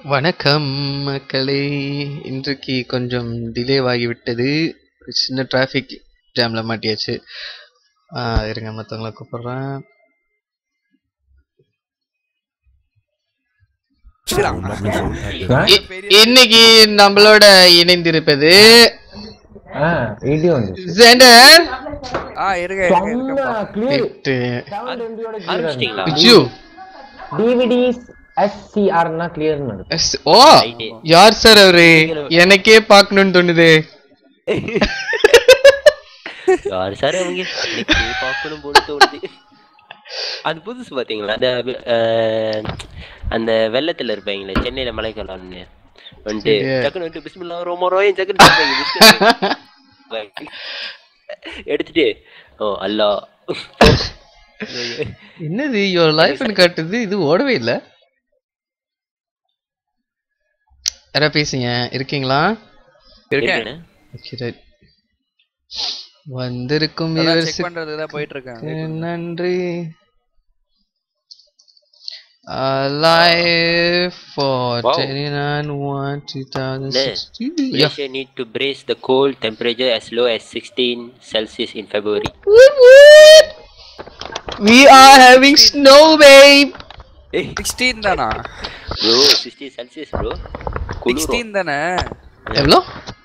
வணக்கம் மக்களே இன்றைக்கு கொஞ்சம் டிலேவாகிவிட்டது சின்ன டிராஃபிக் ஜாம்ல மாட்டியாச்சு ஆ, இருங்க மற்றவங்கள கூப்பிடுறேன் இ- இன்னைக்கு நம்மளோட இணைந்திருப்பது ஆ வீடியோ வந்து ஜெண்டர் ஆ இருங்க இருங்க இருங்கப்பா. கிளியர் எட்டு சவுண்ட் எம்பியோட ஆரம்பிச்சிட்டீங்களா விஜு டிவிடிஸ் எஸ்சிஆர்னா கிளியர்னு இருக்கு எஸ், ஓ யார் சார் அவரு எனக்கே பார்க்கணும்னு தோணுது யாரு சார் அவங்க இன்னைக்கு பார்க்கணும் போல தோணுது அது புதுசு பாத்தீங்களா அந்த அஹ், அந்த வெள்ளத்துல இருப்பாங்களே சென்னையில மலைக்கலாம்னு வந்துட்டு சரி. டக்குனு வந்துட்டு பிஸ்மில்லா ரோமோ ரோயம் டக்குனு சொல்றாங்க, பிஸ்மில்லா. எடுத்துட்டு ஓ அல்லா என்னது யுவர் லைஃப்னு காட்டுது இது ஓடவே இல்ல யாரா பேசுங்க இருக்கீங்களா இருக்கேன் இருக்கேனே. Okay, right. வந்திருக்கும் செக் viewers-க்கு பண்றதுக்கு தான் போயிட்டு இருக்கேன் நன்றி Alive for Wow. 29 1 2016 yeah. Malaysia need to brace the cold temperature as low as 16 Celsius in February. Woot woot! We are having snow babe sixteen தானா Bro, 16 Celsius bro. குளிரும். Sixteen தானே எவ்வளோ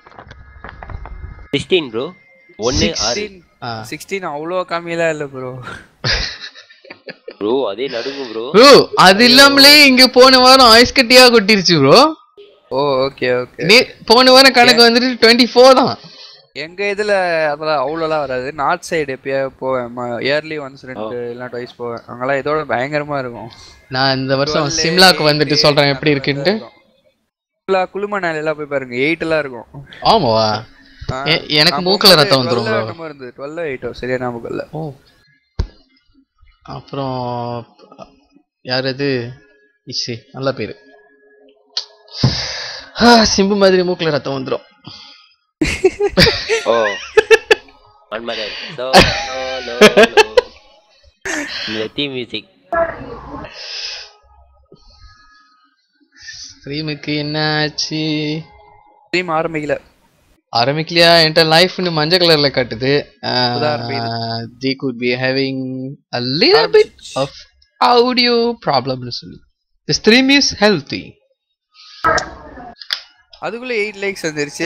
16 bro. ஒன்னு ஆறு சிக்ஸ்டீன் ஆ. Sixteen அவ்வளோ கம்மியெல்லாம் இல்ல bro bro அதே நடுங்கும் ப்ரோ ப்ரோ அது இல்லாமலே இங்க போன வாரம் ஐஸ் கட்டியா கொட்டிருச்சு ப்ரோ ஓ ஓகே ஓகே நீ போன வாரம் கணக்கு வந்துட்டு டுவெண்ட்டி ஃபோர் தான் எங்க இதுல அதெல்லாம் அவ்வளோலாம் வராது நார்த் சைடு எப்பயா போவேன் இயர்லி ஒன்ஸ் ரெண்டு இல்லைனா டுவைஸ் போவேன் அங்கெல்லாம் இதோட பயங்கரமா இருக்கும் நான் இந்த வருஷம் 12, சிம்லாக்கு வந்துட்டு 8, சொல்றேன் அந்த எப்படி மாதிரி இருக்குன்ட்டு இருக்கும். சிம்லா குளுமணாலி எல்லாம் போய் பாருங்க எயிட் எல்லாம் இருக்கும் ஆமாவா ஆ, எ- எனக்கு நான் மூக்குல போகும்போது ரத்தம் வந்துரும் 12 bro. என்னமோ இருந்தது டுவெல் எயிட்டோ சரியா ஞாபகம் இல்ல ஓ அப்புறம் யார் அது இஷி நல்ல பேரு ஆ, சிம்பு மாதிரி மூக்குல ரத்தம் வந்துரும் ஓ மன்மதன் சோ லோ இந்த தீம் மியூசிக் ஸ்ட்ரீமுக்கு என்ன ஆச்சு ஸ்ட்ரீம் ஆரம்பிக்கல ஆரம்பிக்கலையா என்கிட்ட லைஃப்னு மஞ்சள் கலர்ல காட்டுது உதாரணம் they could be having a little bit of audio ப்ராப்ளம்னு சொல்லி தி ஸ்ட்ரீம் இஸ் ஹெல்தி அதுக்குள்ள எயிட் லைக்ஸ் வந்துருச்சு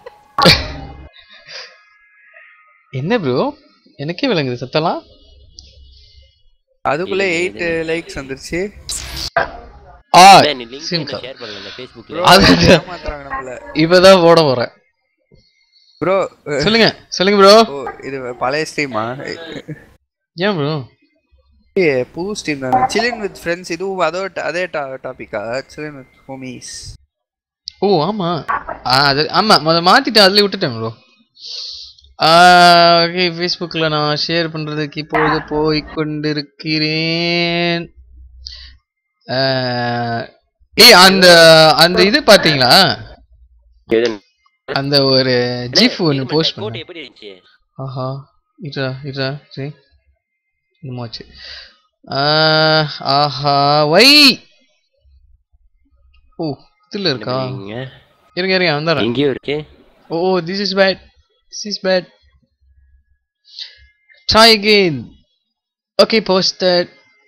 என்ன ப்ரோ எனக்கே விளங்குது சத்தலாம் அதுக்குள்ள எயிட் லைக்ஸ் வந்துருச்சு ஆ நீ லிங்க் சிம்கா ஷேர் பண்ணல ஃபேஸ்புக்ல ப்ரோ அது- ஏமாத்துறாங்க நம்மள இப்பதான் போட போறேன் ப்ரோ சொல்லுங்க சொல்லுங்க ப்ரோ ஓ இது பழைய ஸ்ட்ரீமா ஏன் ப்ரோ புது ஸ்ட்ரீம் தானே சில்லின் வித் ஃப்ரெண்ட்ஸ் இதுவும் அதோ அதே டாபிக்கா சில்லின் வித் ஹோமிஸ் ஓ ஆமா ஆ அது ஆமா முத மாத்திட்டேன் அதுல விட்டுட்டேன் ப்ரோ ஓகே ஃபேஸ்புக்கில் நான் ஷேர் பண்ணுறதுக்கு இப்பொழுது போய் கொண்டிருக்கிறேன் ஏய் அந்த அந்த இது பார்த்தீங்களா அந்த ஒரு ஜிஃப் ஒன்று போஸ்ட் கோட் பண்ணேன் எப்படி இருந்துச்சு ஆஹா இதா இதா சரி என்னமாச்சு ஆஹா வை ஓ இதில் இருக்கா இங்க இருங்க இருங்க வந்துடுறேன் எங்கேயோ இருக்கு Oh, oh, this is bad. This is bad. Try again. Okay, post that.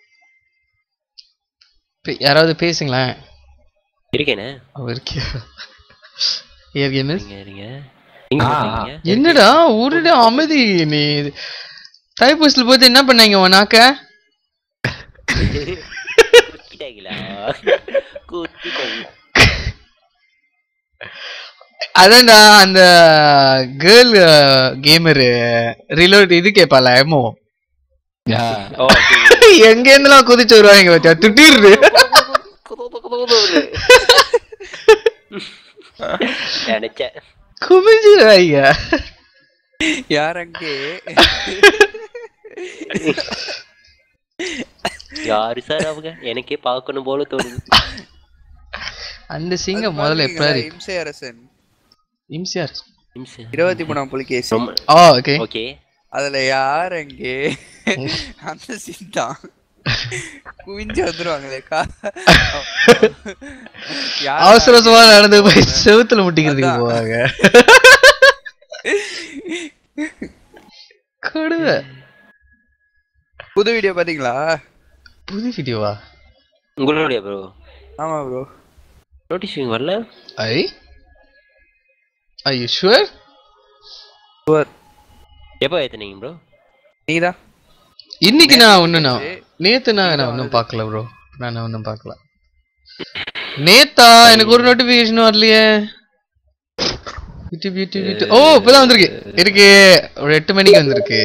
பே- யாராவது பேசுங்களேன் இருக்கேனே அவர் இருக்கியா ஏற்கனவே மிஸ் இருங்க இருங்க எங்க ஆ, இருக்கீங்க என்னடா ஒரு அமைதி நீ டைப்போஸ்ட்ல போட்டு என்ன பண்ணாங்க உனாக்க குத்திட்டாங்களா குத்திட்டாங்க அதான்டா அந்த கேர்ள் கேமரு ரிலோட் இது கேட்பால எமோ ஓ எங்க இருந்தெல்லாம் குதிச்சு வருவாங்க பத்தியா திட்டிடுது நினைச்சேன் குமிஞ்சிருவாங்க யார் அங்கே யாரு சார் அவங்க எனக்கே பார்க்கணும் போல தோணுது அந்த சிங்கம் முதல்ல எப்படி இம்சை அரசன் இம்சியார் நிமிஷம். இருபத்தி மூணாம் புலிகேசி ரொம்ப ஓ ஓகே ஓகே அதுல யார் அங்கே அந்த சீன் தான் குவிஞ்சு வந்துருவாங்களே கா யார் அவசர அவசரமா நடந்து போய் செவுத்துல முட்டிக்கிறதுக்கு அதான். போவாங்க கொடுவ புது வீடியோ பாத்தீங்களா புது வீடியோவா உங்களுடைய ப்ரோ ஆமா ப்ரோ நோட்டிஃபிகேஷன் வரல ஐ ஐ யூ ஷுவர் எப்போ ஏத்துனீங்க ப்ரோ நீதான் இன்னைக்கு நான் ஒண்ணு நான் நேத்து நான் நான் ஒன்றும் பார்க்கல ப்ரோ நான் ஒன்றும் பார்க்கல நேத்தா எனக்கு ஒரு நோட்டிபிகேஷன் வரலையே யூடியூப் யூடியூப் யூடியூப் ஓ இப்பதான் வந்திருக்கு இருக்கு ஒரு எட்டு மணிக்கு வந்திருக்கு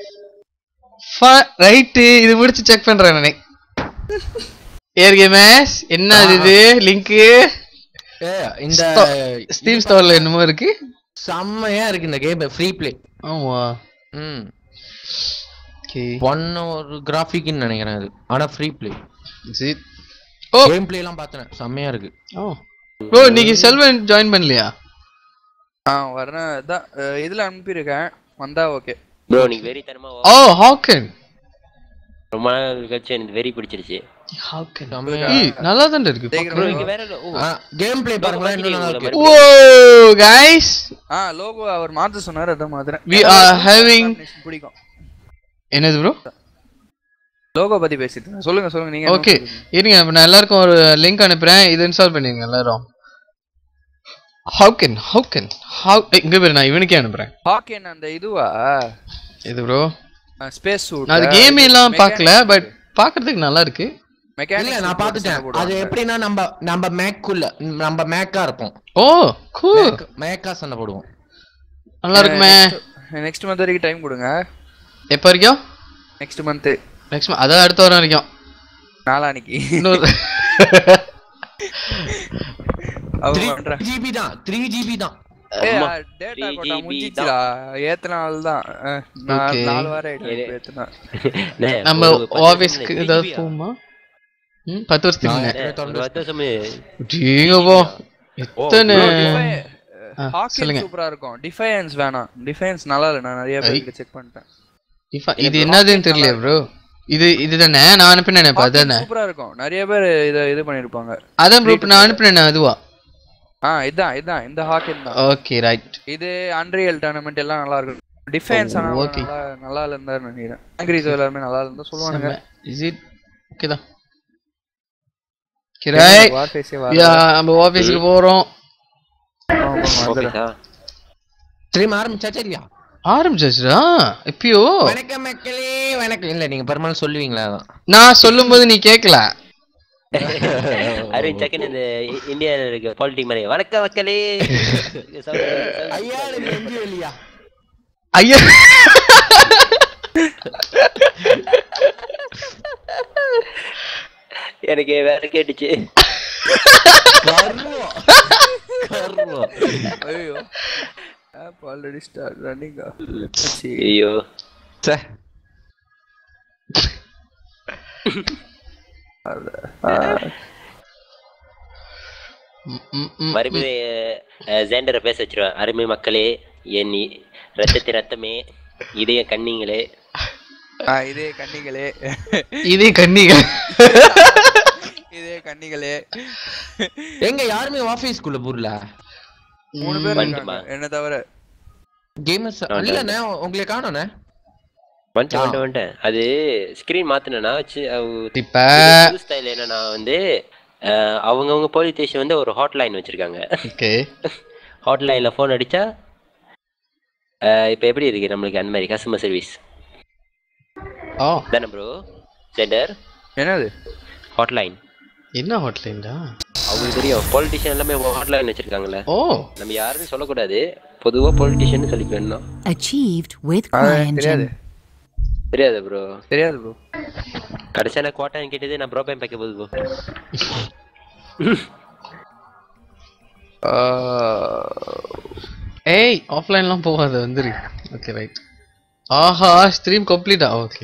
ரைட்டு இது முடிச்சு செக் பண்றேன் நானே ஏர்கே மேஸ் என்ன அது இது லிங்க் ஏ, இந்த ஸ்டீம் ஸ்டோர்ல என்னமோ இருக்கு செம்மையா இருக்கு இந்த கேம் ஃப்ரீ ப்ளே ஆமா ம் ஓகே ஒன் ஒரு கிராஃபிக்னு நினைக்கிறேன் அது ஆனா free play oh game play எல்லாம் பார்த்தேன் செம்மையா இருக்கு ஓ ப்ரோ நீங்க செல்வன் ஜாயின் பண்ணலையா ஆ வரேன் அதான் அஹ், இதுல அனுப்பியிருக்கேன் வந்தா ஓகே ப்ரோ நீங்க வெறித்தனமா ஓ ஹாக்கன் ரொம்ப நாள் கழிச்சு எனக்கு வெறி பிடிச்சிருச்சு ஹாக்கன் செம்மையா ஏய் நல்லா தான் இருக்கு சீக்கிரம் ப்ரோ இங்க வேற இல்ல. ஓ கேம் ப்ளே பாருங்களேன் இன்னும் நல்லா இருக்கு Whoa, guys! ஆ லோகோ அவர் மாத்த சொன்னாரு அதான் மாத்துறேன் We are having- பிடிக்கும் என்னது ப்ரோ லோகோ பத்தி பேசிட்டு இருந்தேன். சொல்லுங்க சொல்லுங்க நீங்க ஓகே இருங்க இப்ப நான் எல்லாருக்கும் ஒரு லிங்க் அனுப்புறேன் இது இன்ஸ்டால் பண்ணிருங்க எல்லாரும் ஹவுகன் ஹவுகன் ஹவு இங்க பேர் நான் இவனுக்கே அனுப்புறேன் ஹாக்கேன் அந்த இதுவா இது ப்ரோ ஸ்பேஸ் சூட் நான் அது கேம் எல்லாம் பார்க்கல பட் பார்க்கிறதுக்கு நல்லா இருக்கு இல்ல நான் பார்த்துட்டேன் அது எப்படின்னா நம்ம நம்ம மேக்குள்ள நம்ம மேக்கா இருப்போம் ஓ கூல் மேக்கா சண்டை போடுவோம் நல்லா இருக்குமே நெக்ஸ்ட் மந்த் வரைக்கும் டைம் கொடுங்க எப்போ வரைக்கும் நெக்ஸ்ட் மந்த் நெக்ஸ்ட் அதான் அடுத்த வாரம் வரைக்கும் நாளானிக்கு இன்னொரு அவங்க த்ரீ பண்றேன் ஜிபி தான் த்ரீ ஜிபி தான் அம்மா. டேட்டா 3 கோட்டா GB முடிஞ்சிச்சுடா ஏத்தன நாள் தான் அஹ், நான் Okay. நாலு வாரம் ஆயிடுச்சு ஏத்துனா அண்ணே, நம்ம ஒரு பத்து ஆபீஸ்க்கு வருஷம் ஏதாவது முன்னாடி போகுமா ம் பத்து வருஷத்துக்கு முன்ன அண்ணே, ஒரு பத்து வருஷமே டீங்க போ எத்தனை ஆ, ஹாக்கி சொல்லுங்க சூப்பரா இருக்கும் டிஃபைன்ஸ் வேணாம் டிஃபைன்ஸ் நல்லா இல்ல நான் நிறைய பேருக்கு செக் பண்ணிட்டேன் இஃபா- இது என்னதுன்னு தெரியல ப்ரோ இது இதுதானே நான் அனுப்பினேன் இப்ப அதானே சூப்பரா இருக்கும் நிறைய பேர் இத இது பண்ணிருப்பாங்க அதான் ப்ரோ இப்ப நான் அனுப்பினேன் அதுவா ஆ இதான் இதான் இந்த ஹாக்கி தான் ஓகே ரைட் இது அன்ரியல் டோர்னமெண்ட் எல்லாம் நல்லா இருக்கும் டிஃபென்ஸ் ஆனா okay. நல்லா நல்லா இருந்தாரு நினைக்கிறேன் ஆங்கிரிஸ் எல்லாருமே நல்லா இருந்தா சொல்லுவானுங்க இஸ் இட் ஓகே தான் ஓகே ரைட் வார்ஃபேஸே யா நம்ம ஆபீஸ்க்கு போறோம் ஓகேதா திரும்ப ஆரம்பிச்சாச்சா இல்லையா ஆரம்பிச்சாச்சுடா எப்பயோ வணக்கம் மக்களே வணக்கம் இல்ல நீங்க பெரும்பாலும் சொல்லுவீங்களா அதான் நான் சொல்லும்போது நீ கேட்கல அரவிந்த் செகண்ட் இந்த இ- இந்தியால இருக்க பாலிட்டிக் மாதிரி வணக்கம் மக்களே ஐயா நெஞ்சு வெளியா ஐயா எனக்கு வேற கேட்டுச்சு கர்வம் கர்வம் ஐயோ ஆப் ஆல்ரெடி ஸ்டார்ட் ரன்னிங் ஐயோ சே ம், ம், ம். மறுபடியும் ஜேண்டரை பேச வச்சிருவேன் அருமை மக்களே என் இ- ரத்தத்தி ரத்தமே இதய கண்ணிங்களே ஆ இதே கன்னிகளே இதே கன்னிகள் இதே கன்னிகளே எங்க யாருமே ஆபீஸ்க்குள்ள போறல மூணு பேர் வந்துட்டுமா? இருக்காங்க என்ன தவிர கேமர்ஸ் இல்லண்ணே உங்களை காணோண்ணே வந்துட்டேன் வந்துட்டேன் வந்துட்டேன் அது ஸ்கிரீன் மாத்தினா இப்ப ஸ்டைல் என்னன்னா வந்து அஹ், அவங்கவங்க போலீஸ் ஸ்டேஷன் வந்து ஒரு ஹாட்லைன் வச்சிருக்காங்க ஓகே ஹாட்லைன்ல ஃபோன் அடிச்சா அஹ், இப்ப எப்படி இருக்கு நம்மளுக்கு அந்த மாதிரி கஸ்டமர் சர்வீஸ் ஓ தானே ப்ரோ சென்டர் என்னது ஹாட்லைன் என்ன ஹோட்டலிண்டா அவங்களுக்கு தெரியும் பொலிட்டிஷியன் எல்லாமே ஹாட்லைன் வச்சிருக்காங்கல்ல ஓ நம்ம யாருன்னு சொல்லக்கூடாது பொதுவா பொலிட்டிஷியன் சொல்லிக்கணும் Achieved with அது CryEngine. தெரியாது தெரியாது ப்ரோ தெரியாது ப்ரோ கடைசியா நான் குவாட்டன் கேட்டது நான் ப்ரோபேம் பேக்க போகுது ப்ரோ ஏய் ஆஃப்லைன்லாம் போகாது வந்துரு ஓகே ரைட் ஆஹா ஸ்ட்ரீம் கம்ப்ளீட்டா ஓகே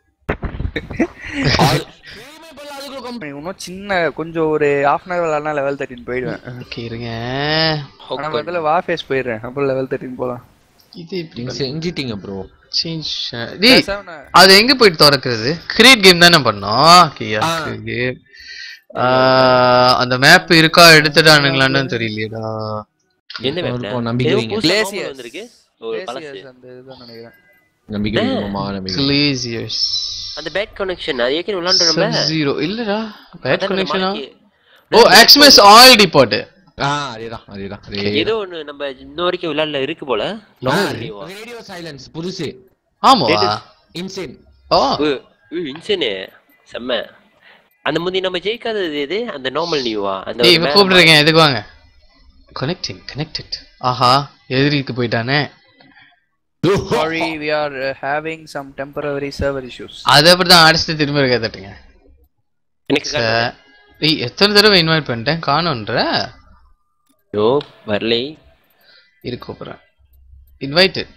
இன்னும் சின்ன கொஞ்சம் ஒரு ஹாஃப் அன் ஹவர் விளாட்னா லெவல் தேர்ட்டின் போயிடுவேன் ஓகே இருங்க ஆனா முதல்ல வாஃபேஸ் போயிடுறேன் அப்புறம் லெவல் தேர்ட்டின் போலாம் இது எப்படி நீங்க செஞ்சிட்டீங்க ப்ரோ சேஞ்ச் டேய் பேசாம அது எங்க போயிட்டு திறக்கிறது கிரியேட் கேம் தானே பண்ணோம் கியா ஆ. கேம் அந்த மேப் இருக்கா எடுத்துட்டானுங்களான்னு தெரியலையேடா எந்த இப்போ map ல? இருக்கும், நம்பிக்கை ஏதோ வைங்க. புதுசா Glaciers. normal வந்திருக்கு ஒரு பழசு Glaciers அந்த இதுதான் நினைக்கிறேன் நம்பிக்கை வைங்க மாமா நம்பிக்கை வைங்க. கிளேசியர்ஸ் அந்த பேட் கனெக்ஷன் அது ஏற்கனவே விளாண்டுறோம்ல ஜீரோ இல்லடா பேட் அதான் கனெக்ஷனா மலைக்கு- ஓ எக்ஸ்மெஸ் ஆயில் டிபாட் ஆ அதேதான் அதேதான் அதே ஏதோ ஒண்ணு நம்ம இன்ன வரைக்கும் விளையாடல இருக்கு போல normal view ஆ? ரேடியோ சைலன்ஸ் புதுசு ஆமாவா இன்சேன் ஓ ஏய், ஏய், இன்சேனு செம்ம அந்த முந்தி நம்ம ஜெயிக்காதது எது அந்த நார்மல் நியூவா அந்த டேய் ஒரு இவன் மேல கூப்பிட்டுருக்கேன் எதுக்கு வாங்க கனெக்டிங் கனெக்டட் ஆஹா எதிரிக்கு போயிட்டானே sorry we are having some temporary server issues அது அப்படிதான் அடிச்சுட்டு திரும்ப இருக்க தட்டுங்க எனக்கு காட்டுங்க. ஏய் எத்தனை தடவை இன்வைட் பண்ணிட்டேன் காணோன்ற ஐயோ வரலை இரு கூப்பிடுறேன் இன்வைட்டட்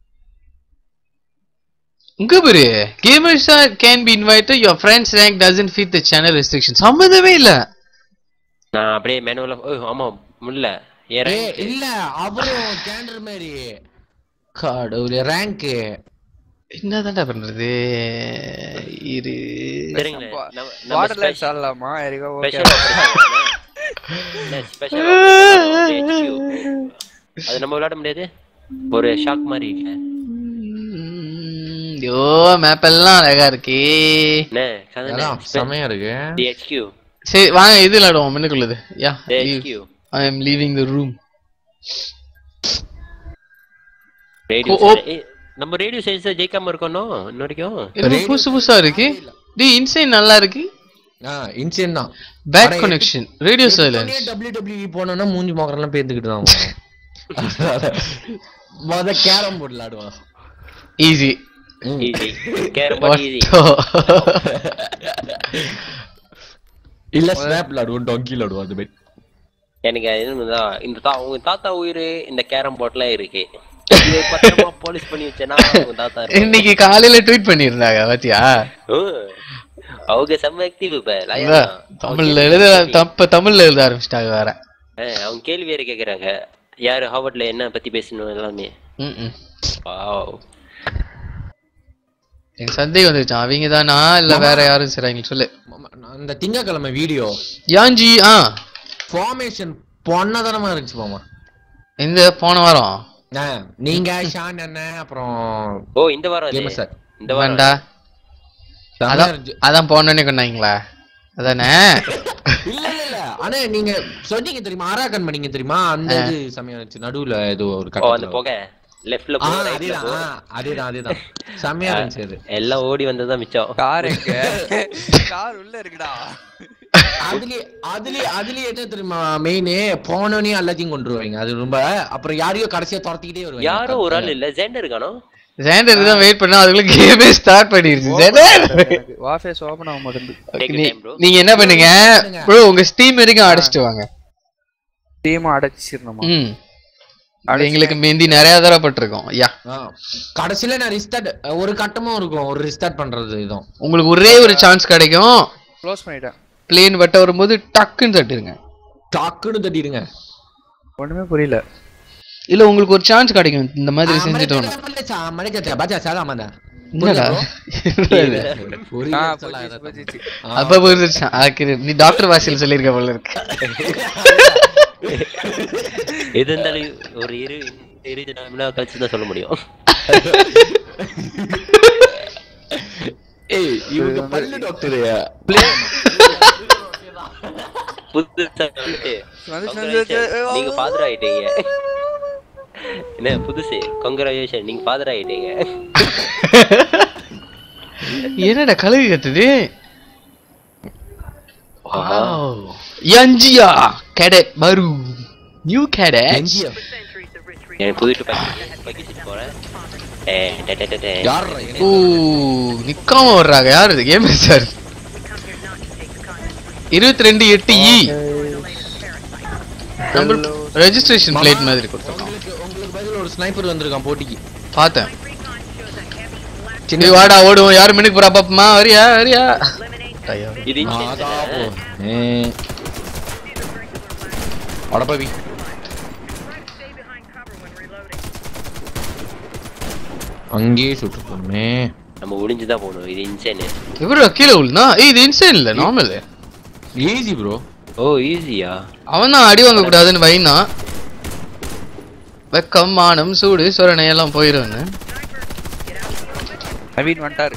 இங்க பாரு gamers can be invited your friends rank doesn't fit the channel restriction சம்மந்தமே இல்ல நான் அப்படியே மேனுவலா ஆமா முடியல ஏன் ஏய் இல்ல அவரும் கேண்டர் மாதிரி கடவுளே ரேங்க் என்னதான்டா பண்றது இரு சரிங்களே நம்ம- நம்ம நம்ம வாட்டர் லைஃப் special- ஆடலாமா எரிகா ஓகே special இல்ல, special அது நம்ம விளையாட முடியாது ஒரு ஷாக் மாதிரி இல்ல ஐயோ மேப் எல்லாம் அழகா இருக்கே என்ன கதை அதான் செமையா இருக்கு DHQ சரி வாங்க இது விளையாடுவோம் மின்னுக்குள்ளது யா DHQ I am leaving the room radio ஓ, ஓ. நம்ம ரேடியோ சைன்ஸ் ஜெயிக்காம இருக்கணும் இன்ன வரைக்கும் என்ன புதுசு புதுசா இருக்கு டேய் இன்சைன் நல்லா இருக்கு ஆ இன்சேன் தான் back connection radio silence W போனோம்னா மூஞ்சி மோக்கரெல்லாம் பேத்துக்கிட்டு தான் முத கேரம் போர்டு விளாடுவான் easy easy carrom board easy இல்ல ஸ்னாப் விளாடுவோம் டொங்கி விளாடுவோம் அது மாதிரி எனக்கு அது என்னன்னா இந்த தா உங்க தாத்தா உயிர் இந்த கேரம் போர்ட்லாம் இருக்கு இது பத்திரமா போலீஸ் பண்ணி வச்சேன்னா உங்க தாத்தா இருப்பாங்க. இன்னைக்கு காலையில ட்வீட் பண்ணியிருந்தாங்க பாத்தியா ஓ, அவங்க செம்ம ஆக்டிவ் இப்ப lion அதான், தான். தமிழ்ல எழுத தப்ப தமிழ்ல எழுத ஆரம்பிச்சிட்டாங்க வேற ஆ, அவங்க கேள்வி வேற கேக்குறாங்க யாரு ஹார்வர்ட்ல என்ன பத்தி பேசணும் எல்லாமே ம், ம். வாவ் எனக்கு சந்தேகம் வந்துச்சு அவங்க தானா இல்ல வேற யாரும் சரி சொல்லு மாமா, நான் அந்த திங்கக்கிழமை வீடியோ யாஞ்சி ஆ ஃபார்மேஷன் பொன்னதனமா இருந்துச்சு மாமா இந்த போன வாரம் ஆ, நீங்க ஷான் அண்ணன் அப்புறம் ஓ இந்த வாரம் அது. கேமர் சார் இந்த வாரம் வேண்டா செமையா அதான் இருந்துச்சு. அதான் போனோன்னே கொண்டாங்களா அதானே இல்ல இல்ல இல்ல ஆனா நீங்க சொன்னீங்க தெரியுமா ஆராக்கன் பண்ணீங்க தெரியுமா அந்த இது செமையா இருந்துச்சு நடுவுல ஏதோ ஒரு ஓ அந்த கட்டத்துல புகை லெஃப்ட்ல ஆ, போ ரைட்ல அதேதான் போ ஆ, அதேதான் அதேதான் செமையா இருந்துச்சு அது எல்லாம் ஓடி வந்ததுதான் மிச்சம் கார் எங்க கார் உள்ள இருக்குடா அதுலயே அதுலயே அதுலயே என்ன தெரியுமா மெயின் போனோனே எல்லாத்தையும் கொண்டு வருவாங்க அது ரொம்ப அப்புறம் யாரையோ கடைசியா துரத்திக்கிட்டே வருவாங்க யாரோ ஒரு ஆள் இல்ல ஜெண்டர் இருக்கானோ ஜேண்டருக்கு தான் வெயிட் பண்ணா அதுக்குள்ள கேமே ஸ்டார்ட் பண்ணிருச்சு ஜேண்டர் எனக்கு வாஃபேஸ் ஓபன் ஆக மாட்டேங்குது Take your time, bro. நீங்க என்ன பண்ணுங்க ப்ரோ உங்க ஸ்டீம் வரைக்கும் அடிச்சிட்டு வாங்க டீம் அடைச்சிரணுமா ம் அது எங்களுக்கு மெந்தி நிறைய தடவை பட்டிருக்கோம் யா ஆ, கடைசியில நான் ரிஸ்டார்ட் ஒரு கட்டமும் இருக்கும் ஒரு ரிஸ்டார்ட் பண்றது இதுவும் உங்களுக்கு ஒரே ஒரு சான்ஸ் கிடைக்கும் க்ளோஸ் பண்ணிட்டேன் பிளேன் வட்ட வரும்போது டக்குன்னு தட்டிருங்க டக்குன்னு தட்டிடுங்க ஒண்ணுமே புரியல இல்ல உங்களுக்கு ஒரு சான்ஸ் கிடைக்கும் இந்த மாதிரி செஞ்சுட்டு வரணும் என்னடா ஆ புரிஞ்சிச்சு புரிஞ்சிச்சு அப்ப புரிஞ்சிருச்சு ஆக்கிரு நீ டாக்டர் வாசியில் சொல்லியிருக்க போல இருக்கு எது இருந்தாலும் ஒரு இரு இருபது நாலு மணி நேரம் கழிச்சு தான் சொல்ல முடியும் ஏய் இவங்க பல்லு டாக்டர் புதுசா வந்துட்டு வந்துச்சு, Congratulations. வந்துச்சு. நீங்க ஃபாதர் ஆயிட்டீங்க என்ன புதுசு கங்க்ராச்சுலேஷன் நீங்க ஃபாதர் ஆயிட்டீங்க என்னடா கழுகு கத்துது யஞ்சியா கேடட் பரு நியூ கேடட் எனக்கு புது பக்கெட் போறேன் ஏ, டே, டே, டே, டே. யார்ரா ஓ நிக்காம வர்றாங்க யார் இது கேம் சார் இருபத்தி ரெண்டு எட்டு இ நம்ம ரெஜிஸ்ட்ரேஷன் பிளேட் மாதிரி கொடுத்துருக்கோம் உங்களுக்கு உங்களுக்கு பதில் ஒரு ஸ்னைப்பர் வந்திருக்கான் போட்டிக்கு பார்த்தேன் சின்ன வாடா ஓடுவோம் யாரு மினுக்கு போறா பாப்பமா வரியா வரியா ஐயோ. இது insurance ஆதா தானே? போ. ஏ. அடப்பாவி அங்கேயே சுட்டு போனே நம்ம ஒளிஞ்சுதான் போகணும் இது இன்சேனு இவரு கீழே விழுந்தா ஏய் இது இன்சைன் இல்ல நார்மல் ஈஸி ப்ரோ ஓ ஈஸியா அவன் தான் அடி வாங்க கூடாதுன்னு வைனா வெக்கம் மானம் சூடு சொரணை எல்லாம் போயிருன்னு நவீன் வந்துட்டாரு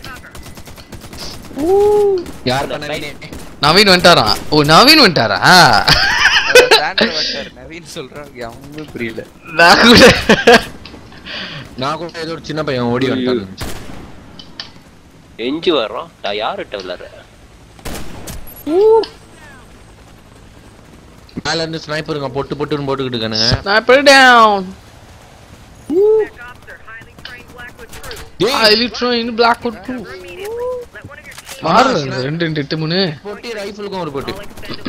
யார் பண்ணவே நவீன் வந்துட்டாராம் ஓ நவீன் வந்துட்டாரா அவர் சாண்டர் வந்துட்டாரு நவீன் சொல்றான் அவங்களும் புரியல நான் கூட நான் கூட ஏதோ ஒரு சின்ன பையன் ஓடி வந்துட்டாரு எஞ்சி வர்றோம் நான் யார்கிட்ட விளாடுற மேல இருந்து ஸ்னைப்பருங்க பொட்டு பொட்டுன்னு போட்டுக்கிட்டு இருக்கானுங்க Sniper down. டேய், Highly trained Blackwood crew. மாறுது இந்த ரெண்டு ரெண்டு எட்டு மூணு பொட்டி ரைஃபிளுக்கும் ஒரு பொட்டு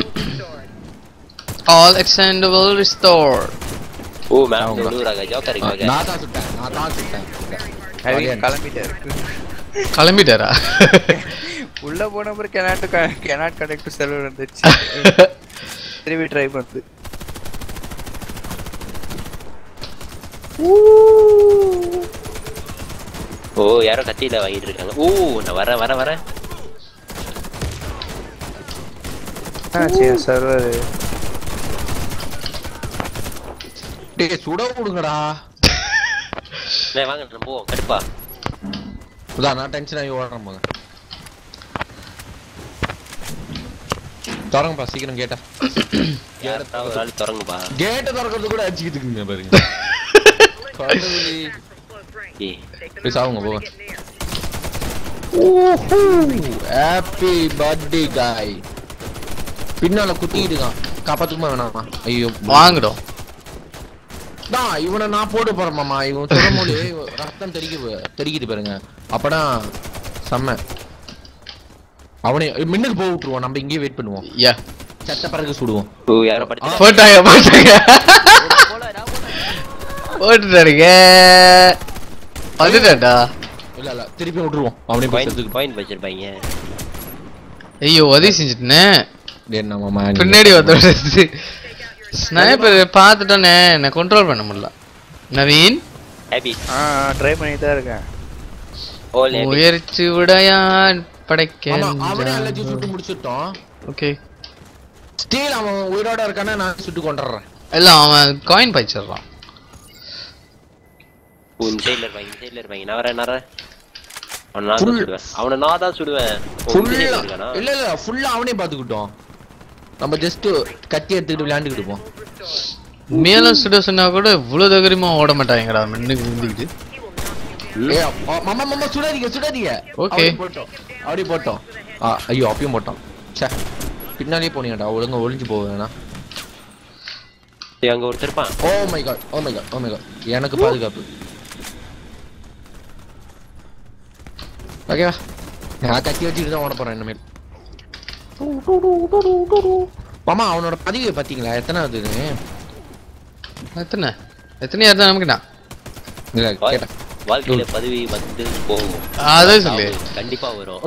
All extendable restored. ஓ மேம் விழுவுறாங்க ஜோக்கர் இருக்காங்க நான் தான் சுட்டேன் நான் தான் சுட்டேன் நவீன் கிளம்பிட்டாரு கிளம்பிட்டாரா உள்ள போன அப்புறம் cannot cannot connect to server வந்துச்சு திரும்பி ட்ரை பண்ணு ஓ யாரோ கத்தியில வாங்கிட்டு இருக்காங்க ஓ நான் வரேன் வரேன் வரேன் சரி சர்வர் டேய் சுட விடுங்கடா டேய், வாங்க நம்ம போவோம் கடுப்பா அதான் நான் டென்ஷன் ஆகி ஓடுறேன் போங்க திறங்கப்பா சீக்கிரம் கேட்டா யாராவது ஒரு ஆள் திறங்குப்பா கேட்ட திறக்கிறது கூட அடிச்சுக்கிட்டு இருக்குங்க பாருங்க கடவுளே. ஏய் போய் சாவுங்க போங்க ஹாப்பி பர்த்டே காய் பின்னால குத்திக்கிட்டு இருக்கான் காப்பாத்துக்குமா வேணாமா ஐயோ வாங்கிடும் தான் இவனை நான் போட்டு போறேன் மாமா இவன் சொல்லும்போது ரத்தம் தெறிக்க தெறிக்குது பாருங்க அப்படா செம்ம அவனை மின்னுக்கு போக விட்டுருவோம் நம்ம இங்கேயே வெயிட் பண்ணுவோம் யா செத்த பிறகு சுடுவோம் ஓ யாரோ படுத்து போட்டாங்க போட்டாங்க போட்டுட்டாருங்க வந்துட்டாடா இல்ல இல்ல திருப்பி விட்டுருவோம் அவனே போய் பாயிண்ட் செத்துக்கிட்டு பாயிண்ட் வச்சிருப்பாங்க ஐயோ உதவி செஞ்சுட்டேனே என்ன மாமா நீ- பின்னாடி ஒருத்தர் ஸ்னைப்பர் பார்த்துட்டோன்னே என்ன கண்ட்ரோல் பண்ண முடியல நவீன் ஹாப்பி ஆ ட்ரை பண்ணிட்டு தான் இருக்கேன் ஓல் ஹாப்பி உயர்ச்சி உடையான் படைக்க ஆமா அவனே எல்லாத்தையும் சுட்டு முடிச்சுட்டோம் ஓகே ஸ்டீல் அவன் உயிரோட இருக்கானே நான் சுட்டு கொண்டுறேன் இல்ல அவன் காயின் பாய்ச்சிடுறான் ஓ இந்த சைடுல இருப்பாங்க இந்த சைடுல இருப்பாங்க நான் வரேன் நான் வரேன் அவனை நான் தான் Full- சுடுவேன் அவனை நான் தான் சுடுவேன் ஓ, இந்த ஃபுல்லா side ல இருக்கானா இல்ல இல்ல ஃபுல்லா அவனே பாத்துக்கிட்டோம் நம்ம ஜஸ்ட் கத்தி எடுத்துக்கிட்டு விளையாண்டுக்கிட்டு இருப்போம் மேலும் சுட சொன்னா கூட இவ்வளவு தைரியமா ஓட மாட்டாங்கடா மின்னுக்கு முந்திக்கிட்டு ஏய், அ- மாமா மாமா சுடாதீங்க சுடாதீங்க Okay. அப்படியே போட்டோம் அப்படியே போட்டோம் ஆ, ஐயோ அப்பயும் போட்டோம் ச்சே பின்னாலே போனீங்கடா ஒழுங்கா ஒளிஞ்சு போவேனா ஏய், அங்க ஒருத்தர் இருப்பான் oh my god oh my god oh my god எனக்கு பாதுகாப்பு ஓகேவா நான் கத்தி வச்சுட்டு தான் ஓட போறேன் இனிமேல் மாமா அவனோட பதிவு பாத்தீங்களா எத்தனை அதுன்னு எத்தனை எத்தனை யார் தான் நமக்குண்ணா இல்ல வா- கேட்டேன் வாழ்க்கையில பதவி வந்து போகும் அதே சொல்லு சாவு கண்டிப்பா வரும்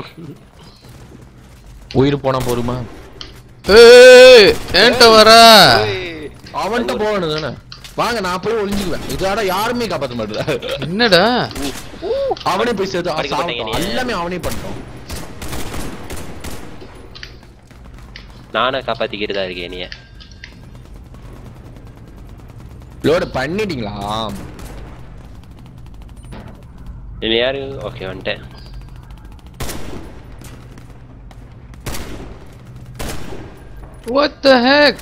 உயிர் போனா போருமா ஏய், ஏன்ட்ட வர அவன்கிட்ட போகணும் தானே வாங்க நான் போய் ஒளிஞ்சுக்குவேன் இதோட யாருமே காப்பாத்த மாட்டேன் என்னடா அவனே போய் சேர்த்து அவன் படிக்க மாட்டேங்க சாப்பிட்டான். நீ. எல்லாமே அவனே பண்ணிட்டோம் நானே காப்பாத்திக்கிட்டு இருக்கேன் நீ லோடு பண்ணிட்டீங்களா நீ யாரு ஓகே வந்துட்டேன் What the heck?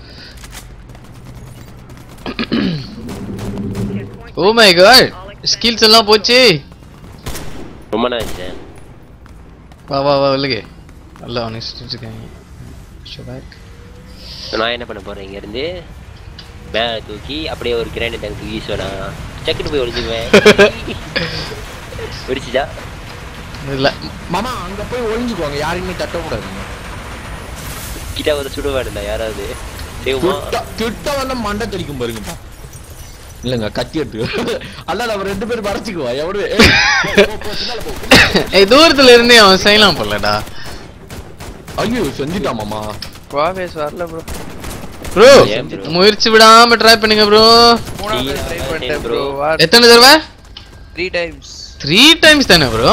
oh my god. Skills எல்லாம் போச்சு ரொம்ப நாச்சு வா வா வா இல்லையே நல்லா அவனுக்கு இருக்காங்க ஷபாக் நான் என்ன பண்ண போறேன் இங்க இருந்து மேல தூக்கி அப்படியே ஒரு கிராண்ட் டேங்க் தூக்கி வீசுவேனா சக்குன்னு போய் ஒளிஞ்சுக்குவேன் வெடிச்சுச்சா இல்ல மாமா அங்க போய் ஒளிஞ்சுக்குவாங்க யாரையுமே தட்டக்கூடாதுங்க கிட்ட வந்து சுட வேணும்டா யாராவது செய்வோமா கிட்ட கிட்ட வந்த மண்டை தெரிக்கும் பாருங்கப்பா இல்லங்க கத்தி எடுத்து அல்ல நம்ம ரெண்டு பேரும் மறைச்சிக்குவா எவரு ஏய், போ, போ, பின்னால போ, பின்னால போ. ஏய் தூரத்துல இருந்தே அவன் செய்யலாம் போலடா ஐயோ செஞ்சுட்டான் மாமா வாவேஸ் வரல ப்ரோ ப்ரோ ஏன் bro? முயற்சி விடாம ட்ரை பண்ணுங்க ப்ரோ மூணாவது நீ ட்ரை தான் பண்ணிட்டேன் bro. ப்ரோ எத்தனை தடவை த்ரீ டைம்ஸ் த்ரீ டைம்ஸ் தானே ப்ரோ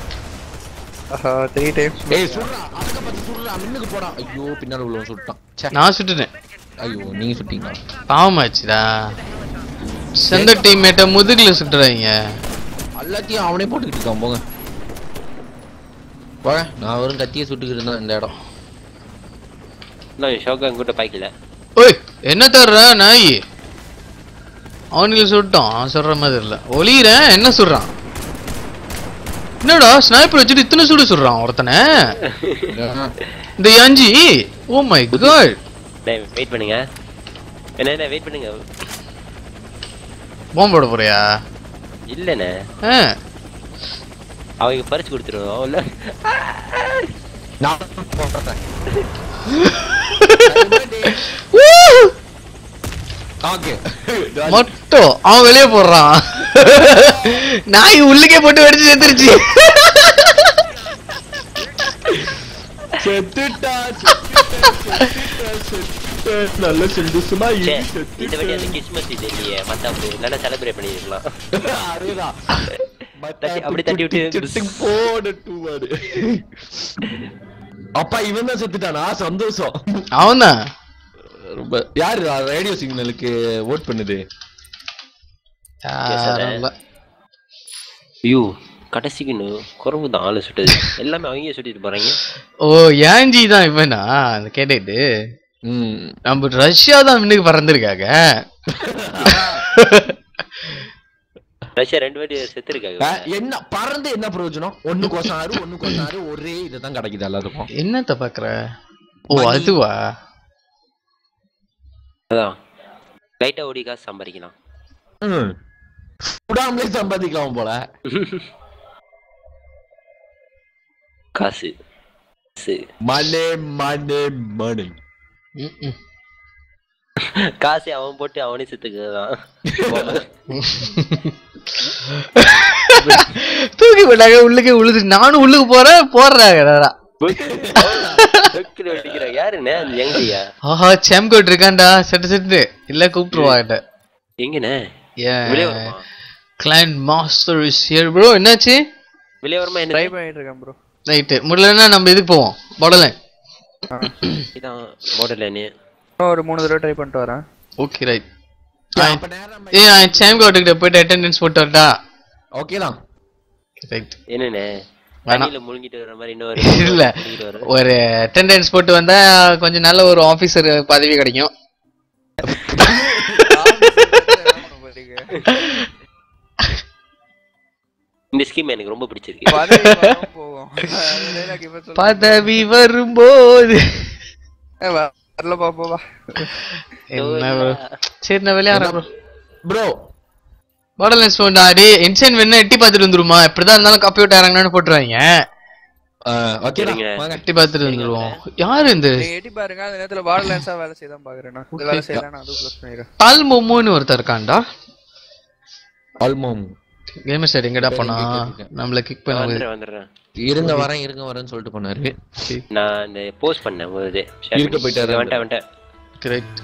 த்ரீ டைம்ஸ் ஏய் சுடுறா அதுக்க பத்தி சுடுறா மின்னுக்கு போடா ஐயோ பின்னால உள்ளவன் சுட்டான் ச்சே நான் சுட்டுட்டேன் ஐயோ நீங்க சுட்டீங்களா பாவமாச்சுடா சொந்த டீம்மேட்டை முதுகுல சுட்டுறாங்க எல்லாத்தையும் அவனே போட்டுக்கிட்டு இருக்கான் போங்க போங்க நான் வெறும் கத்தியை சுட்டுக்கிட்டு இருந்தேன் இந்த இடம் நான் ஷோக்கா கூட்ட பாய்க்கல ஓய் என்ன தர்ற நாய் அவனுக்கு சுட்டான் அவன் சொல்ற மாதிரி இல்ல ஒளியிறேன் என்ன சுடுறான் என்னடா ஸ்னைப்பர் வச்சுட்டு இத்தனை சுடு சுடுறான் ஒருத்தனை இந்த அஞ்சி ஓ மை காட் டேய் வெயிட் பண்ணுங்க என்ன என்ன வெயிட் பண்ணுங்க பாம்பு போட போறியா இல்லண்ணே ஆ அவங்க பறிச்சு கொடுத்துருவோம் இல்ல நான் போடுறேன் ஓகே மட்டும் அவன் வெளியே போடுறான் நாய் உள்ளுக்கே போட்டு வெடிச்சு செத்துருச்சு செத்துட்டா செத்துட்டா, செத்துட்டா, நல்ல சந்தோஷமா ச்சே, இரு, இந்த வாட்டி அந்த கிறிஸ்மஸ் இது இல்லையே மத்தாப்பு நல்லா செலிப்ரேட் பண்ணிருக்கலாம் அதுதான். தட்டி- அப்படி தட்டி விட்டு செத்து போடட்டும் வாடு. அப்பா இவன் தான் செத்துட்டானா சந்தோஷம் அவன்தான் ரொம்ப யாரு ரேடியோ சிக்னலுக்கு ஓட் பண்ணுது யாரும் இல்ல. ஐயோ கடைசிக்கு இன்னும் குறவு தான் ஆளு சுட்டது எல்லாமே அவங்க சுட்டிட்டு போறாங்க ஓ ஏஞ்சி தான் இவனா அந்த கேட்டுட்டு ம் நம்ம ரஷ்யா தான் முன்னுக்கு பறந்துருக்காங்க ரஷ்யா ரெண்டு வாட்டி செத்துருக்காங்க அஹ், என்ன பறந்து என்ன பிரயோஜனம் ஒண்ணு கோசம் ஆறு ஒண்ணு கோசம் ஆறு ஒரே இதுதான் கிடைக்குது எல்லாத்துக்கும் என்னத்த பாக்குற ஓ மணி. அதுவா அதான் லைட்டா ஓடி காசு சம்பாதிக்கலாம் ம். விடாமலே சம்பாதிக்கலாம் போல காசு காசு மனே மனே மணி ம்ம். காசு அவன் போட்டு அவனே செத்துக்குதான் தூக்கி போட்டாங்க உள்ளுக்கே உழுது நானும் உள்ளுக்கு போறேன் போடுறாங்க நேரா. வெட்டிக்கிறான் யாருண்ணே அந்த எங்கய்யா ஆஹா சேம்கோட் இருக்கான்டா செட்டு செட்டு இல்ல கூப்பிட்டுருவாங்க எங்கண்ணே வெளியே ஏன் வருமா client master is here bro என்னாச்சு வெளியே வருமா ட்ரை என்ன பண்ணிட்டு இருக்கேன் ப்ரோ ரைட்டு முடியலன்னா நம்ம இதுக்கு போவோம் போடலை இதான் மாடலனு இன்னும் ஒரு மூணு தடவை ட்ரை பண்ணிட்டு வரேன் ஓகே ரைட் அப்ப நேரம் ஏ சேம்கோட் கிட்ட போயிட்டு அட்டெண்டன்ஸ் போட்டு வரட்டா ஓகே தான் ரைட் என்னண்ணே வேணாம். தண்ணியில முழுங்கிட்டு வர மாதிரி இன்னொரு இல்ல முழுங்கிட்டு வர ஒரு அட்டெண்டன்ஸ் போட்டு வந்தா கொஞ்சம் நல்ல ஒரு ஆபீசர் பதவி கிடைக்கும் இந்த ஸ்கீம் எனக்கு ரொம்ப பிடிச்சிருக்கு பதவி வரும் போகும் அது dialogue இப்ப சொல்லு. பதவி வரும்போது ஏ, வ- வரல பாப்போவா என்ன bro? சரி நான் விளையாடுறேன் ப்ரோ ப்ரோ மாடலன்ஸ் போண்டா டே இன்சென்ட் வேணா எட்டி பார்த்துட்டு வந்துருமா எப்படிதான் இருந்தாலும் காப்பி விட்டு இறங்கினான்னு போட்டுருவாங்க ஓகே சரிங்க. வாங்க எட்டி பார்த்துட்டு வந்துருவோம் யாரு இந்த நீங்க எட்டி பாருங்க அந்த நேரத்துல பாடல் லேன்ஸா வேலை செய்தான் பாக்குறேன் நான். இந்த வேலை செய்யலாம் நான் அதுவும் க்ளோஸ் பண்ணிடுறேன் பால் மோமோன்னு ஒருத்தர் இருக்கான்டா ஆல்மோம் கேமர் சார் எங்கடா போனா இங்க இருக்கு. நம்மள கிக் பண்ண வந்துடுறேன் வந்துடுறேன் இருங்க வரேன் இருங்க வரேன்னு சொல்லிட்டு போனாரு நான் இந்த போஸ்ட் பண்ணேன் ஒரு இது share இருக்க பண்ணி. போயிட்டாரு. வந்துட்டேன் வந்துட்டேன் கிரேட்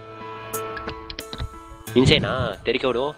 இன்சைனா தெரிக்க விடுவோம்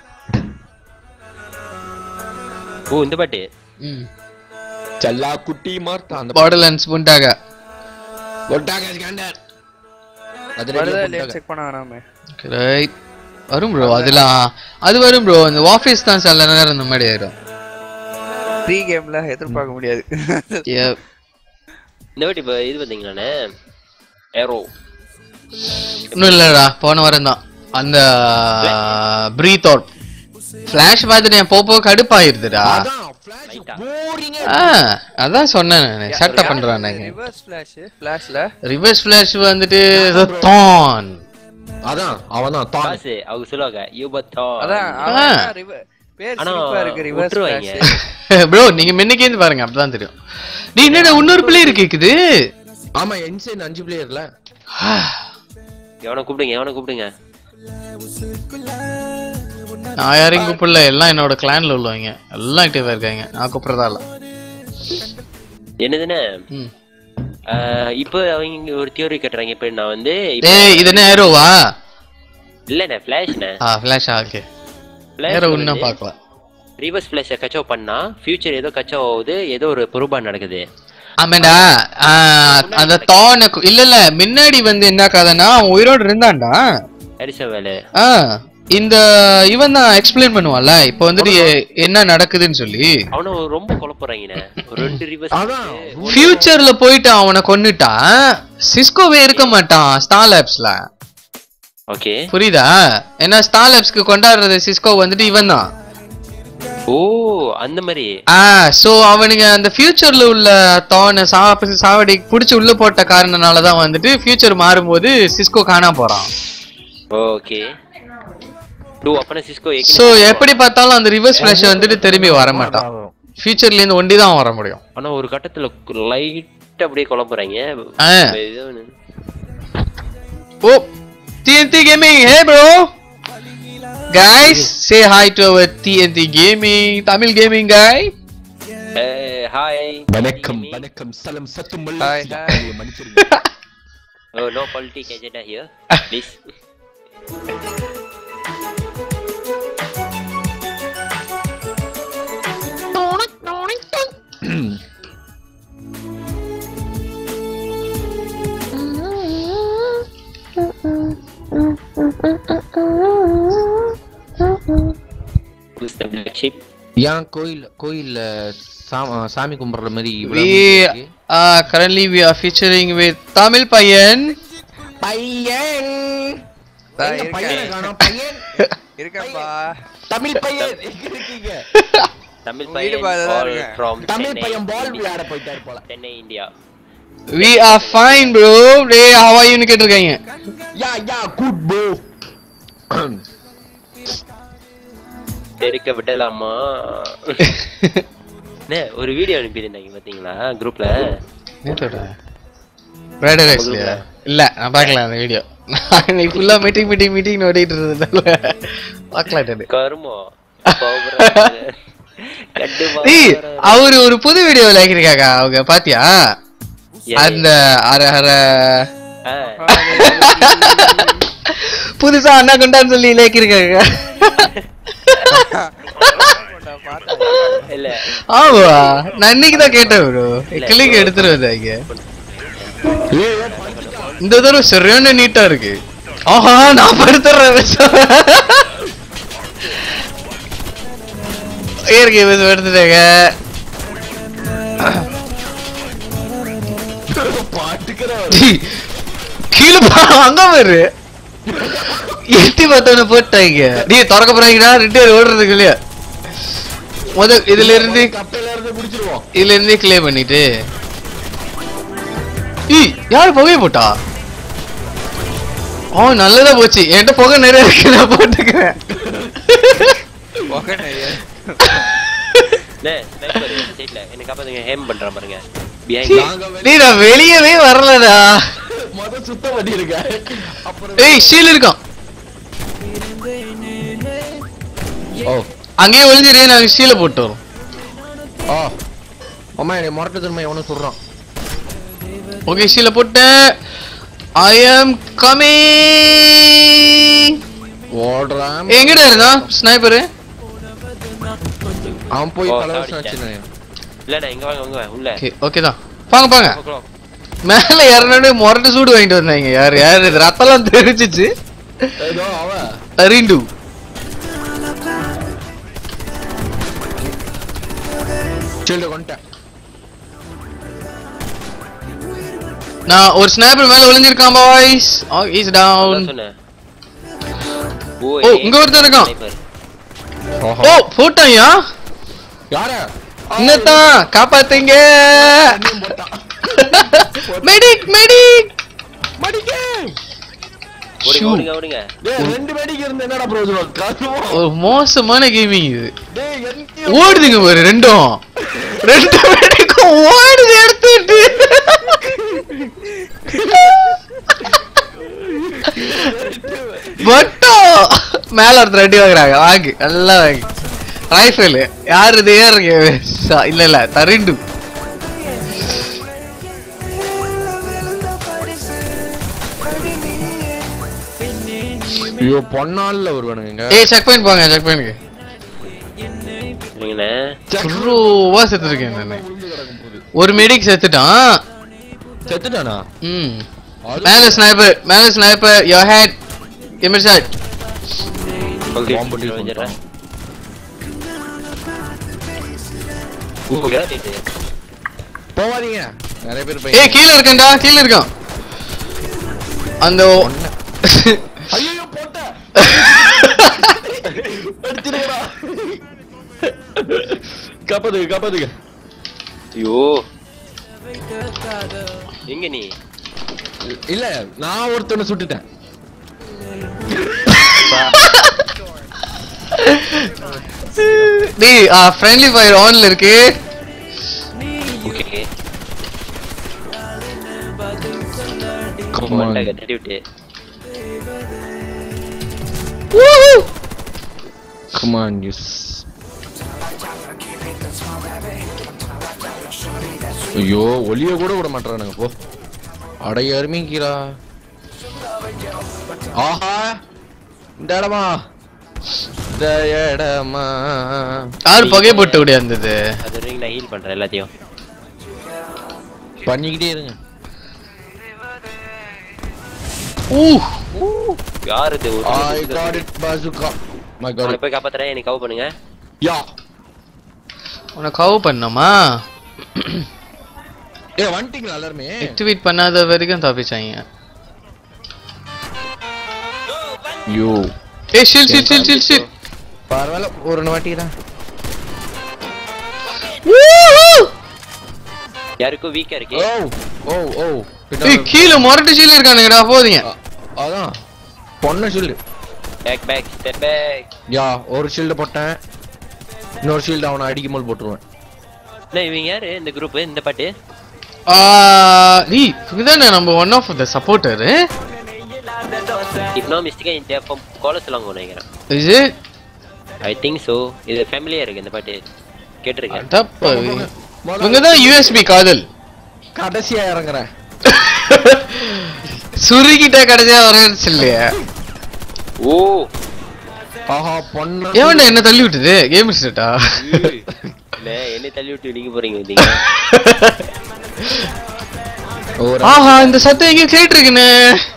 ஓ இந்த பாட்டு ம் செல்லா குட்டி மார்த்தா அந்த பாடலன்ஸ் புண்டாக போட்டாங்க ஸ்கேண்டர் அது வருதா ரெடியா இல்லையா போட்டாங்க செக் பண்ண வேணாமே ரைட் வரும் ப்ரோ அதெல்லாம் அது வரும் ப்ரோ இந்த ஆஃபீஸ் தான் சில நேரம் இந்த மாதிரி ஆயிடும் ஃப்ரீ கேம்ல எதிர்பார்க்க முடியாது Yeah. இந்த வாட்டி இப்போ இது பார்த்தீங்களாண்ணே ஏரோ இன்னும் இல்லடா போன வாரம் தான் அந்த பிரீத் அவுட் ஃபிளாஷ் பார்த்துட்டு என் போக போக கடுப்பாயிருதுடா அதான் ஃபிளாஷ் போரிங்க ஆ அதான் சொன்னேன் நான் செட்டப் பண்றேன் நாங்க ரிவர்ஸ் ஃபிளாஷ் ஃபிளாஷ்ல ரிவர்ஸ் ஃபிளாஷ் வந்துட்டு தான் அதான் அவன்தான் தான் காசு அவங்க சொல்லுவாங்க யூபத்தோ அதான் ஆ. அவன் river- பேர் ஆனா சிரிப்பா இருக்கு ரிவர்ஸ் விட்டுருவாங்க ஃபிளாஷ் ப்ரோ நீங்க முன்னுக்கேந்து பாருங்க அப்பதான் தெரியும் நீ என்னடா இன்னொரு பிளேயர் கேக்குது ஆமா என்சைன் அஞ்சு பிளேயர்ல எவனை கூப்பிடுங்க எவனை கூப்பிடுங்க நான் யாரையும் கூப்பிடல எல்லாம் என்னோட கிளான்ல உள்ளவங்க எல்லாம் ஆக்டிவா இருக்காங்க நான் கூப்பிடுறதா இல்ல என்னதுன்னு ம். இப்போ அவங்க ஒரு தியோரி கட்டுறாங்க இப்போ நான் வந்து இப்ப- ஏய் இது என்ன ஏரோவா இல்லண்ணே ஃபிளாஷ்ண்ணே ஆ ஃபிளாஷ் ஓகே Flash ஏரோ வந்து- இன்னும் பார்க்கலாம் ரிவர்ஸ் ஃபிளாஷை கச்சோ பண்ணா ஃபியூச்சர் ஏதோ கச்சோ ஆகுது ஏதோ ஒரு பொறுப்பா நடக்குது ஆமாடா ஆ, அந்த தான இல்ல இல்ல முன்னாடி வந்து என்ன கதைன்னா அவன் உயிரோடு இருந்தான்டா அரிச வேலை ஆ இந்த இவன் தான் எக்ஸ்பிளைன் பண்ணுவான்ல இப்போ வந்துட்டு எ- என்ன நடக்குதுன்னு சொல்லி அவனை ரொம்ப குழப்புறாங்கண்ணே ஒரு ரெண்டு ரிவர்ஸ் அதான் ஃபியூச்சர்ல போயிட்டு அவனை கொன்னுட்டான் சிஸ்கோவே இருக்க மாட்டான் ஸ்டார் லேப்ஸ்ல ஓகே புரியுதா ஏன்னா ஸ்டார் லேப்ஸ்க்கு கொண்டாடுறது சிஸ்கோ வந்துட்டு இவன் தான் ஓ அந்த மாதிரி ஆ சோ அவனுங்க அந்த ஃபியூச்சர்ல உள்ள தான சாப்ப சாவடி புடிச்சு உள்ள போட்ட காரணனால தான் வந்துட்டு ஃபியூச்சர் மாறும்போது சிஸ்கோ காணாம போறான் ஓகே டூ அப்பனா சிஸ்கோ சோ எப்படி பார்த்தாலும் அந்த ரிவர்ஸ் ஃபிளாஷ் வந்துட்டு திரும்பி வர மாட்டான் ஃபியூச்சர்ல இருந்து ஒண்டி தான் வர முடியும் ஆனா ஒரு கட்டத்துல லைட் அப்படியே குழப்புறாங்க ஆ. ஏதோ ஒண்ணு. ஓ TNT Gaming hey bro guys say hi to our TNT Gaming Tamil Gaming guy Eh, hi வணக்கம் வணக்கம் சலம் சத்து Hi, hi. மன்னிச்சிருங்க oh no politics agenda here please who's the black sheep ஏன் கோயில் கோயில்ல சா- சாமி கும்பிடுற மாதிரி இவ்வளவு we music இருக்கு? uh, currently we are featuring with Tamil பையன் பையன் தான் எங்க இருக்கேன். பையனை காணோம், பையன் இருக்கேன்பா தமிழ் பையன் எங்க இருக்கீங்க தமிழ் வீடு பையன் பாதுதான் all இருக்கேன். from தமிழ் சென்னை பையன் பால் விளையாட போயிட்டாரு போல Chennai India we are fine bro டேய் how are you னு கேட்டிருக்காங்க யா யா குட் ப்ரோ தெரிக்க விடலாமா அண்ணே, ஒரு வீடியோ அனுப்பியிருந்தாங்க பாத்தீங்களா குரூப்ல ரேடர் ரேஸ்லயா இல்ல நான் பார்க்கல அந்த வீடியோ நீ ஃபுல்லா மீட்டிங் மீட்டிங் மீட்டிங் ஓடிட்டு இருந்ததால பார்க்கல அது கருமோ ஏய் அவரு ஒரு புது வீடியோ லைக்கிருக்காங்க அவங்க பாத்தியா அந்த அர அர புதுசா அண்ணா கொண்டான்னு சொல்லி லேக்கிருக்காங்க இல்ல ஆமா நான் இன்னைக்கு தான் கேட்டேன் ப்ரோ கிளிக்கு எடுத்துருவது இங்க இந்த தடவை சரியான நீட்டா இருக்கு ஆஹா நான் படுத்துறேன் இயற்கை பஸ் எடுத்துட்டேங்க ஜி, கீழே பா அங்க பாரு எட்டி பார்த்தவன போட்டாங்க நீ திறக்க போறாங்கடா ரெண்டு பேர் ஓடுறதுக்கு இல்லையா முத இதுல இருந்து கப்பையில இருந்து குடிச்சிருவோம் இதுல இருந்தே கிளே பண்ணிட்டு ஈ யாரு புகைய போட்டா ஓ நல்லதா போச்சு என்கிட்ட புகை நிறைய இருக்கு நான் போட்டுக்கிறேன் புகை நிறைய சைட்ல எனக்கு காப்பாத்துங்க ஹேம் பண்றேன் பாருங்க சீ, பிஹைண்ட் டேய் நான் வெளியவே வரலடா முத சுத்தம் பண்ணிருக்க அப்புறம் ஏய் ஷீல் இருக்கான் ஓ அங்கேயே ஒளிஞ்சிரு நாங்க ஷீல போட்டு வரோம் ஓ அம்மா என்னை முரட்டு தன்மை எவனும் சொல்றான் ஓகே ஷீல போட்டேன் ஐ அம் கமிங் ஓடுறான் எங்கடா இருந்தா ஸ்னைப்பரு அவன் போய் ஓ, பல வருஷம் சாவடிச்சிட்டேன். ஆச்சு இல்லண்ணா இங்க வாங்க இங்க வாங்க உள்ள ஓகே ஓகே தான் பாங்க பாங்க பக்கம். மேல இறனோட முரட்டு சூடு வாங்கிட்டு வந்தாங்க யார் யார் இது ரத்தம்லாம் தெரிஞ்சிச்சு ஏதோ அவ தரிண்டு சொல்லிட்டு கொண்டேன் நான் ஒரு ஸ்னைப்பர் மேல ஒளிஞ்சிருக்கான் பாய்ஸ் இஸ் டவுன் அதான் சொன்னேன் ஓ ஓ இங்க ஒருத்தன் இருக்கான் sniper. ஓஹோ ஓ போட்டாயா யார இன்னத்தான் காப்பாத்துங்க என்னையும் போட்டான் மெடிக் மெடிக் மடிக்க ஓடுங்க ஓடுங்க ஓடுங்க டேய் ரெண்டு மணிக்கு இருந்து என்னடா பிரயோஜனம் கருமம் ஒரு மோசமான கேமிங் இது டேய் என்கிட்ட ஓடுதுங்க பாரு ரெண்டும் ரெண்டு மெடிக்கும் ஓடுது எடுத்துட்டு மட்டும் மேல ஒருத்தர் ரெடி வாங்குறாங்க வாங்கு நல்லா வாங்கு ரைஃபிள் யாரு இது ஏறுங்க இல்ல இல்ல தரிண்டு ஐயோ பொன்னால்ல வருவானுங்க ஏய் செக் பாயிண்ட் போங்க செக் பாயிண்ட் இல்லைங்கண்ணே சுருவா செத்துருக்கேன் நானு விழுந்து கிடக்கும் போது ஒரு மெடிக் செத்துட்டான் செத்துட்டானா ம் மேல ஸ்னைப்பர் மேல sniper your head give shot okay Bomb பண்ணி வச்சிடுறேன் போவாதீங்க நிறைய பேர் ஏய் பையன் கீழ இருக்கேன்டா கீழ இருக்கான் அந்த ஐயோ போட்ட அடிச்சிருக்கா காப்பாத்துங்க காப்பாத்துங்க ஐயோ எங்க நீ இல்ல நான் ஒருத்தனை சுட்டுட்டேன் டேய் ஃப்ரெண்ட்லி ஃபயர் ஆன்ல இருக்கு ஓகே Come on. மண்டை கட்டி விட்டு Come on, you. s- ஐயோ ஒளிய கூட விட மாட்டானுங்க போ அட எருமிங்கிறா ஆஹா இந்த இடமா இந்த இடமா யாரு புகை போட்டு விட இருந்தது அது வரைக்கும் நான் ஹீல் பண்றேன் எல்லாத்தையும் பண்ணிக்கிட்டே இருங்க ஊ யார் இது ஒரு ஐ காட் இட் bazooka மை அவனை காட் போய் காப்பாத்துறேன் எனக்கு கவு பண்ணுங்க யா உன கவு பண்ணோமா ஏ வந்துட்டீங்களா எல்லாருமே ஆக்டிவேட் பண்ணாத வரைக்கும் தப்பிச்சாங்க யோ ஏய் ஷில் ஷில் ஷில் ஷில் ஷில் பரவாயில்ல ஒரு வாட்டிதான் யாருக்கும் வீக்கா இருக்கு ஓ ஓ ஓ ஏய் கீழ மொரட்டு ஷீல் இருக்கானுங்கடா போதீங்க அ- அதான் பொண்ணு shield back back step back யா ஒரு ஷீல்டு போட்டேன் இன்னொரு ஷீல்டு அவனை அடிக்கும் போது போட்டுருவேன் என்ன இவங்க யாரு இந்த குரூப் இந்த பாட்டு ஆ நீ இதுதானே நம்ம ஒன் ஆஃப் த சப்போர்ட்டர் இப்போ மிஸ்டேக்கா இந்த அப்போ கோலஸ் எல்லாம் நினைக்கிறேன் இது ஐ திங்க் சோ இது ஃபேமிலியா இருக்கு இந்த பாட்டு கேட்டிருக்கேன் அடப்பா இவங்க தான் யூஎஸ்பி காதல் கடைசியா இறங்குறேன் சுருகிட்ட கடைசியா வரேன்னு சொல்லியா ஓ ஆஹா பொண்ணு ஏன்டா என்ன தள்ளி விட்டுது கேம் செட்டா இல்ல என்னை தள்ளி விட்டு நீங்க போறீங்க நீங்க ஒரு ஆஹா இந்த சத்தம் எங்க கேட்டிருக்குன்னு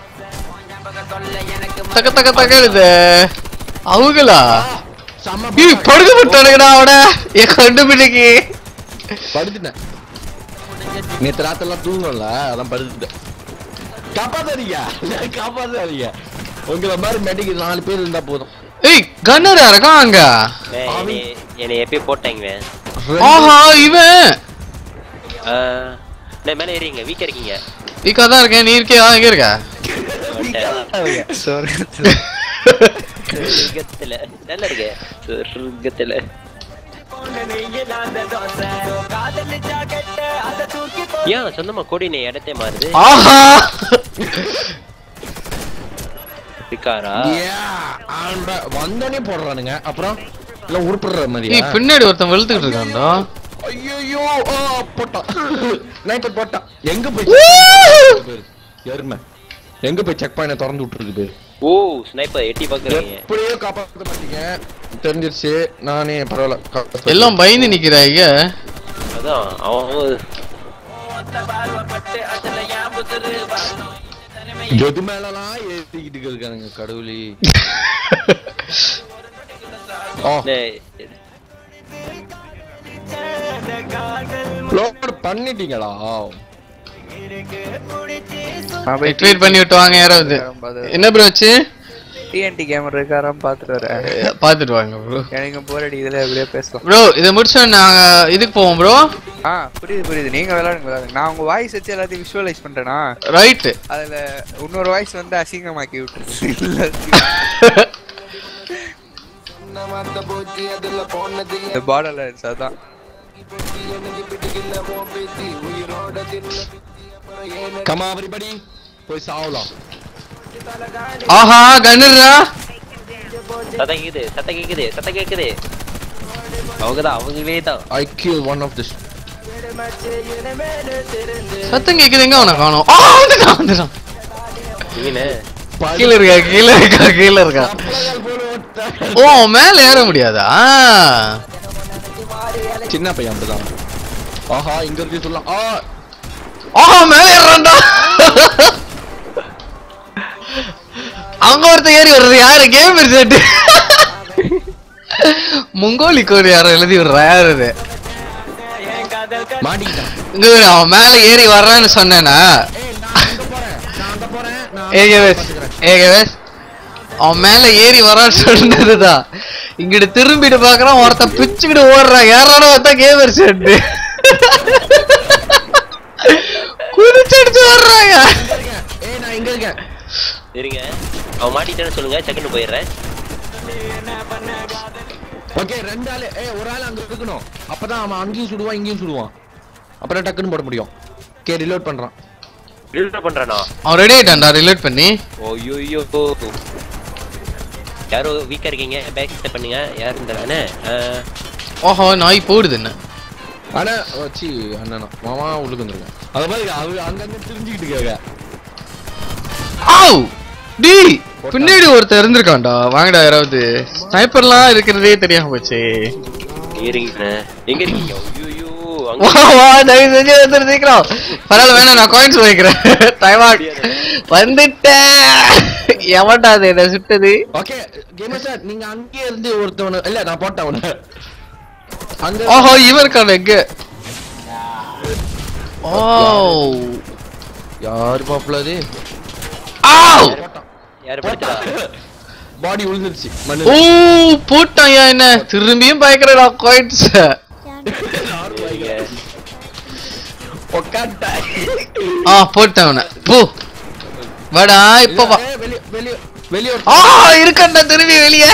தக்க தக்க தக்க இது அவங்களா செம்ம ஏய் படுக்க விட்டானுங்கடா அவட என் கண்டுபிடிக்கு படுத்துட்டேன் நேத்து ராத்தெல்லாம் தூங்கல அதான் படுத்துட்டேன் காப்பாத்தாதீங்க காப்பாத்தாதீங்க உங்களை மாதிரி மெடிக்கு நாலு பேர் இருந்தா போதும் ஏய் கன்னரா இருக்கான் அங்க வே, என்னை- என்னை எப்பயும் போட்டாங்க வே. ஆஹா இவன் ஆ, நான் மேல ஏறிங்க வீக்கா இருக்கீங்க வீக்கா தான் இருக்கேன் நீ இருக்கியா எங்க இருக்க வந்துட்டேன். சொர்க்கத்துல நல்லா இருக்கு சொர்க்கத்துல ஏன் சொந்தமா கொடி நீ இடத்தே மாறுது ஆஹா இருக்காரா Yeah, ஆண்டா. வந்தோடனே போடுறானுங்க அப்புறம் இல்ல உருப்பிடுற ஏய் மாதிரியா பின்னாடி ஒருத்தன் வெளுத்துக்கிட்டு இருக்கான்டா ஐயோ போட்டான் நைப்பர் போட்டான் எங்க போய் check பண்ணி பேரு? எருமை எங்க போய் செக் பண்ண திறந்து விட்டுருக்கு பேரு ஓ ஸ்னைப்பர் எட்டி பாக்குறீங்க எப்படியோ காப்பாத்த மாட்டீங்க தெரிஞ்சிருச்சு நானே பரவாயில்ல காப்பாத்த- எல்லாம் பயந்து நிக்கிறாங்க அதான் அவன் அவன் எது மேலலாம் ஏத்திக்கிட்டு இருக்கானுங்க கடவுளே ஓ டேய், லோட் பண்ணிட்டீங்களா ஆக்டிவேட் பண்ணி விட்டு வாங்க யாராவது என்ன ப்ரோ ஆச்சு டிஎன்டி கேமரா இருக்காராம் பாத்துட்டு வரேன் பாத்துட்டு வாங்க ப்ரோ எனக்கு போர் அடிக்குதுல எப்படியே பேசலாம் ப்ரோ இதை முடிச்சா நாங்க இதுக்கு போவோம் ப்ரோ ஆ புரியுது புரியுது நீங்க விளையாடுங்க விளையாடுங்க நான் உங்க வாய்ஸ் வச்சு எல்லாத்தையும் விஷுவலைஸ் பண்றேனா ரைட் அதுல இன்னொரு வாய்ஸ் வந்து அசிங்கமாக்கி விட்டுருச்சு இல்ல இந்த பார்டர்ல அதான் கமா everybody போய் சாவலாம் ஆஹா கன்னுடா சத்தம் கேக்குது சத்தம் கேக்குது சத்தம் கேக்குது அவங்கதான் அவங்களே தான் I kill one of this சத்தம் கேக்குது எங்க அவனை காணோம் ஆ வந்துட்டான் வந்துட்டான் நீங்க கீழ இருக்கா கீழ இருக்கா கீழ இருக்கா ஓ மேல ஏற முடியாதா சின்ன பையன் அப்படிதான் ஆஹா இங்க இருக்கு சொல்லலாம் ஆ ஆஹா மேல ஏறான்டா அங்க ஒருத்தன் ஏறி வர்றது யாரு கேம் செட்டு முங்கோலி கோடி யாரோ எழுதி விடுறா யாரு இது மாட்டிக்கிட்டான் இங்க பாரு, அவன் மேல ஏறி வர்றான்னு சொன்னேனா ஏய் நான் அங்க போறேன் நான் அங்க போறேன் நான் ஏகே வேஸ் பாத்துக்கிறேன். ஏகே வேஸ் அவன் மேல ஏறி வரான்னு சொன்னதுதான் இங்கிட்டு திரும்பிட்டு பாக்குறான் ஒருத்தன் பிச்சுக்கிட்டு ஓடுறான் யாரான ஒருத்தன் கேமர் செட்டு குதிச்சடிச்சு வர்றாங்க இங்க இருக்கேன். ஏய் நான் இங்க இருக்கேன் இருங்க அவன் மாட்டிட்டான்னு சொல்லுங்க செகண்ட் போயிடுறேன் ஓகே ரெண்டு ஆளு ஏய் ஒரு ஆள் அங்க இருக்கணும் அப்பதான் அவன் அங்கேயும் சுடுவான் இங்கேயும் சுடுவான் அப்புறம் டக்குன்னு போட முடியும் ஓகே ரிலோட் பண்றான் ரிலோட் பண்றானா அவன் ரெடி ஆயிட்டான்டா ரிலேட் பண்ணி ஓய்யோ யாரோ வீக்கா இருக்கீங்க பேக் ஸ்டெப் பண்ணுங்க யார் இந்த அண்ணே ஓஹோ நாய் போடுது என்ன ஆனா வச்சு அண்ணனா மாமா உள்ளுக்கு வந்துருக்கேன் அத மாதிரி அவ அங்கங்க தெரிஞ்சுக்கிட்டு கேக்க ஆவ் டி பின்னாடி ஒருத்தர் இருந்திருக்கான்டா வாங்கடா யாராவது ஸ்னைப்பர்லாம் இருக்கிறதே தெரியாம போச்சு இருங்க எங்க இருக்கீங்க ஐயோ வா வா தயவு செஞ்சு வந்துரு சீக்கிரம் பரவாயில்ல வேணாம் நான் காயின்ஸ் வைக்கிறேன் டைம் வந்துட்டேன் எவன்டா அது என்ன சுட்டது ஓகே கேமர் சார் நீங்க அங்கேயே இருந்து ஒருத்தவன இல்ல நான் போட்டேன் அவன அங்க ஓஹோ இவன் இருக்கான் எங்க ஓ யாரு பாப்புல அது ஆவ் போட்டான் யாரு படுத்துடா பாடி விழுந்துருச்சு ஓ மண்ணு போட்டான் ஏன் என்ன திரும்பியும் பயக்கிறடா காயின்ஸ் உக்காண்டா ஆ போட்டேன் அவனை போ வாடா இப்போ வா ஏய், வெளிய வெளிய வெளிய ஒரு- ஆ இருக்கண்டா திரும்பி வெளியே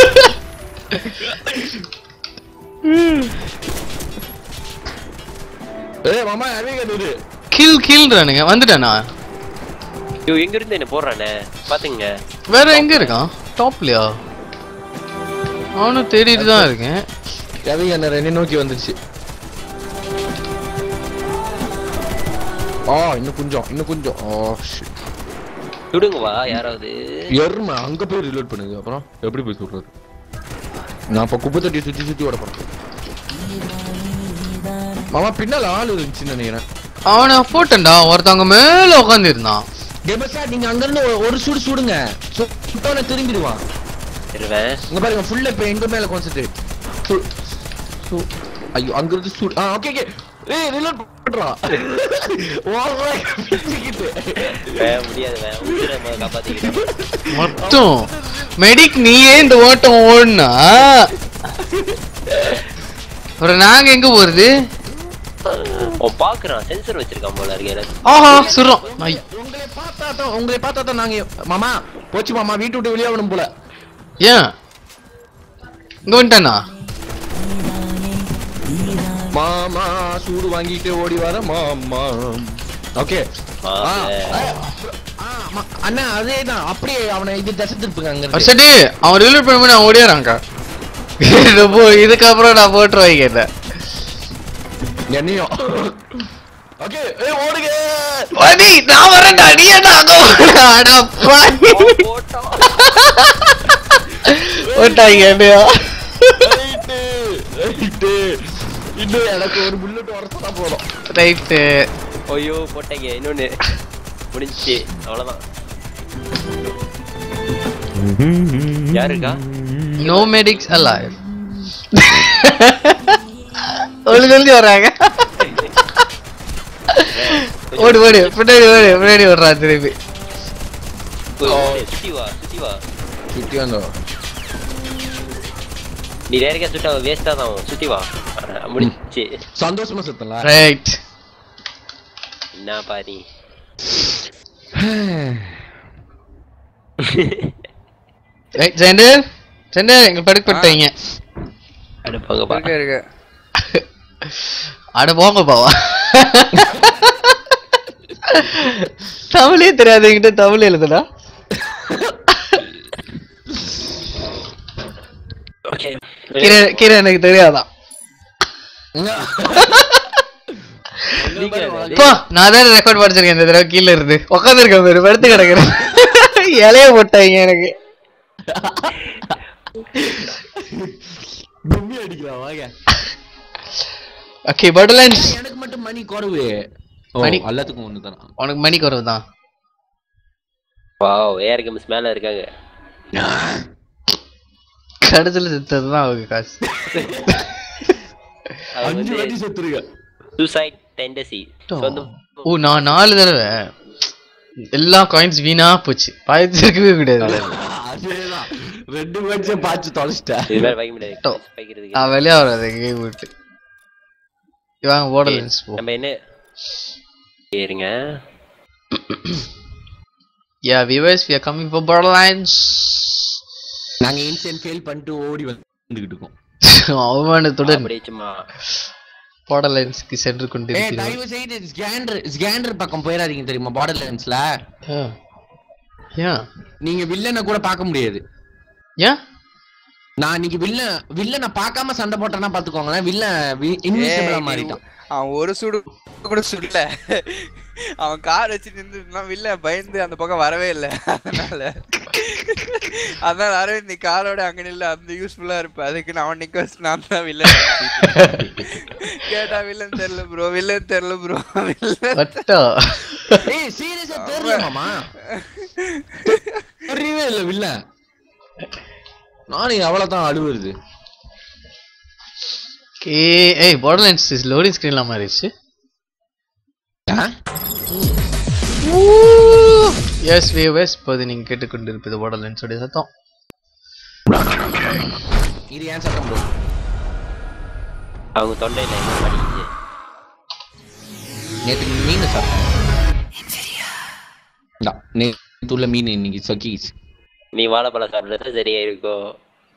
ஏய் மாமா அறிவிங்க இது கில் கில்றானுங்க வந்துட்டானா ஐயோ எங்க இருந்து என்ன போடுறானே பாத்துங்க வேற எங்க இருக்கான் டாப்லயா அவனும் தேடிட்டு தான் இருக்கேன் கவி என்ன ரெண்டு நோக்கி வந்துருச்சு ஆ இன்னும் கொஞ்சம் இன்னும் கொஞ்சம் ஓ shit. சுடுங்க வா யாராவது எருமை அங்க போய் ரிலோட் பண்ணுங்க அப்புறம் எப்படி போய் சொல்றது நான் இப்ப குப்பை தொட்டி சுத்தி சுத்தி ஓட போறேன் மாமா பின்னால ஆள் இருந்துச்சுன்னு நினைக்கிறேன் அவனை போட்டேன்டா ஒருத்தவங்க மேல உட்காந்து இருந்தான் டெபஸா நீங்க அங்க இருந்து ஒரு- ஒரு சுடு சுடுங்க சு- சுட்டோன திரும்பிடுவான் இருவேன் இங்க பாருங்க ஃபுல்லா இப்ப எங்க மேல கான்சென்ட்ரேட் ஐயோ அங்க இருந்து சுடு ஆ ஓகே ஓகே ஏய் ரிலோட் பண்றா ஓடுறா பிச்சுக்கிட்டு வே முடியாது வே உயிரை முதல்ல காப்பாத்திக்கிட்டேன் மட்டும் மெடிக் நீயே இந்த ஓட்டம் ஓடுனா அப்புறம் நாங்க எங்க போறது அவன் பாக்குறான் சென்சர் வச்சிருக்கான் போல இருக்கு எனக்கு ஆஹா சுடுறோம் ஐ, உங்களை பார்த்தா தான் உங்களை பார்த்தா தான் நாங்க மாமா போச்சு மாமா வீட்டு விட்டு வெளியே ஆகணும் போல ஏன் இங்க வந்துட்டானா மாமா சூடு வாங்கிட்டு ஓடி வர மாமா ஓகே ஆ, அண்ணா அதேதான் அப்படியே அவனை இது தசை திருப்புங்க அங்க இருந்து. சரி அவன் ரிலீட் பண்ணும்போது நான் ஓடியாராங்க இது போ இதுக்கப்புறம் நான் போட்டு வைக்கிறேன் என்னையும் ஓகே ஏய் ஓடுங்க அடி நான் வரேன்டா நீ என்ன அங்க வர? அட பாவி. போட்டோம் போட்டாங்க என்னையா ரைட்டு ரைட்டு இன்னும் எனக்கு ஒரு புல்லட் வரச்சா போதும் ரைட்டு ஐயோ போட்டீங்க இன்னொன்னு முடிஞ்சுச்சு அவ்வளவுதான் யாரு இருக்கா நோ மெடிக்ஸ் அலைவ் ஒளி சொல்லி வர்றாங்க ஓடு ஓடு பின்னாடி ஓடு பின்னாடி ஓடுறா திருப்பி போய் ஓடு, சுத்தி வா சுத்தி வா சுத்தி வந்தோம் நீ நேரடியா சுட்டா வேஸ்டா தான் ஆகும். சுத்தி வா ஆ, முடிஞ்சுச்சு சந்தோஷமா சுத்தலாம் ரைட் என்ன பாரி ரைட் சென்டர் சென்டர் எங்க படுக்கப்பட்டீங்க அடுப்பாங்க பா இருக்க இருக்க அட போங்க பாவா தமிழே தெரியாது என்கிட்ட தமிழ் எழுதுடா ஓகே கீரை கீரை எனக்கு தெரியாதான் பா நான் தான் ரெக்கார்ட் படிச்சிருக்கேன் இந்த தடவை கீழ இருந்து உட்காந்துருக்கேன் பேரு படுத்து கிடக்குறேன் இலைய போட்டாங்க எனக்கு கும்மி அடிக்கலாம் வாங்க ஓகே பட்டர்லைன்ஸ் எனக்கு மட்டும் மணி குறவு ஓ, மணி. எல்லாத்துக்கும் ஒண்ணு தானா உனக்கு மணி குறவு தான் வாவ் ஏஆர் கேம்ஸ் மேல இருக்காங்க கடைசியில் செத்தது தான் அவங்க காசு அவங்க அஞ்சு வந்து வாட்டி செத்துருக்க சூசைட் டெண்டசி சொந்த ஓ நான் நாலு தடவை எல்லா காயின்ஸ் வீணா போச்சு பாயத்து இருக்கவே கூடாது அதேதான் ரெண்டு மேட்சே பாச்சு தொலைச்சிட்டேன் இது மாதிரி வைக்க முடியாது டோ. வைக்கிறதுக்கு நான் வெளியே வராது கேம் விட்டு வாங்க போடலன்ஸ் போ நம்ம என்ன இருங்க யா viewers we are coming for borderlands நாங்க இன்சென்ட் ஃபெயில் பண்ணிட்டு ஓடி வந்துகிட்டு இருக்கோம் அவமானத்துடன் அப்படியே சும்மா borderlandsக்கு சென்று ஏய் கொண்டிருக்கிறோம் தயவு செய்து ஸ்கேண்டர் ஸ்கேண்டர் பக்கம் போயிடாதீங்க தெரியுமா பார்டர் லைன்ஸ்ல ஆ. ஏன் நீங்க வில்லனை கூட பார்க்க முடியாது ஏன் நான் இன்னைக்கு வில்லன் வில்லனை பார்க்காம சண்டை போட்டேன்னா பாத்துக்கோங்களேன் வில்லன் இன்விசிபிளா மாறிட்டான் அவன் ஒரு சுடு கூட சுடல அவன் கார் வச்சு நின்று வில்ல பயந்து அந்த பக்கம் வரவே இல்லை அதனால அதனால அரவிந்த் நீ காரோட அங்க நில்ல அந்த யூஸ்ஃபுல்லா இருப்ப அதுக்கு நான் அவன் நிக்க வச்சு நான் தான் வில்லன் கேட்டா வில்லன் தெரியல ப்ரோ வில்லன் தெரியல ப்ரோ வில்லன் வட்டா ஏய் சீரியஸா தெரியல மாமா தெரியவே இல்ல வில்லன் நானும் அவ்வளவுதான் அழுவுறது கே ஏய் borderlands இஸ் லோடிங் ஸ்கிரீன்ல மாறிடுச்சு ஆ? எஸ் வியூவர்ஸ் இப்போது நீங்க கேட்டுக்கொண்டிருப்பது borderlands உடைய சத்தம் இது ஏன் சத்தம் ப்ரோ அவங்க தொண்டையில என்ன படிக்குது நேத்து மீன் சாப்பிட்டேன் இந்தா, நேத்து உள்ள மீன் இன்னைக்கு சொக்கீஸ் நீ வாழைப்பழம் சாப்பிடுறது சரியா இருக்கும்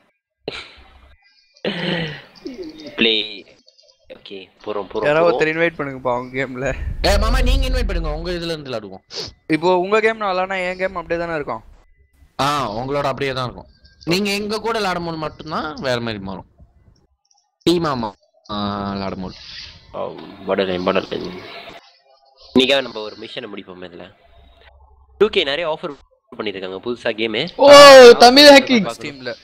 ப்ளே ஓகே போறோம் போறோம் யாராவது போறோம். ஒருத்தர் இன்வைட் பண்ணுங்கப்பா அவங்க கேம்ல ஏ மாமா நீங்க இன்வைட் பண்ணுங்க உங்க இதுல இருந்து விளையாடுவோம் இப்போ உங்க கேம் நான் விளாட்னா என் கேம் அப்படியே தானே இருக்கும் ஆ உங்களோட அப்படியே தான் இருக்கும் நீங்க எங்க கூட விளையாடும் போது மட்டும்தான் வேற மாதிரி மாறும் டீம் ஆமா விளையாடும் போது படலைன் படலைன் இன்னைக்காக நம்ம ஒரு மிஷனை முடிப்போம் இதுல டூ கே நிறைய ஆஃபர் பண்ணிருக்காங்க புதுசா கேமு ஓ தமிழ் ஹேக்கிங் ஸ்டீம்ல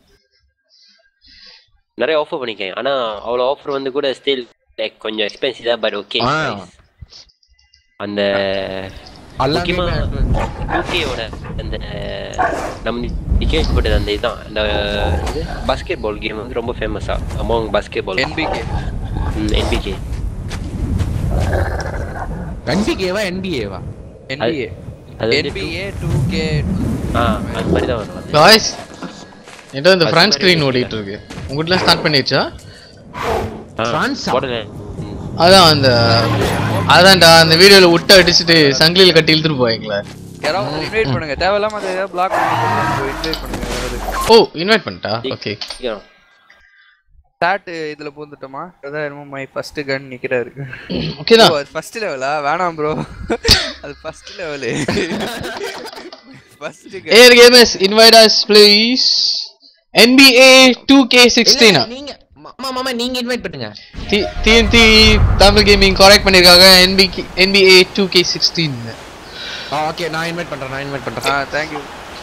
நிறைய ஆஃபர் பண்ணிருக்காங்க ஆனா அவ்வளோ ஆஃபர் வந்து கூட ஸ்டில் லைக் கொஞ்சம் எக்ஸ்பென்சிவ் தான் பட் ஓகே ஆ. அந்த எல்லாமே முக்கியமா யூகேவோட அந்த நம்ம கேள்விப்பட்டது அந்த இதுதான் அந்த பாஸ்கெட் பால் கேம் வந்து ரொம்ப ஃபேமஸா among basketball NBK NBK என்பிகேவா என்பிஏவா என்பிஏ அது வந்து என்பிஏ டூ கே ஆ அந்த மாதிரி தான் வரும் அது. காய்ஸ் என்கிட்ட இந்த அது ஃப்ரண்ட் மாதிரி ஸ்க்ரீன் ஓடிட்டு இருக்கு உங்ககிட்ட ஸ்டார்ட் பண்ணிடுச்சா ஆ, France ஆ? போடல. ம். அதான் அந்த அதான்டா அந்த வீடியோல விட்டு அடிச்சுட்டு சங்கிலியில கட்டி இழுத்துட்டு போவீங்களே யாராவது இன்வைட் பண்ணுங்க தேவையில்லாம அதை ஏதாவது பிளாக் பண்ணி இன்வைட் பண்ணுங்க யாராவது ஓ இன்வைட் பண்ணிட்டா ஓகே சீக்கிரம். ஸ்டார்ட் இதுல பூந்துட்டோமா அதான் என்னமோ மை ஃபர்ஸ்ட் கன் நிக்கிறாரு ஓகே தான் ஃபர்ஸ்ட் லெவலா வேணாம் ப்ரோ அது first level first gun air gamers invite us please NBA 2K16 இல்ல, நீங்க மாமா மாமா நீங்க இன்வைட் பண்ணுங்க T- TNT Tamil gaming correct பண்ணிருக்காங்க NBK NBA 2K16 ஓகே நான் இன்வைட் பண்றேன் நான் இன்வைட் ஆ பண்றேன் தேங்க் யூ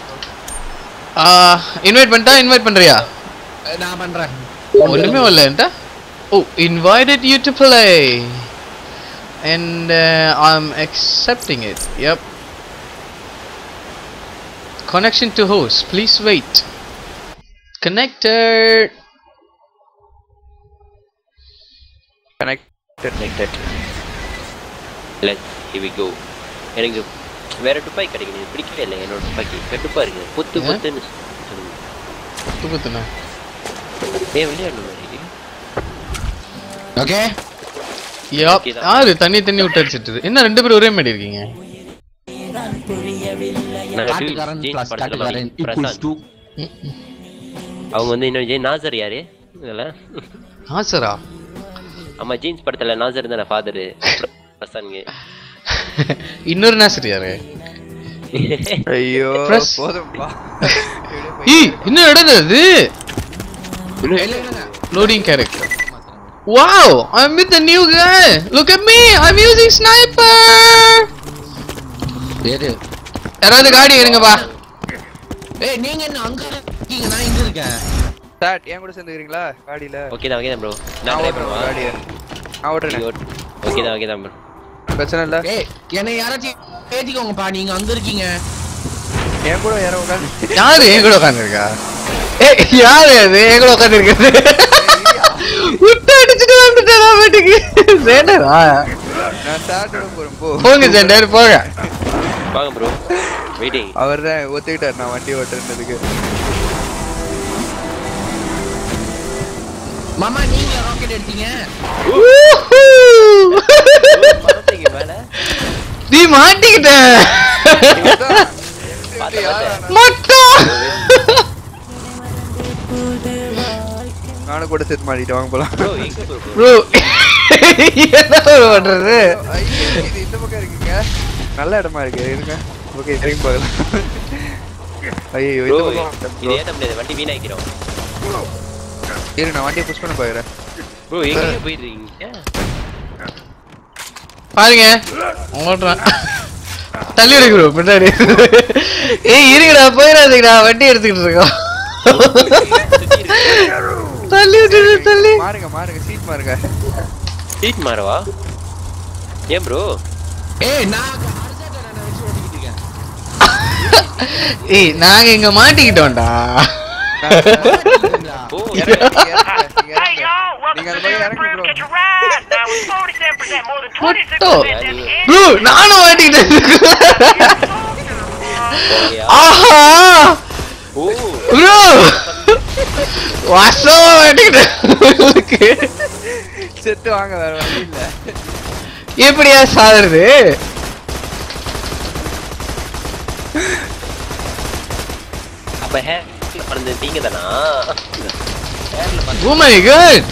இன்வைட் பண்ணிட்டா இன்வைட் பண்றியா நான் பண்றேன் ஒண்ணுமே வரலன்ட்டா ஓ invited you to play and uh, I'm accepting it yep connection to host please wait connected connect Connected. Let's here we go. எனக்கு வேற துப்பாக்கி கிடைக்கணும் எனக்கு பிடிக்கவே இல்லை என்னோட துப்பாக்கி கடுப்பா இருக்கு பொத்து ஏன்? பொத்துன்னு தூக்குத்துண்ணா ஏன் விளையாடணும் மாதிரி ஓகே யா Okay தான். யாரு தண்ணி தண்ணி விட்டு அடிச்சிட்டு என்ன ரெண்டு பேரும் ஒரே மாதிரி இருக்கீங்க நான் காட்டுக்காரன் ஜெயின்ஸ் பிளஸ் படத்துல காட்டுக்காரன் மாதிரி ஈக்குவல்ஸ் பிரசாந்த். டு ம், ம். அவங்க வந்து இன்னும் ஜெயின் நாசர் யாரு இதெல்லாம் ஆசரா ஆமா ஜீன்ஸ் படத்துல நாசர் தானே ஃபாதர் பிரசாந்த் இன்னொரு நாசர் யாரு ஐயோ Press. போதும்பா ஏய் இன்னும் இடம் அது இல்ல இல்ல loading character wow i'm with the new guy look at me i'm using sniper எது யாராவது காடி எடுங்கப்பா ஏய் நீங்க என்ன அங்க இருக்கீங்க நான் இங்க இருக்கேன் ஸ்டார்ட் என் கூட சேர்ந்துக்கிறீங்களா காடியில ஓகே தான் ஓகே தான் ப்ரோ நான் நான் ட்ரை ஓட்டுறேன் பண்ணுவேன் காடியை நான் ஓட்டுறேன் ஓகே தான் ஓகே தான் ப்ரோ பிரச்சனை இல்ல ஏய் என்னை யாராச்சும் ஏத்திக்கோங்கப்பா நீங்க அங்க இருக்கீங்க என் கூட யாரோ உட்காந்து யாரு என் கூட உட்காந்துருக்கா ஏய் யாரு அது என் கூட உட்காந்துருக்கிறது விட்டு அடிச்சுட்டு வந்துட்டேன் நான் வீட்டுக்கு சேண்டரா நான் சாப்பிட போறேன் போ போங்க சேண்டர் போங்க வாங்க ப்ரோ வெயிட்டிங் அவர் தான் ஒத்துக்கிட்டார் நான் வண்டி ஓட்டுறதுக்கு மாமா நீங்க ராக்கெட் எடுத்தீங்க பரவாயில்லைங்க மேல நீ மாட்டிக்கிட்ட மட்டும் நானும் கூட சேர்த்து மாட்டிட்டு வாங்க போலாம் ப்ரோ எங்க ப்ரோ ப்ரோ என்ன bro பண்றது ஐயோ, இது இந்த பக்கம் இருக்குங்க நல்ல இடமா இருக்கு இருங்க ஓகே திரும்பி பார்க்கலாம் ஐயோ ப்ரோ இந்த பக்கம் இது ஏத்த முடியாது வண்டி வீணாக்கிறோம் இரு நான் வண்டியை புஷ் பண்ண பாக்குறேன் ப்ரோ எங்க போயிடுறீங்க பாருங்க ஓட்டுறேன் தள்ளி விடுங்க ப்ரோ பின்னாடி ஏய் இருங்கடா போயிடாதீங்கடா வண்டி எடுத்துக்கிட்டு இருக்கோம் தள்ளி விட்டுடு தள்ளி மாறுங்க மாறுங்க சீட் மாறுங்க சீட் மாறவா ஏன் ப்ரோ ஏய் நான் அரசாட்ட நான் வச்சு ஓட்டிக்கிட்டு இருக்கேன் ஏய் நாங்க இங்க மாட்டிக்கிட்டோம்டா மாட்டிக்கிட்டீங்களா? ஓ இறங்குங்க, இறங்குங்க, நீங்க Hey இறங்குங்க. y'all, welcome நீங்க to அது மாதிரி Urban இறங்குங்க Groove bro. Get Your Ride. Now with 47% more than 26% What in bro நானும் மாட்டிக்கிட்டேன் ஓகேயா ஆஹா ஓ ப்ரோ வாசமா மாட்டிக்கிட்டேன் உங்களுக்கு செத்து வாங்க வேற வழி இல்ல எப்படியா சாதுறது அப்ப ஹேர்ல பிறந்த நீங்க தானா ஹேர்ல பிறந்த ஓ மை காட்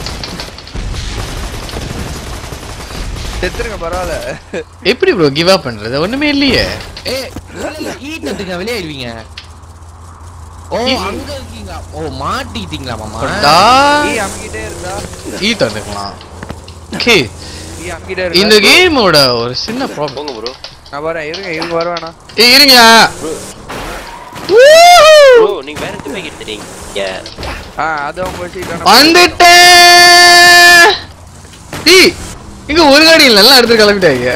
செத்துருங்க பரவாயில்ல எப்படி ப்ரோ கிவ் அப் பண்றது ஒண்ணுமே இல்லையே ஏய் இல்ல இல்ல ஈ தட்டுங்க வெளியாயிருவீங்க ஓ அங்க இருக்கீங்க ஓ மாட்டிக்கிட்டீங்களா மாமா டா ஈ அங்கிட்டே இருந்தா ஈ தந்துக்கலாம் ஓகே ஈ அங்கிட்டே இருந்தா இந்த கேமோட ஒரு சின்ன ப்ராப்ளம் போங்க ப்ரோ நான் வரேன் இருங்க இருங்க வர வேணாம் ஏய் இருங்க ப்ரோ நீங்க வேற எதுவுமே எடுத்துறீங்க ஆ அது அவங்க சீட் வந்துட்டேன் ஏய் இங்க ஒரு காடி இல்ல எல்லாம் எடுத்து கிளம்பிட்டாங்க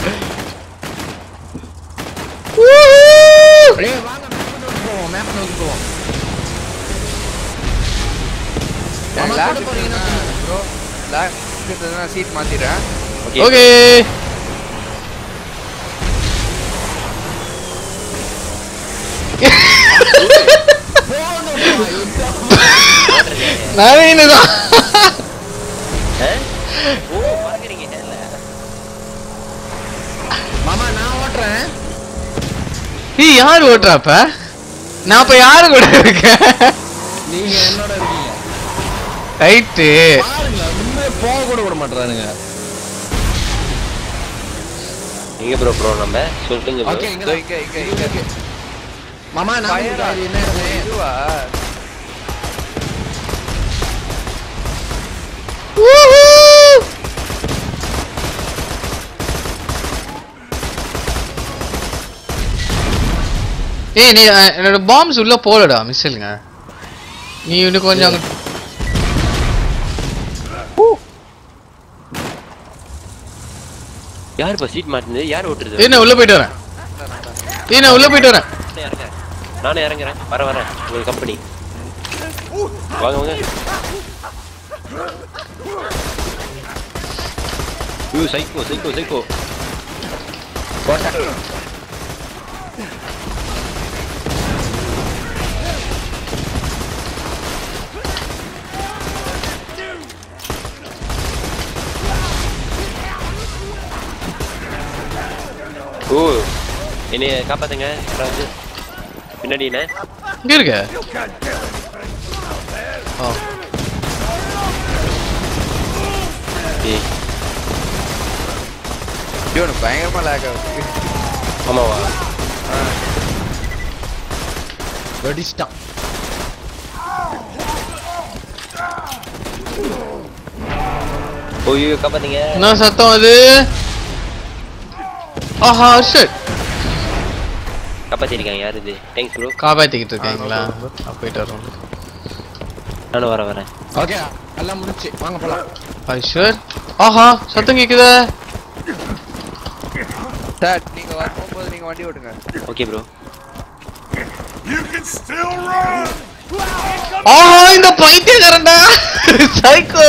ஏய் வாங்க மேப் நோக்கி போவோம் மேப் நோக்கி போவோம் மாமா கூட போறீங்கன்னா ப்ரோ லாக் சீட் மாத்திடுறேன் ஓகே ஓகே நவீனு தான் ஓ பாக்குறீங்க ஹேர்ல மாமா நான் ஓட்டுறேன் ஏய் யார் ஓட்டுறாப்ப நான் இப்ப யாரு கூட இருக்கேன் நீங்க என்னோட இருக்கீங்க ரைட்டு பாருங்க உண்மையை போக கூட விட மாட்டானுங்க எங்க ப்ரோ ப்ரோ நம்ம சொல்லுங்க ப்ரோ ஓகே இதோ இங்க இங்க இங்க இங்க மாமா நான் Fire ஆ? உங்களுக்கு என்ன இடமே இதுவா ஏய் நீ அஹ், என்னோட பாம்ஸ் உள்ள போலடா மிஸ்ஸிலுங்க நீ இன்னும் கொஞ்சம் அங்க- யார் இப்போ சீட் மாட்டினது யார் ஓட்டுறது ஏய் நான் உள்ள போயிட்டு வரேன் ஏய் நான் உள்ள போயிட்டு வரேன் நானே இறங்குறேன் நானே இறங்குறேன் வர வரேன் உங்களுக்கு கம்பெனி வாங்க வாங்க ஐயோ சைக்கோ சைக்கோ சைக்கோ ஓ என்னைய காப்பாத்துங்க யாராவது பின்னாடி என்ன இங்க இருக்க ஓ ஏய் ஐயோ எனக்கு பயங்கரமா லேக் ஆகுது ஆமாவா வெடிச்சிட்டான் ஓய்யோ காப்பாத்துங்க என்ன சத்தம் அது ஆஹா ஷட் காப்பாத்திருக்காங்க யார் இது தேங்க்ஸ் ப்ரோ காப்பாத்திக்கிட்டு இருக்கீங்களா நான் போயிட்டு வரோம் நானும் வரேன் வரேன் ஓகே எல்லாம் முடிச்சு வாங்க போலாம் ஐ ஷூர் ஆஹா சத்தம் கேக்குதே சார் நீங்க வ- போகும்போது நீங்க வண்டி ஓட்டுங்க ஓகே ப்ரோ ஆஹா இந்த பைத்தியக்காரன்டா சைக்கோ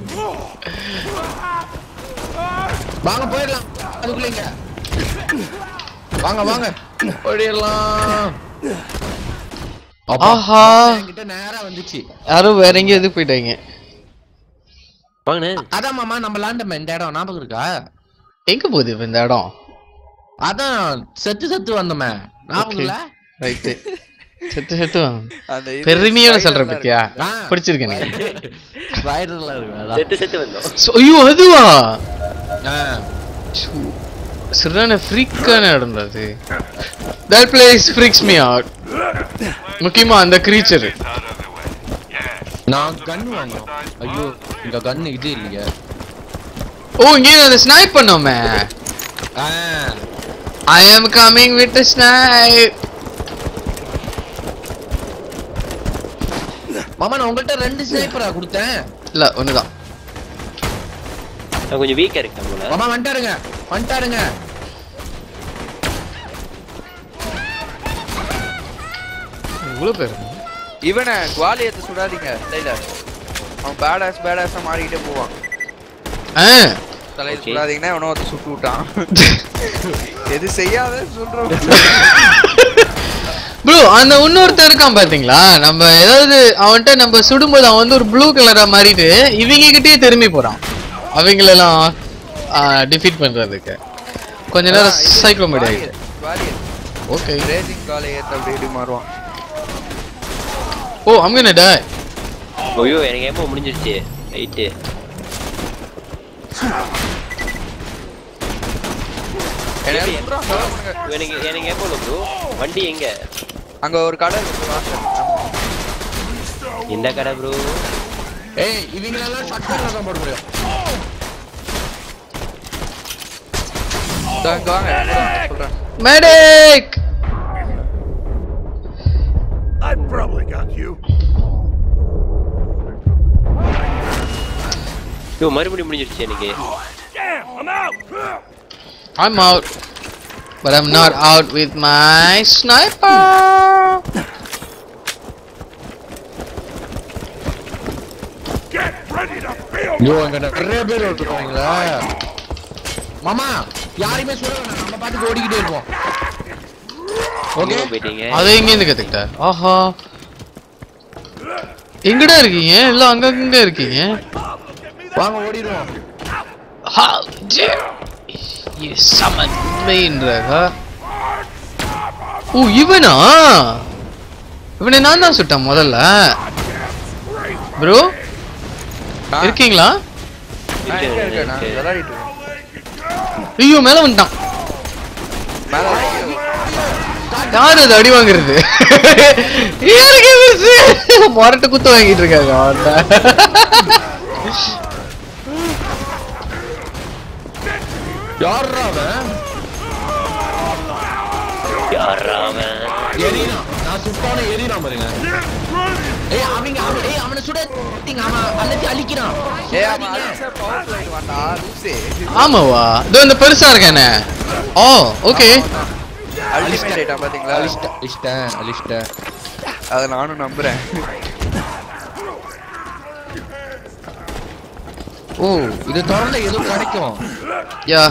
வாங்க போயிடலாம் அதுக்குள்ள இங்க வாங்க வாங்க போயிடலாம் அப்பா, ஆஹா. என்கிட்ட நேரா வந்துச்சு யாரும் வேற எங்கேயும் எதுக்கு போயிட்டாங்க வாங்கண்ணே அதான் மாமா நம்ம லாண்டமே இந்த இடம் ஞாபகம் இருக்கா எங்க போகுது இப்ப இந்த இடம் அதான் செத்து செத்து வந்தோமே ஞாபகம் இல்ல ரைட்டு செத்து செத்து வாங்க. அந்த இது பெருமையோட சொல்ற spider-லாம் பத்தியா ஆ. பிடிச்சிருக்கு எனக்கு ஸ்பைடர்லாம் இருக்கு அதான். செத்து செத்து வந்தோம் சோ- ஐயோ அதுவா ஆ. சரியான ஃப்ரீக்கான இடம் அது that place freaks me out முக்கியமா அந்த creature நான் கன் வாங்கணும் ஐயோ இங்க கன் இது இல்லையே ஓ இங்கே அதை ஸ்னைப் பண்ணோமே ஆ. I am coming with a snipe மாமா நான் உங்கள்ட்ட ரெண்டு ஸ்னைப்பரா கொடுத்தேன் இல்ல ஒண்ணுதான் நான் கொஞ்சம் வீக்கா இருக்கேன் போல மாமா வந்துட்டாருங்க வந்துட்டாருங்க இவ்வளவு பேர் இவனை குவாலியத்தை சுடாதீங்க தலையில அவன் பேடாஸ் பேடாஸா மாறிக்கிட்டே போவான் ஆ தலையில Okay. சுடாதீங்கன்னா இவனோ ஒருத்தன் சுட்டு விட்டான் எது செய்யாத சொல்றோம் ப்ரோ அந்த இன்னொருத்தன் இருக்கான் பாத்தீங்களா நம்ம ஏதாவது அவன்கிட்ட நம்ம சுடும்போது அவன் வந்து ஒரு ப்ளூ கலரா மாறிட்டு இவங்க கிட்டயே திரும்பி போறான் அவங்களெல்லாம் டிஃபீட் பண்றதுக்கு கொஞ்ச நேரம் சைக்ளோமேட் ஆயிடுது குவாலியர் ஓகே ரேசிங் காலையத்தை அப்படி இப்படி மாறுவான் ஓ அங்க டா ஐயோ எனக்கு ஏமோ முடிஞ்சிருச்சு ரைட்டு எனக்கு சொல்றான், follow பண்ணுங்க. எனக்கு எனக்கு ஏமோ இல்லை ப்ரோ வண்டி எங்க அங்க ஒரு கடை இருக்கு வாங்க. இந்த கடை ப்ரோ ஏய் இவங்களெல்லாம் சக்கரை தான் போட முடியும் இதோ இங்க வாங்க இங்க வாங்க, சொல்றேன் medic I probably got you. ஐயோ மறுபடியும் முடிஞ்சிருச்சு எனக்கு Damn, I'm out. I'm out but I'm not out with my sniper Get ready to feel ஐயோ இங்க நிறைய பேர் வந்துருவாங்களா மாமா யாரையுமே சொல்ல வேணாம் நம்ம பாட்டுக்கு ஓடிக்கிட்டே இருப்போம் ஓகே எங்க போயிட்டீங்க அதை எங்க இருந்து கத்துக்கிட்ட ஆஹா எங்கடா இருக்கீங்க எல்லாம் அங்கங்க இருக்கீங்க வாங்க ஓடிடுவோம் How dare you summon meன்றதா ஓ இவனா இவனை நான் தான் சுட்டேன் முதல்ல ப்ரோ ஆ, இருக்கீங்களா நான் எங்க இருக்கேன் நான் விளையாடிட்டு இருக்கேன் ஐயோ மேல வந்துட்டான் மேல இருக்கு. யாரு அது அடி வாங்குறது யாருக்கு இது? மொரட்டு குத்து வாங்கிட்டு இருக்காங்க அவன்கிட்ட. யாரா அவன் யாரா அவன் எரியிறான் நான் சுட்டான எரியிறான் பாருங்க ஏய் அவங்க அவன் ஏய் அவனை சுட திங்க அவன் அல்லத்தி அழிக்கிறான் ஏய் அவன் அடிச்சா பவர் பிளேட் வாண்டா லூசே ஆமாவா இதோ இந்த பெருசா இருக்கானே ஓ ஓகே அல்டிமேட் ஐட்டம் பாத்தீங்களா அழிச்சிட்டேன் அழிச்சிட்டேன் அழிச்சிட்டேன் அத நானும் நம்புறேன் ஓ இது திறந்த ஏதோ கிடைக்கும் யா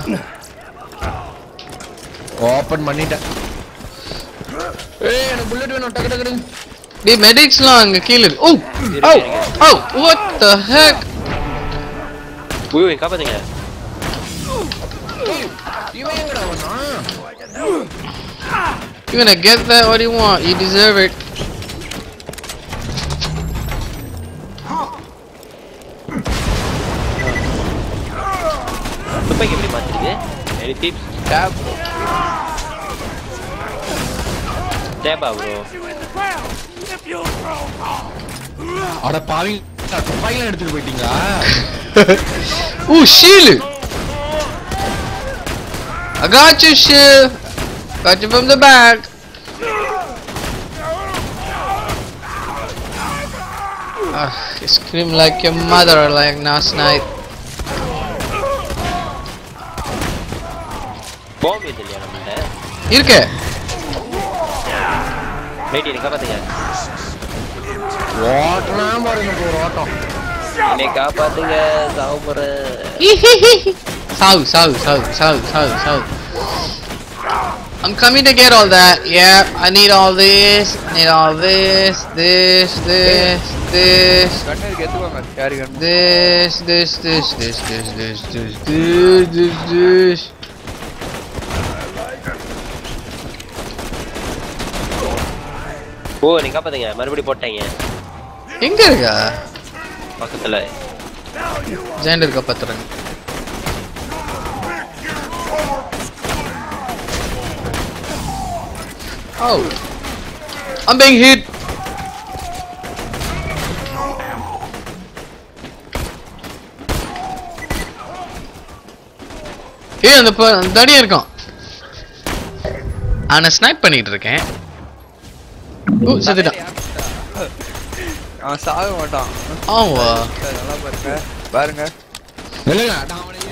ஓபன் பண்ணிட்டேன் ஏய் எனக்கு புல்லட் வேணும் டக்கு டக்கு டக்கு. டி மெடிக்ஸ்லாம் அங்க கீழ இருக்கு ஓ ஓ ஓ வாட் தி ஹெக் ஐயோ என் காப்பாத்துங்க ஏய், இவன் எங்கடா வந்தான் You gonna get that what you want. You deserve it. துப்பாக்கி எப்படி மாத்துறது எனி டிப்ஸ் டேப் டேபா ப்ரோ If you'll throw. அட பாவி துப்பாக்கிலாம் எடுத்துட்டு போயிட்டீங்களா Ooh, shield! I got you, shield. Got you from the back. Ah, you scream like your mother like last night. பாம்பு எது இல்லையா நம்மள்ட்ட இருக்கு ரைட் என்னை காப்பாத்துங்க ஓட்டனா பாருங்க bro, ஒரு ஓட்டம் என்னை காப்பாத்துங்க சாவு போறேன் சாவு சாவு சாவு சாவு சாவு சாவு I'm coming to get all that. Yeah, I need all this, need all this, this, this, this, கண்ணு இருக்கு எடுத்துக்கோங்க யாரு கண்ணு this, this, this, this, this, this, this, this, this, this. ஓ என்னை காப்பாத்துங்க மறுபடியும் போட்டாங்க எங்க இருக்கா பக்கத்துல ஜெயண்ட் இருக்க பத்துறேன் Oh, I'm being hit. ஏய் அந்த ப- அந்த தடியா இருக்கான் அவனை ஸ்னைப் பண்ணிட்டு இருக்கேன் ஓ செத்துட்டான் அவன் சாக மாட்டான் ஆமா சரி, நல்லா பாருங்க பாருங்க இல்லைங்க நான் அவனை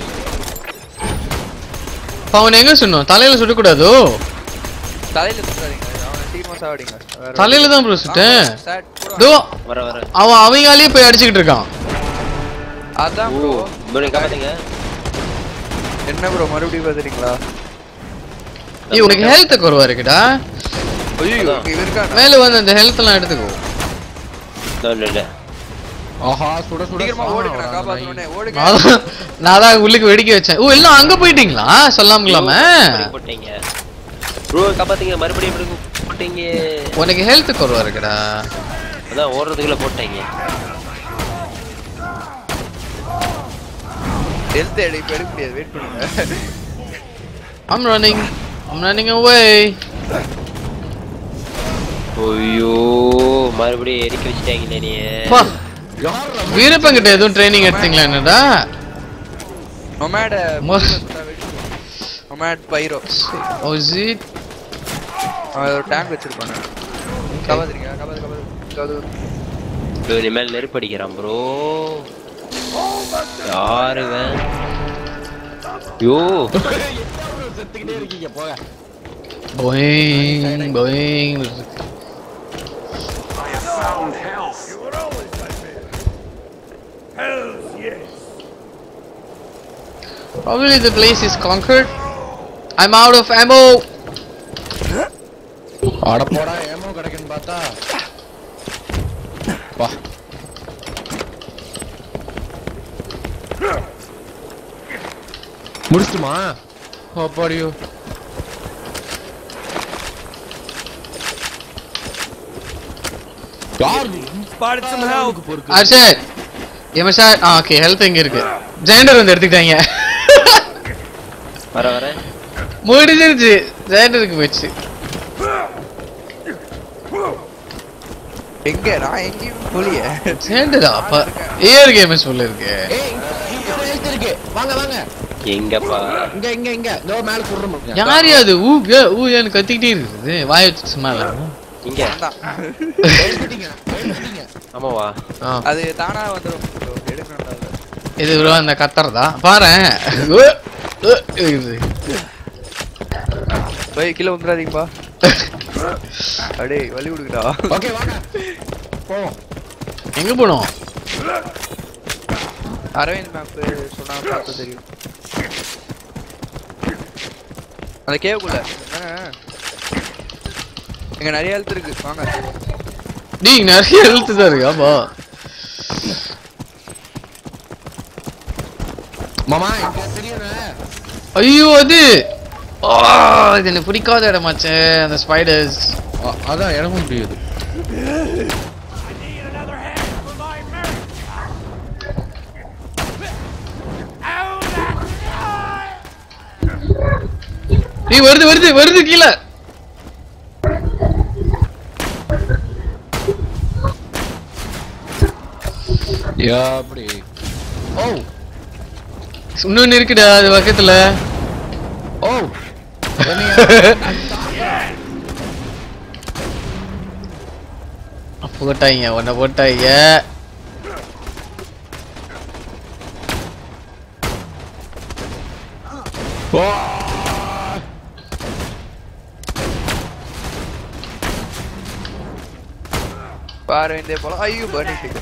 அப்ப அவனை எங்க சொன்னோம் தலையில சுடக்கூடாதோ தலையில சுத்தாதீங்க அவனை சீக்கிரமா சாவடிங்க வேற தலையில தான் ப்ரோ சுட்டேன் ஆமா, stat போடுவாங்க. தோ வர வர அவன் அவங்காலேயே போய் அடிச்சுக்கிட்டு இருக்கான் அதான் ஓ ப்ரோ bro, என்னை காப்பாத்துங்க என்ன ப்ரோ மறுபடியும் பாத்துறீங்களா ஏய் உனக்கு ஹெல்த் குறைவா இருக்குடா ஐயோ அதான். இங்க இருக்கான் மேல வந்து அந்த ஹெல்த் எல்லாம் எடுத்துக்கோ No, no, no. ஆஹா சுட சுட சீக்கிரமா சாவணும் ஓடுங்க நான் அவனை. காப்பாத்தணுனே ஓடுங்க நான் தான் நான் தான் உள்ளுக்கு வெடிக்க வச்சேன் ஓ எல்லாம் அங்க போயிட்டீங்களா சொல்லாமலாம மறுபடியும் போட்டீங்க ப்ரோ காப்பாத்துங்க மறுபடியும் எப்படி போட்டீங்க உனக்கு ஹெல்த் குறைவா இருக்குடா அதான் ஓடுறதுக்குள்ள போட்டீங்க ஹெல்த் எடு இப்ப எடுக்க முடியாது வெயிட் பண்ணுங்க I'm running I'm running away ஐயோ மறுபடியும் எரிக்க வச்சுட்டாங்களே நீ பா யார்ரா? வீரப்பங்கிட்ட எதுவும் ட்ரைனிங் எடுத்தீங்களா என்னடா நொமேட மொ- நொமேட் பைரோ ஓ ஜீட் அவன் ஒரு டேங்க் வச்சிருப்பானே காப்பாத்துறீங்க காப்பாத்து காப்பாத்து காப்பாத்து ப்ரோ இனிமேல் நெருப்பு அடிக்கிறான் ப்ரோ யாரு இவன் யோ செத்துக்கிட்டே இருக்கீங்க போக போயிங் போயிங் I have found health. You were always like this. Hells, yes. Probably the place is conquered. I'm out of ammo. அட போடா ஏமோ கிடைக்குன்னு பார்த்தா வா முடிச்சுட்டுமா அப்பாடியோ யார் Spotted some help. Arshad. Yamashad. Ah, okay. Health எங்க இருக்கு ஜெயண்டர் வந்து எடுத்துக்கிட்டாங்க வர வர முடிஞ்சிருச்சு ஜெயண்டருக்கு போச்சு எங்க நான் எங்கேயும் போலியே ஜெயண்டரா அப்ப ஏஆர் கேமஸ் உள்ள இருக்கு ஏய் இங்க ஒரு எழுத்து இருக்கு வாங்க வாங்க எங்கப்பா இங்க இங்க இங்க இதோ மேல சொல்றோம் யார் அது ஊ ஏ ஊ ஏன்னு கத்திக்கிட்டே இருக்குது வாய வச்சு சும்மா இல்லாம இங்க அதான். எழுதிட்டீங்க எழுதிட்டீங்க ஆமாவா ஆ, அது தானா வந்துடும் எடுக்கணும் அது. இது ப்ரோ அந்த கத்தறதா பாரு போய் கீழே வந்துடாதீங்கப்பா அடே வலி விடுங்கடா ஓகே வாங்க போவோம் எங்க போனோம் அரவிந்த் மேப் சொன்னா பார்த்து தெரியும் அந்த கேவுக்குள்ள எங்க நிறைய எழுத்து இருக்கு வாங்க நீ நிறைய எழுத்து தான் இருக்கு ஆமா மாமா இங்க தெரியும்ல ஐயோ அது ஆ, இது எனக்கு பிடிக்காத இடமாச்சே அந்த ஸ்பைடர்ஸ் அ- அதான் எனக்கும் முடியுது I need another hand for my America. Ow, that- நீ வருது வருது வருது கீழே அப்படி ஓ இன்னொன்னு இருக்குடா அது பக்கத்துல ஓ போட்டாங்க உன்னை போட்டாங்க பாரு இந்த போல ஐயோ பர்னிங் ஃபிகர்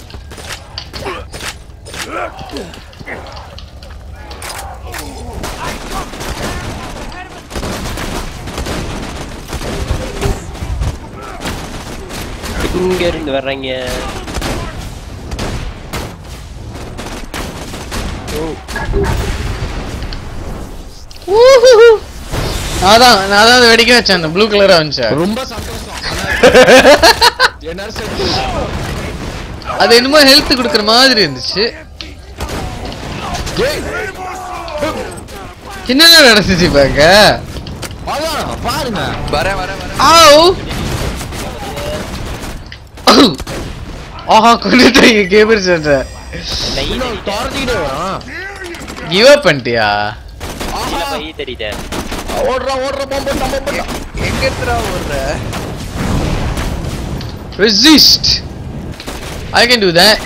இங்க இருந்து வர்றாங்க ஊஹுஹு. நான் தான் நான் தான் அதை வெடிக்க வச்சேன் அந்த ப்ளூ கலரா வந்துச்சு ரொம்ப சந்தோஷம் என்ன செத்து அது என்னமோ ஹெல்த் கொடுக்குற மாதிரி இருந்துச்சு ஏய் என்னென்ன நடந்துச்சு பாக்க அதான் பாருங்க வரேன் வரேன் வரேன் ஆவ் ஆஹா கொண்டுட்டாங்க கேபிள் சென்டர் இன்னும் துரத்திக்கிட்டே வரான் கிவ் அப் பண்ணிட்டியா பை தெரியுதேன் ஓடுறா ஓடுற பம்பு பம்பு எங்க இருந்துடா ஓடுற resist I can do that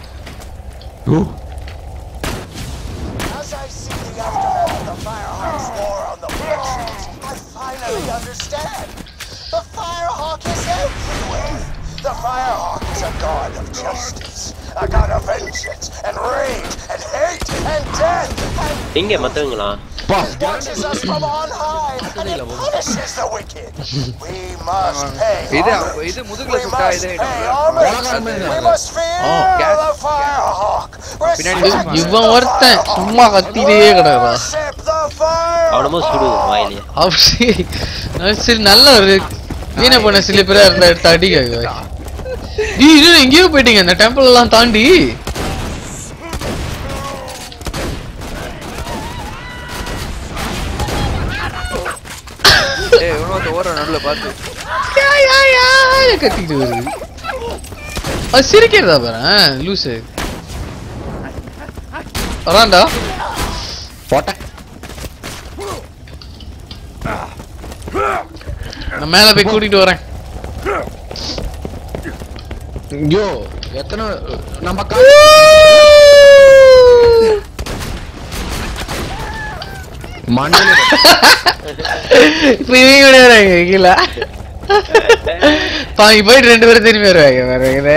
As I see the aftermath of the Firehawk's war on the British, I finally understand. The Firehawk is everywhere. The Firehawk is a god of justice, a god of vengeance and rage and hate and death and எங்க மத்தவங்களா பா watches us from on high and it punishes the wicked. We must pay இது homage. இது முதுகுல We சுட்டா must இது pay homage. அது- We must fear gas. the Firehawk. பின்னாடி Respect இவன் the ஒருத்தன் Firehawk. சும்மா கத்திட்டே கிடக்குறா Worship the Firehawk. அவனமோ சுடுது வாயிலே அப்படி நான் சரி நல்ல ஒரு வீணை பண்ண சில பேரா இருந்தா எடுத்து அடிக்க நீ இது எங்கேயோ போயிட்டீங்க அந்த டெம்பிள் எல்லாம் தாண்டி ஏய் இவனோ ஓடுற நடுல பார்த்து யா, யா, யா, கத்திக்கிட்டு வருது அது சிரிக்கிறதா பாரு லூசு வரான்டா போட்டேன் நான் மேல போய் கூட்டிட்டு வரேன் ஐயோ எத்தனை நம்ம கா- மண்டையில இப்ப இவங்க விளையாடுறாங்க கீழே பாங்க போயிட்டு ரெண்டு பேரும் திரும்பி வருவாங்க வருவாங்க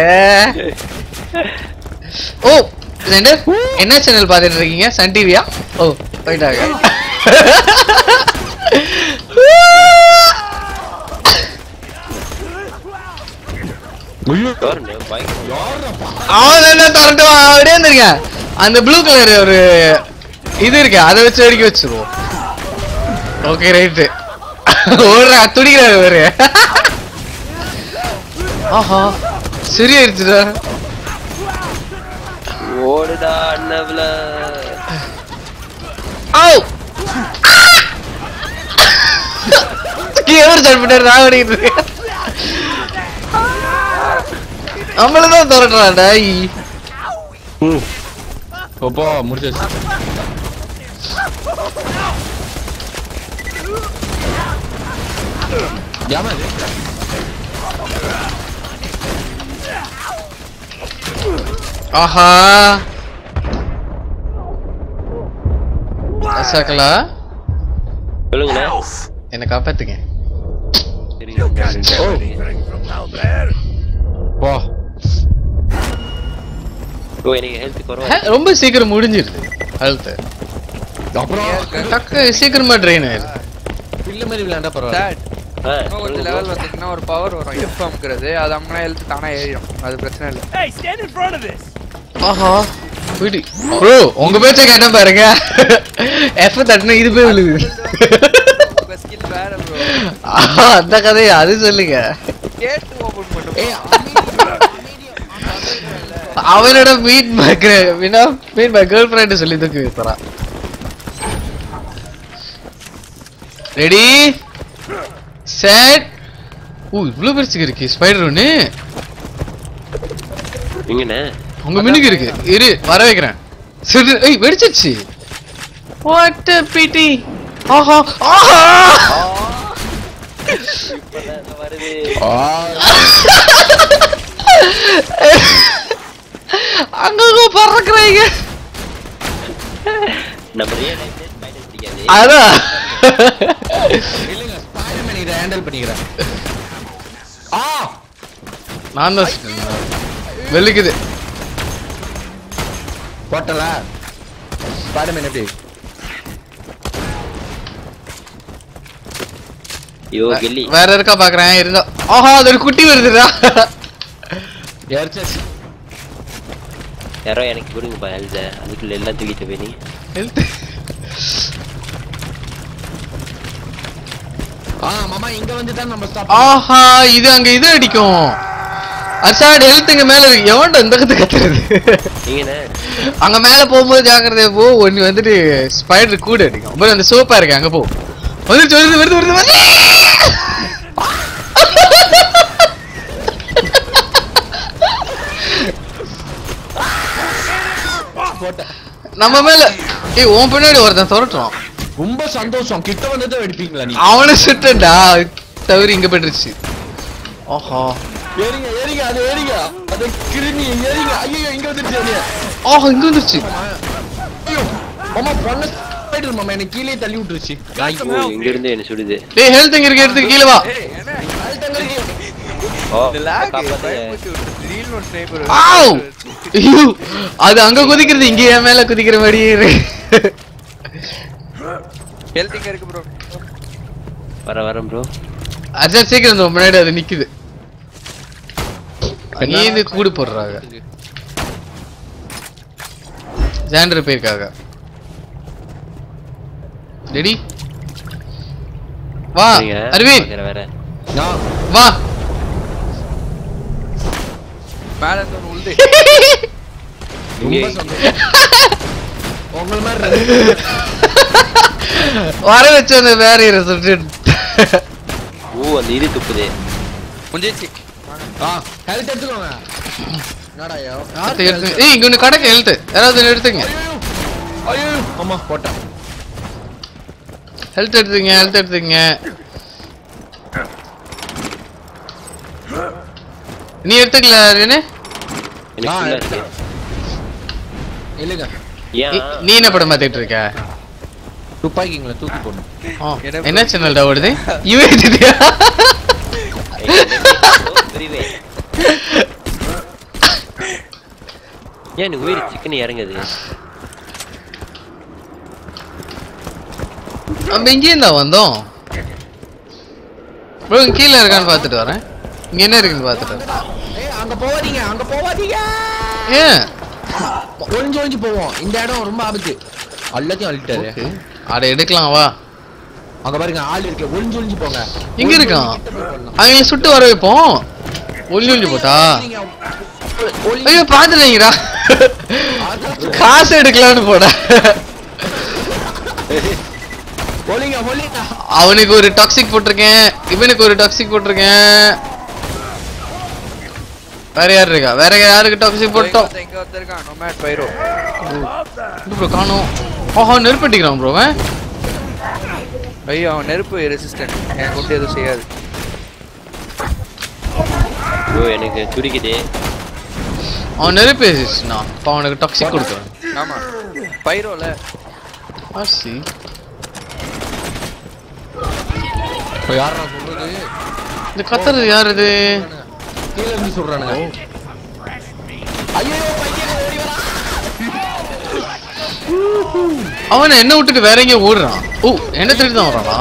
ஓ சென்டர் என்ன சேனல் பார்த்துட்டு இருக்கீங்க சன் டிவியா ஓ போயிட்டாங்க டோர்னு பைக் அவன் என்ன திரட்டு அப்படியே இருந்திருக்க அந்த ப்ளூ கலர் ஒரு இது இருக்கு அதை வச்சு அடிக்க வச்சிருவோம் ஓகே ரைட்டு ஓடுற துடிக்கிறாரு வேறு ஆஹா சரியாயிருச்சுடா ஓடுடா அண்ணாவில ஆவ் எவர் ஸ்டார்ட் பண்ணாரு நான் ஓடிட்டு இருக்கேன் நம்மளதான் துரட்டுறான்டா ஈ. அப்பா முடிச்சாச்சு ஏமா இது ஆஹா சகலா சொல்லுங்கண்ணே என்ன காப்பாத்துங்க ஓ Anything from down there? பா ஓ எனக்கு ஹெல்த் குறவா ஹே, ரொம்ப சீக்கிரம் முடிஞ்சிருது ஹெல்த் அப்புறம் டக்கு சீக்கிரமா ட்ரெயின் ஆயிருது பில்லு மாதிரி விளையாண்டா பரவாயில்ல டேட் ஆ, இன்னும் கொஞ்சம் சொல்லுங்க லெவல் வந்தீங்கன்னா ஒரு பவர் வரும் எஃப் அமுக்கிறது அது அம்னா ஹெல்த் தானா ஏறிடும் அது பிரச்சனை இல்லை Hey, stand in front of this! ஆஹா போயிட்டு ப்ரோ உங்க பேச்ச கேட்டேன் பாருங்க எஃப் தட்டினா இது போய் விழுது உங்க ஸ்கில் வேற ப்ரோ ஆஹா, அந்த கதையை அது சொல்லுங்க கேட்டு ஓபன் பண்ணு ஏய் அவனோட meet my meet my girlfriend சொல்லி தூக்கி வைப்பறான் ரெடி செட் ஓ இவ்வளவு பெருசுக்கு இருக்கு ஸ்பைடர் ஒன்று எங்கண்ணே உங்க மினுக்கு இருக்கு இரு வர வைக்கிறேன் சரி ஏய் வெடிச்சிருச்சு வாட் பிடி ஆஹா ஆஹா வருது அங்கங்க பறக்குறாங்க நம்ம ரியல் லைஃப்ல ஸ்பைடர் பிடிக்காது அதான் இல்லைங்க ஸ்பைடர்மேன் இதை ஹேண்டில் பண்ணிக்கிறேன் ஆ நான் தான் சுட்டேன். வெளுக்குது போட்டல ஸ்பைடர்மேன் எப்படி ஐயோ கில்லி வேற இருக்கா பாக்குறேன் இருந்தா ஆஹா அது ஒரு குட்டி வருதுடா எரிச்சாச்சு யாரோ எனக்கு கொடுங்கப்பா எழுத அதுக்குள்ள எல்லாம் தூக்கிட்டு போய் நீ Health. ஆ மாமா இங்க வந்து தான் நம்ம ஸ்டாப் ஆஹா இது அங்க இது அடிக்கும் அசாட் ஹெல்த் இங்க மேல இருக்கு எவன்டா இந்த கத்து கத்துறது நீங்கண்ணே அங்க மேல போகும்போது ஜாக்கிரதையா போ ஒன்னு வந்துட்டு ஸ்பைடர் கூட அடிக்கும் அப்புறம் அந்த சோப்பா இருக்கு அங்க போ வந்துருச்சு வருது வருது வருது வருது போட்டேன் நம்ம மேல ஏய் உன் பின்னாடி ஒருத்தன் துரட்டுறான் ரொம்ப சந்தோஷம் கிட்ட வந்ததை வெடிப்பீங்களா நீ அவனை சுட்டா தவிர இங்க போயிடுச்சு ஆஹா ஏறிங்க ஏறிங்க அது ஏறிங்க அது கிருமி ஏறிங்க ஐயோ இங்க வந்துருச்சு அது ஆஹா இங்க வந்துருச்சு ஐயோ மாமா பொண்ணு ஸ்பைடர் மாமா எனக்கு கீழே தள்ளி விட்டுருச்சு ஓ இங்க இருந்து என்ன சுடுது டேய் ஹெல்த் இங்க இருக்கு எடுத்து கீழே வா ஏய், என்ன? ஓ இந்த lag காப்பாத்துங்க பயமுறுத்தி விட்டுருச்சு. திடீர்னு ஒரு sniper ஆவ்! வந்து ஐயோ அது அங்க குதிக்கிறது இங்க என் மேல குதிக்கிற மாதிரியே இருக்கு health இங்க இருக்கு bro. வர வரேன் ப்ரோ அர்ஜான் சீக்கிரம் இந்த முன்னாடி அது நிக்குது நீ இந்த கூடு போடுறாங்க ஜாண்டர் போயிருக்காங்க ரெடி வா அரவிந்த் வேற வேற நான் வா மேல இருந்து ஒண்ணு உழுது. ரொம்ப சந்தோஷம் உங்கள மாதிரி ரெண்டு வர வச்ச அந்த வேற சொல்லிட்டு ஓ அந்த இது துப்புது முடிஞ்சிருச்சு. ஆ ஹெல்த் எடுத்துக்கோங்க என்னடா ஐயோ எடுத்து, எடுத்து. ஏய் இங்க ஒண்ணு கிடக்கு ஹெல்த் யாராவது ஒண்ணு எடுத்துங்க ஐயோ ஆமா போட்டேன் ஹெல்த் எடுத்துங்க ஹெல்த் எடுத்துங்க நீ எடுத்துக்கல ரேனு எனக்கு நான் full ஆ இருக்கு இல்லைங்க ஏன் நீ- நீ என்ன படம் பார்த்துட்டு இருக்க துப்பாக்கிங்களை தூக்கி போடணும் ஆ, என்ன என்ன சேனல்டா ஓடுது இவன் எடுத்துட்டியா புரியுவே ஏன் எனக்கு உயிர் சிக்கன் இறங்குது நம்ம இங்கேயும் தான் வந்தோம் ப்ரோ இங்க கீழே இருக்கான்னு பார்த்துட்டு வரேன் இங்க என்ன இருக்குன்னு பார்த்துட்டு வரேன் ஏய் அங்க போவாதீங்க அங்க போவாதீங்க ஏன் ஒளிஞ்சு ஒளிஞ்சு போவோம் இந்த இடம் ரொம்ப ஆபத்து எல்லாத்தையும் அழிட்டாரு Okay. அட எடுக்கலாம் வா அங்க பாருங்க ஆள் இருக்கு ஒளிஞ்சு ஒளிஞ்சு போங்க எங்க இருக்கான் கிட்ட போய் பண்ணலாம். அவங்கள சுட்டு வர வைப்போம் ஒளிஞ்சு ஒளிஞ்சு போட்டா நீங்க ஒளி- ஐயோ பாத்துட்டீங்கடா காசு எடுக்கலான்னு போட ஒளிங்க ஒளிங்க அவனுக்கு ஒரு டாக்ஸிக் போட்டிருக்கேன் இவனுக்கு ஒரு டாக்ஸிக் போட்டிருக்கேன் வேற யார் இருக்கா வேற யாருக்கு டாக்ஸிக் போட்டோம் இங்க இங்க வந்திருக்கான் nomad pyro. ப்ரோ காணோம் ஓஹோ நெருப்பட்டிக்கிறான் ப்ரோ அவன் ஐயோ அவன் நெருப்பு ரெசிஸ்டன்ட் எனக்கு வந்து எதுவும் செய்யாது ஓ எனக்கு துடிக்குது அவன் நெருப்பு ஏசிச்சுனா இப்போ அவனுக்கு டாக்ஸிக் கொடுக்குறான் ஆமா பைரோல ஆசி இப்போ யாரா சொல்றது இந்த கத்துறது யார் இது கீழ இருந்து சொல்றானுங்க ஐயோ பையன் ஓடி வரா அவன் என்ன விட்டுட்டு வேற எங்கேயும் ஓடுறான் ஓ என்ன திருட்டு தான் வரானா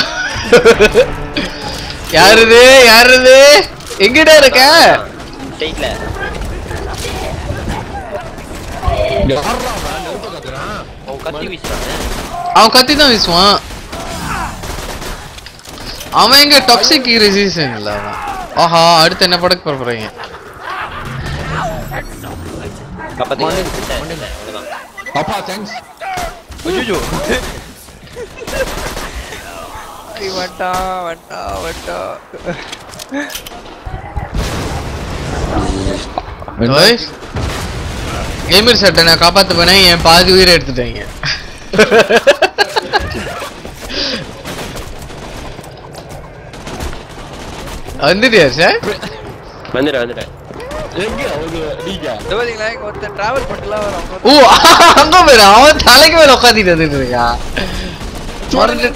யாருது யாருது எங்கிட்ட இருக்க சைட்ல யாரா அவன் நெருப்பு கத்துறான் அவன் கத்தி வீசுறாங்க அவன் கத்தி தான் வீசுவான் அவன் எங்க டாக்ஸிக் ரெசிஸ்டன் இல்ல அவன் ஆஹா அடுத்து என்ன படக்கு போறீங்க காப்பாத்துங்க அவ்வளவுதான் அப்பா தேங்க்ஸ் ஐயோ வட்டா வட்டா வட்டா கேமர் சட்டை நான் காப்பாத்து போனேன் என் பாதி உயிரை எடுத்துட்டாங்க வந்துட்டியா சார் வந்துடுறேன் வந்துடுறேன் எங்க அவங்க நீங்க இந்த பாத்தீங்களா இங்க ஒருத்தன் டிராவல் பண்ணிட்டுலாம் வரான் ஓ அங்க போயிரு அவன் தலைக்கு மேல உட்காந்துட்டு வந்துட்டு இருக்கா மொரட்டு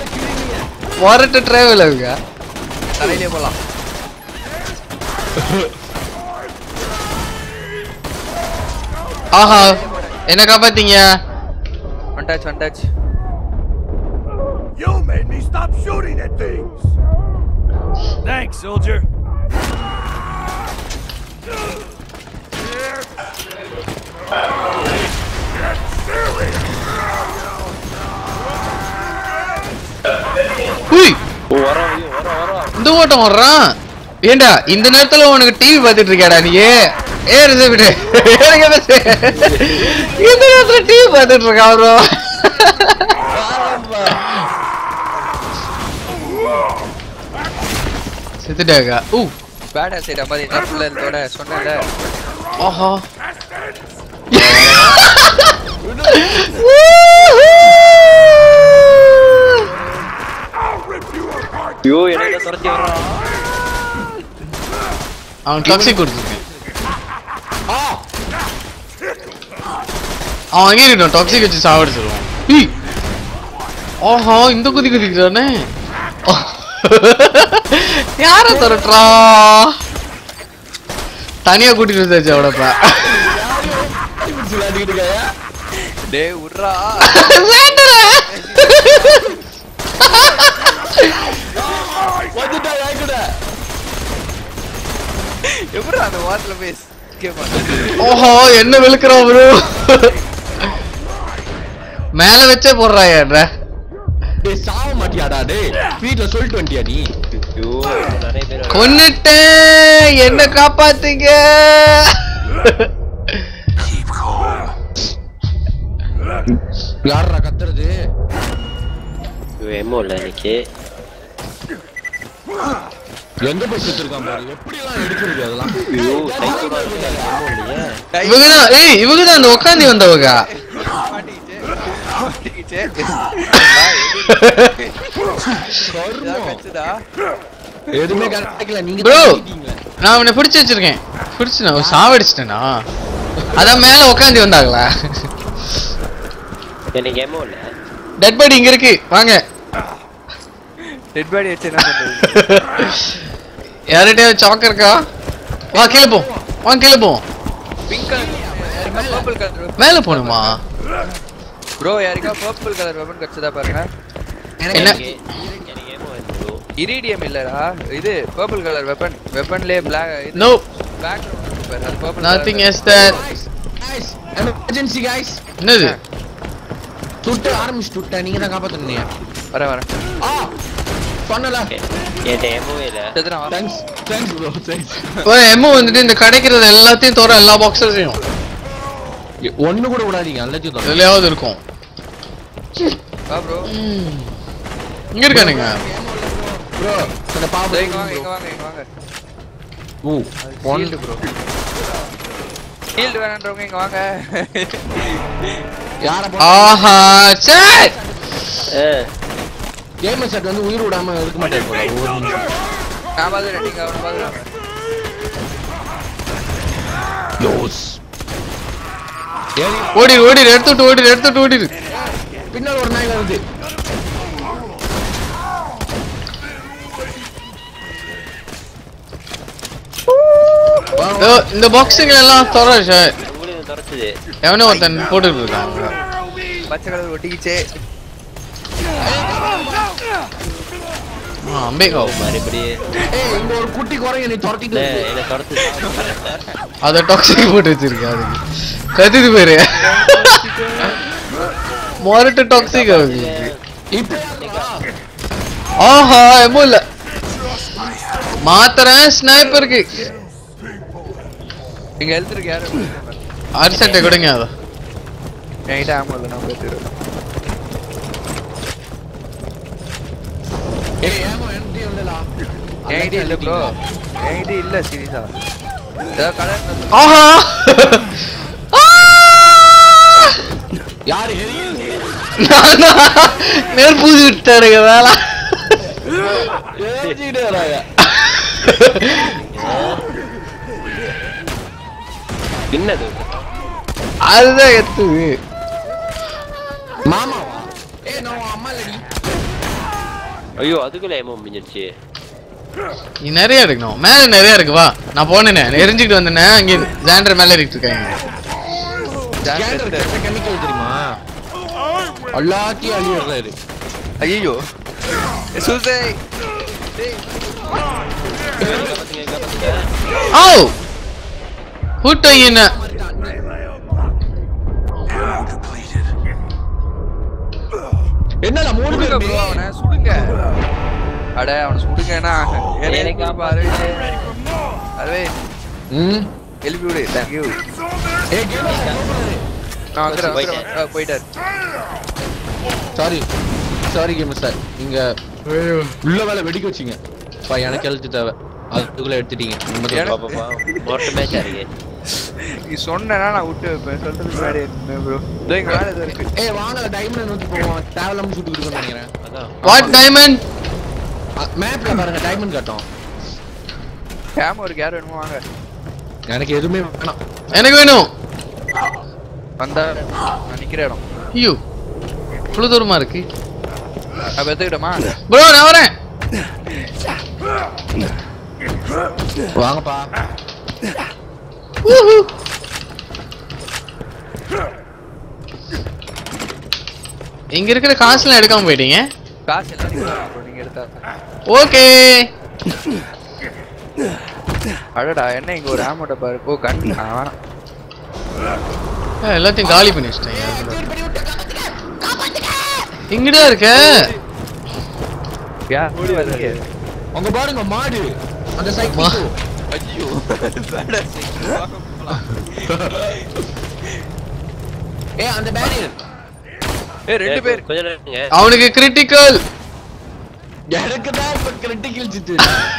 மொரட்டு டிராவல் அவங்க தலையிலே போலாம் ஆஹா என்ன காப்பாத்தீங்க one touch one touch You made me stop shooting at things. Thanks, soldier. உய் ஓ வரோம் ஐயோ வரோம் வரோம் இந்த ஓட்டம் வர்றான் ஏண்டா இந்த நேரத்துல உனக்கு டிவி பார்த்துட்டு இருக்கியாடா நீ ஏ ரிசப்ட் எனக்கு பேசு இந்த நேரத்துல டிவி பார்த்துட்டு இருக்கா ப்ரோ செத்துட்டாக்கா ஊ பேட் சைடு மாதிரி என்ன ஃபுல்லா இருந்தோட சொன்னேன்ல ஆஹா ஐயோ என்ன துரத்தி வரோம் அவன் டாக்ஸிக் கொடுத்துருக்கேன் அவன் அங்கே இருக்கட்டும் டாக்ஸிக் வச்சு சாவடிச்சிருவான் ஈ ஆஹா இந்த குதி குதிக்கிறானே யார துரட்டுறா தனியா கூட்டிட்டு வந்தாச்சு அவனப்ப டேய் உட்றா எப்படி அந்த வாட்டில் போய் கேட்பான் ஓஹோ என்ன வெளுக்கிறான் ப்ரோ மேல வச்சே போடுறாயா டேய் சாவ மாட்டியாடா டேய் வீட்ல சொல்லிட்டு வந்துட்டியா நீ ஐயோ நிறைய பேர் வராங்க. கொன்னுட்டேன் என்ன காப்பாத்துங்க யாரா கத்துறது ஐயோ எம்மோ இல்ல இன்னைக்கு எங்க போய் செத்துருக்கான் பாரு எப்படி எல்லாம் எடுக்கிறது அதெல்லாம் ஐயோ சைக்கிள் எம்மோ இல்லையே இவங்க தான் ஏய் இவங்க தான் அந்த உட்காந்து வந்தவங்க மாட்டிக்கிச்சே கருமம். கச்சுதா எதுவுமே கிடைக்கல நீங்க Bro. தான் பண்ணிட்டீங்களே. நான் அவனை பிடிச்சு வச்சிருக்கேன் பிடிச்சு நான் சாவடிச்சிட்டேனா அதான் மேல உட்காந்து வந்தாங்களா எனக்கு எம்மோ இல்ல டெட் பாடி இங்க இருக்கு வாங்க டெட் பாடி வச்சு என்ன பண்றது யார்கிட்டயாவது சாக் இருக்கா வா கீழே போ வா கீழே போ பிங்க் கலர் பர்பிள் கலர் மேல போகணுமா ப்ரோ யாருக்கா பர்பிள் கலர் வெப்பன் கிடைச்சதா பாருங்க என்ன எனக்கு எனக்கு எம்மோ வேணும் bro. இரிடியம் இல்லடா இது பர்பிள் கலர் வெப்பன் வெப்பன்லயே பிளாக் இது நோ பிளாக் சூப்பர் அது purple nothing yes that Guys, emergency guys என்னது சுட்டு ஆரம்பிச்சு விட்டேன் நீங்க தான் காப்பாத்துனீங்க வர வர ஆ சொன்னல என்கிட்ட எம்மோவே இல்ல செத்துறா வா தேங்க்ஸ் தேங்க்ஸ் ப்ரோ தேங்க்ஸ் ஒரு எம்மோ வந்துட்டு இந்த கிடைக்கிறது எல்லாத்தையும் தவிர எல்லா பாக்ஸஸையும் ஒண்ணு கூட விடாதீங்க எல்லாத்தையும் தரேன். எதுலயாவது இருக்கும் வா ப்ரோ இங்க இருக்கானுங்க ப்ரோ அந்த பாப்பு இங்க வாங்க இங்க வாங்க இங்க வாங்க oh one shield bro shield வேணான்றவங்க இங்க வாங்க யார ஆஹா சே கேமர் செட் வந்து உயிர் விடாம இருக்க மாட்டேன் போல ஒரு நிமிஷம் நான் பாத்துறேன் நீங்க அவனை பாத்துறாங்க யோஸ் ஏறி ஓடிடு ஓடிடு எடுத்துட்டு ஓடிடு எடுத்துட்டு ஓடிடு பின்னால ஒரு நாய் வருது இதோ, இந்த பாக்ஸிங் எல்லாம் தொற சார் உங்களுக்கு துரத்துது எவனோ ஒருத்தன் போட்டுட்டு இருக்கான் பச்சை கலர் ஒட்டிக்கிச்சே ஆ, அம்பேகா மறுபடியும் ஏய் இங்க ஒரு குட்டி குரங்கு நீ துரத்திட்டு இல்ல, வருது. என்னை துரத்துது அத டாக்ஸிக் போட்டு வச்சிருக்கேன் அதுக்கு கத்துது பேரு மொரட்டு டாக்ஸிக் ஆகுது இப்ப யாருடா? ஆஹா எம்மோ இல்ல மாத்துறேன் ஸ்னைப்பருக்கு இங்க ஹெல்த் இருக்கு யாரும் அரிசட்டை கொடுங்க அத என்கிட்ட ஆமா இல்ல நான் பேசுறேன் ஏய் ஏமா என்கிட்ட இல்லடா என்கிட்ட இல்ல ப்ரோ என்கிட்ட இல்ல சீரியஸா ஏதாவது கலர் ஆஹா ஆ! யாரு எரியுது நானா? நெருப்பூசி விட்டாருங்க வேலை எரிஞ்சுக்கிட்டே வராங்க என்னது அதுதான் எத்துது மாமாவா ஏய் நான் உன் அம்மா இல்லடி ஐயோ அதுக்குள்ள எம்மோ முடிஞ்சிருச்சு நீ நிறைய எடுக்கணும் மேல நிறைய இருக்கு வா நான் போனேனே எரிஞ்சுக்கிட்டு வந்தேனே அங்கே ஜாண்டர் மேல ஏறிட்டு இருக்காங்க ஸ்கேனர் கெமிக்கல் தெரியுமா எல்லாத்தையும் அழியிடுறாரு ஐயோ சூசை ஓ ஹூட்டையின என்னடா மூணு சுடுங்க பேர் bro அவனை சுடுங்க அட அவனை சுடுங்கன்னா எனக்கு எனக்கு காப்பாத்து. அரவே ம் எழுப்பி விடு தேங்க்யூ ஏய் கேம் நான் வந்துடுறேன் போயிட்டேன். வந்துடுறேன். ஆ, போயிட்டாரு சாரி சாரி கேம் சார் நீங்க உள்ள வேலை வெடிக்க வச்சீங்க பா எனக்கு எழுத்து தேவை அதுக்குள்ள எடுத்துட்டீங்க நிம்மதியா எனக்கு- பாப்பா மொட்டை மேட்சா இருக்கு நீ சொன்னா நான் விட்டு வைப்பேன் சொல்றதுக்கு முன்னாடி ப்ரோ இதோ இங்க வேலை ஏதோ இருக்கு ஏய் வாங்க டைமண்ட் நோக்கி போவோம் தேவலாம சுட்டு கொடுக்கணும்னு நினைக்கிறேன் அதான் வாட் டைமண்ட் மேப்ல பாருங்க டைமண்ட் காட்டும் கேம் ஒரு கேர் வேணுமா வாங்க எனக்கு எதுவுமே வேணாம் எனக்கு வேணும் வந்தா நான் நிக்கிற இடம் ஐயோ இவ்வளவு தூரமா இருக்கு நான் பெத்துக்கிட்டோமா ப்ரோ நான் வரேன் வாங்கப்பா ஊஹு. இங்க இருக்கிற காசுலாம் எடுக்காம போயிட்டீங்க காசு எல்லாம் நீங்க தான் bro, நீங்க எடுத்தா ஓகே அடடா என்ன இங்க ஒரு ஆமோட்ட பாரு ஓ கண் ஆ, வேணாம் எல்லாத்தையும் காலி பண்ணி வச்சிட்டேன் இங்கடா இருக்க யா ஓடி வரீங்க அங்க பாருங்க மாடு அந்த சைக்கிள் மா- ஐயோ வேடா சரி, வாங்க போலாம். ஏ அந்த பேரியர் ஏய் ரெண்டு பேர் கொஞ்ச நேரம் இருங்க. அவனுக்கு கிரிட்டிக்கல் எனக்கு தான் இப்ப கிரிட்டிக்கல் சிட்டு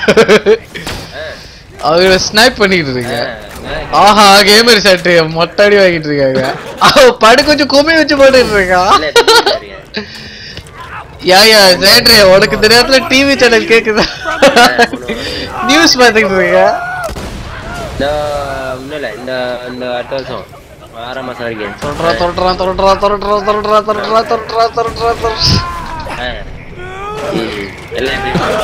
அவங்கள ஸ்னைப் பண்ணிட்டு இருக்க ஆ, ஆஹா கேமர் சட்டு மொட்டாடி வாங்கிட்டு இருக்காங்க அவ படு கொஞ்சம் கும்மி வச்சு போட்டுட்டு இருக்கா இல்ல, இல்ல, இல்ல. யா யா சேட்ரே உனக்கு இந்த நேரத்துல டிவி சேனல் கேக்குதா நியூஸ் பாத்துக்கிட்டு இருக்க இந்த ஒண்ணும் இல்ல, இந்த இந்த அடுத்த வருஷம் ஆறாம் மாசம் வரைக்கும் தொடுறா தொடுறா தொடுறா தொடுறா தொடுறா தொடுறா தொடுறா தொடுறா தொடுறா ஆ. ம், எல்லாம் எப்படி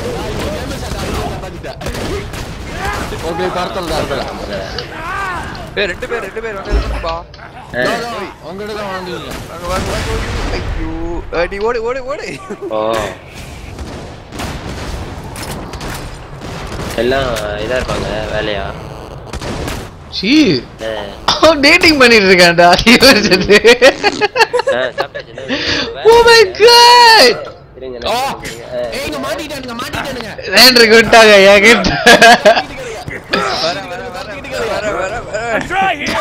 ஓகே பார்த்தல் தான் ஏய் ரெண்டு பேர் ரெண்டு பேர் வந்து பா ஆ. உங்ககிட்ட தான் வாங்குவீங்க வாங்க வாங்க வாங்க ஐயோ அஹ், நீ ஓடு ஓடு ஓடு ஓ எல்லாம் இதா இருப்பாங்க வேலையா சீ ஆ. அவன் டேட்டிங் பண்ணிட்டு இருக்கான்டா இவர் சட்டு ஆ, சாப்பிட்டாச்சு. என்ன வேணும்? ஓ மை காட் இருங்க, ஓ நான் சொல்றேன். ஆ. ஏய் இங்க மாட்டிட்டானுங்க மாட்டிட்டானுங்க சேட்ருக்கு விட்டாங்க என்கிட்ட வர வர வர வர வர வர Try here!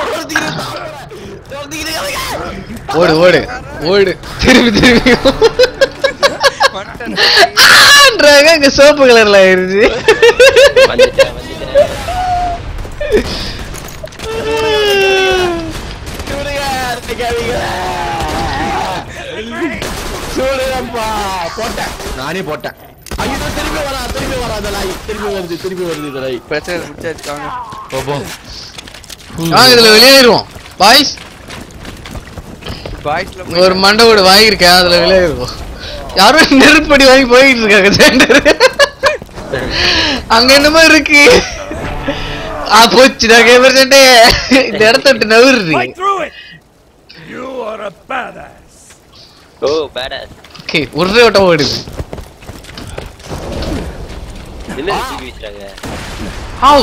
ஓடு ஓடு ஓடு திரும்பி திரும்பி வந்துட்டேன் ஆன்றாங்க அங்க சோப்பு கலர்ல ஆயிருச்சு வந்துட்டேன் வந்துட்டேன் சூடுப்பா போட்டேன் நானே போட்டேன் ஐயோ திரும்பி வரா திரும்பி வரா அந்த லாய் திரும்பி வருது திரும்பி வருது இந்த லாய் பிரச்சனை முடிச்சாச்சு வாங்க பாப்போம் வாங்க இதுல வெளியேறுவோம் பாய்ஸ் பாய்ஸ்ல ஒரு மண்டை வீடு வாங்கியிருக்கேன் அதுல வெளியேறுவோம் யாரும் நெருப்படி வாங்கி போயிட்டு இருக்காங்க சேண்டர் அங்க என்னமோ இருக்கு ஆ போச்சுடா கேமர் சண்டே இந்த இடத்த விட்டு நவுறுறீ Fight through it! You are a badass. Oh badass okay ஒரே ஓட்டம் ஓடுது என்ன தூக்கி வீசுறாங்க ஹவு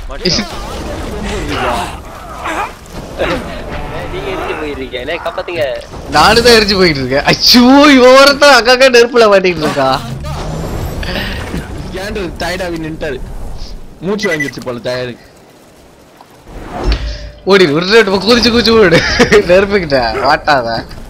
நீங்க எரிஞ்சு போயிருக்கீங்க என்ன காப்பாத்துங்க நானு தான் எரிஞ்சு போயிட்டு இருக்கேன் அச்சோ இவன் ஒருத்தன் அக்காக்கா நெருப்புல மாட்டிட்டு இருக்கா கேண்டல் டயர்டாகி நின்ட்டாரு மூச்சு வாங்கிடுச்சு போல டயரு ஓடி ஒரு ரெண்டு குதிச்சு குதிச்சு ஓடு நெருப்புக்கிட்ட வாட்டாத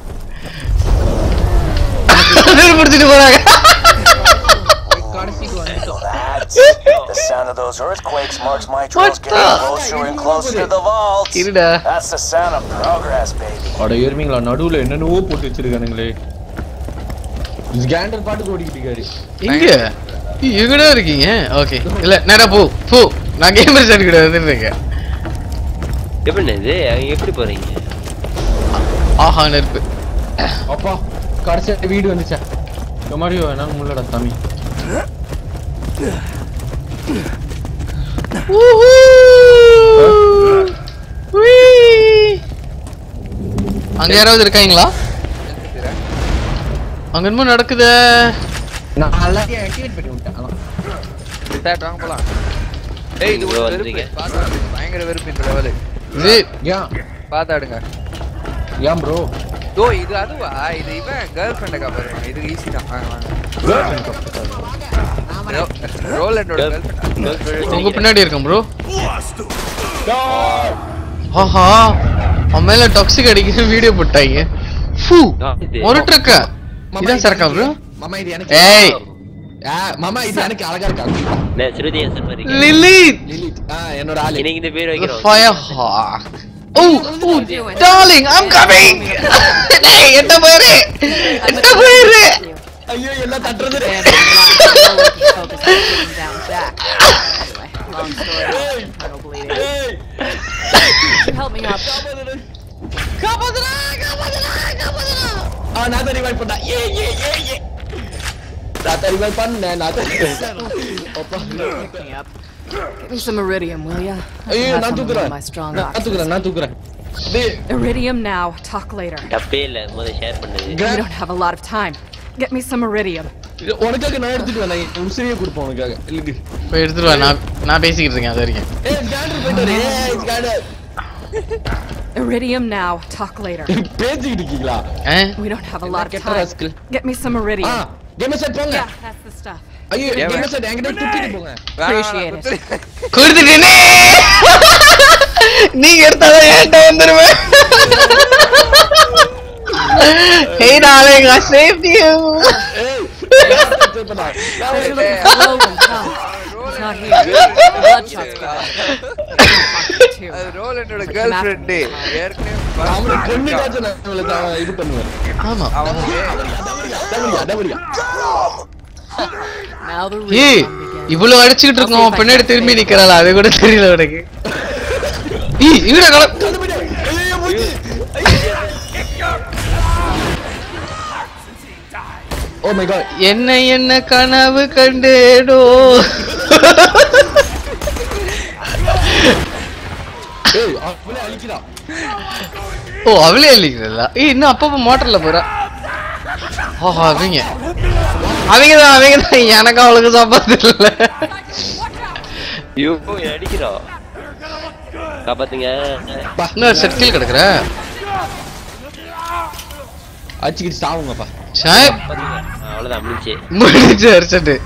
நெருப்பு பிடிச்சிட்டு போறாங்க கடைசிக்கு வந்துட்டோம் The sound of those earthquakes marks my What drills getting the- closer and closer to the vaults. இருடா That's the sound of progress, baby. அட எருமைங்களா நடுவுல என்னென்னவோ போட்டு வச்சிருக்கானுங்களே கேண்டல் பாட்டுக்கு ஓடிக்கிட்டு இருக்காரு எங்க எங்கடா இருக்கீங்க ஓகே இல்ல நேரா போ போ நான் கேமர் செட் கிட்ட வந்துருக்கேன் எப்படி இது அங்க எப்படி போறீங்க ஆஹா நெருப்பு அப்பா கடைசியா வீடு வந்துச்சா இந்த மாதிரி என்னால முள்ளடா சாமி Woohoo! Whee! அங்க யாராவது இருக்காங்களா அங்க என்னமோ நடக்குதே நான் எல்லாத்தையும் ஆக்டிவேட் பண்ணி விட்டேன் அதான். Start வாங்க போலாம் ஏய் இது இங்க ஒரு வந்துட்டீங்க. வெறுப்பு பாத்தாடுங்க பயங்கர வெறுப்பு இந்த லெவலு இது ஏன் பாத்தாடுங்க ஏன் ப்ரோ ஓ இது அதுவா இது இவன் கேர்ள் ஃப்ரெண்ட காப்பாரு இது ஈஸி தான் வாங்க வாங்க ரோலண்டோட கேர்ள் ஃப்ரெண்ட் உங்க பின்னாடி இருக்கேன் ப்ரோ ஆஹா அவன் மேல டாக்ஸிக் அடிக்கிற வீடியோ போட்டாங்க ஃபூ ஒரு ட்ரக்க இதான் சரக்கா ப்ரோ மாமா இது எனக்கு ஏய் ஆ, மாமா இது எனக்கு அழகா இருக்கா நான் ஸ்ருதி ஹாசன் மாதிரி இருக்கேன். லிலி லிலித் ஆ என்னோட ஆளு இன்னைக்கு இந்த பேர் வைக்கிறோம் fire oh oh darling I am coming டேய் எட்ட போயிரு எட்ட போயிரு ஐயோ எல்லாம் தட்டுறது ஏய் Help me up. காப்பாத்துடா காப்பாத்துடா காப்பாத்துடா ஆ நான் தான் ரிவைவ் பண்ணா ஏ ஏ ஏ ஏ நான் தான் ரிவைவ் பண்ணேன் நான் தான் அப்பா Give me some iridium, will ya? I ஐயோ can have நான் some of தூக்குறேன் my strong நான் oxygen. தூக்குறேன் நான் தூக்குறேன் டேய் Iridium now. Talk later. தப்பே இல்ல முதல்ல ஷேர் பண்ணது We don't have a lot of time. Get me some iridium. இது உனக்காக நான் எடுத்துட்டு வரேன் நான் உசிரியே கொடுப்பேன் உனக்காக இல்லைங்க போய் எடுத்துட்டு வா நான் நான் பேசிக்கிட்டு இருக்கேன் அது வரைக்கும் ஏய் ஸ்கேனர் போயிட்டாரு ஏய் scanner Iridium now. Talk later. பேசிக்கிட்டு இருக்கீங்களா ஆ We don't have a lot of கெட்ட time. Rascal Get me some ah iridium. Game set போங்க Yeah, that's the stuff. ஐயோ ஏன் கேம் செட் என்கிட்ட துப்பிட்டு போங்க Appreciate it. கொடுத்துட்டேனே நீங்க எடுத்தாதான் என்கிட்ட வந்துருவேன் Hey darling, I saved you. ஏய் save பண்ணா. நான் உனக்கு Hello and come. He's not here. Bloodshot's gone. Too. அது ரோலண்டோட கேர்ள் ஃப்ரெண்ட் ஏற்கனவே அவனை கொன்னுட்டாச்சும் நான் இவளை தான் இது பண்ணுவேன் ஆமா அவனுக்கு டபுளியா டபுளியா Now the ஏய் recon begins. இவ்வளவு அடிச்சுக்கிட்டு இருக்கோம் அவன் பின்னாடி திரும்பி நிக்கிறாள் அது கூட தெரியல உனக்கு ஏய் இவட கல ஐயோ மூச்சு ஓ மை காட் என்ன என்ன கனவு கண்டேடோ ஏய் அவளே அழிக்கிறா ஓ அவளே இல்லைங்களா ஏய் இன்னும் அப்பப்ப மோட்டர்ல போறா ஓஹோ அவங்க அவங்க தான் அவங்க தான் எனக்கு அவளுக்கு சாப்பாடு இல்ல ஐயோ அடிக்கிறோம் காப்பாத்துங்க இன்னும் செட்கில் கிடக்குற அடிச்சுக்கிட்டு சாவுங்கப்பா சாய் காப்பாத்துங்க. ஆ, அவ்வளவுதான் முடிஞ்சு முடிஞ்சு அரிச்சட்டு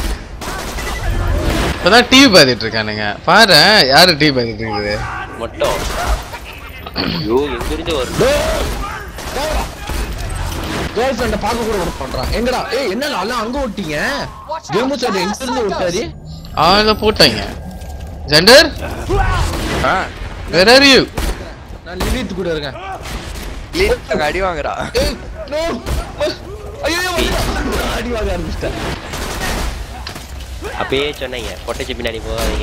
இப்பதான் டிவி பார்த்துட்டு இருக்கானுங்க பாரு யாரு டிவி பார்த்துட்டு இருக்குது மட்டும் ஐயோ எங்க இருந்து வரும் கேர்ள் ஃப்ரெண்ட பார்க்க கூட விட பண்றான் எங்கடா ஏய் என்ன எல்லாம் அங்க ஓட்டிங்க கேம் சார் எங்க இருந்து விட்டாரு அவன் இதை போட்டாங்க ஜெண்டர் வேர் ஆர் யூ நான் லிலித் கூட இருக்கேன் லீட் அடி வாங்குறா ஏய் நோ ஐயோ அடி வாங்க ஆரம்பிச்சிட்டேன் அப்பயே சொன்னீங்க பொட்டச்சு பின்னாடி போகாதீங்க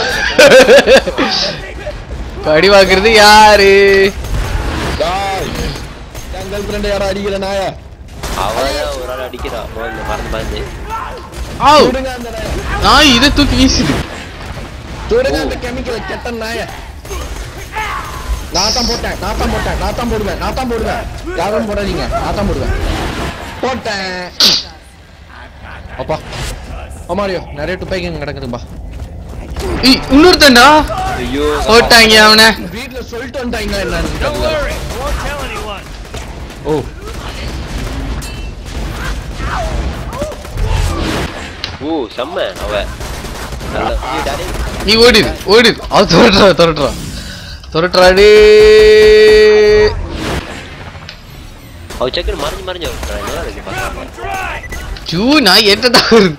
கடி வாக்குறது யாரு டாய் என் கேர்ள் ஃப்ரெண்ட யாரோ அடிக்கல நாய அவதான் ஒரு ஆள் அடிக்கிறான் மறந்து மறந்து மறந்து ஆவ் விடுங்க அந்த நாய நான் இதை தூக்கி வீசுது விடுங்க அந்த கெமிக்கல் கெட்ட நாய நான் தான் போட்டேன் நான் தான் போட்டேன் நான் தான் போடுவேன் நான் தான் போடுவேன் யாரும் போடாதீங்க நான் தான் போடுவேன் போட்டேன் அப்பா அம்மாடியோ நிறைய துப்பாக்கிங்க கிடக்குதுப்பா ஏய், இன்னொருத்தன்டா ஐயோ போட்டாங்க அவனை வீட்ல சொல்லிட்டு வந்துட்டாங்க என்னன்னு தெரியல. Won't tell anyone. ஓ ஓ செம்ம அவ நல்லா ஐயோ, டாடி. நீ ஓடிடு ஓடிடு அவ துரட்டுறா துரட்டுறா துரட்டுறாடி அவ சக்கர மறைஞ்சு மறைஞ்சு வருவான் நல்லா இருக்கு பாக்க ஜூ நான் என்கிட்ட வருது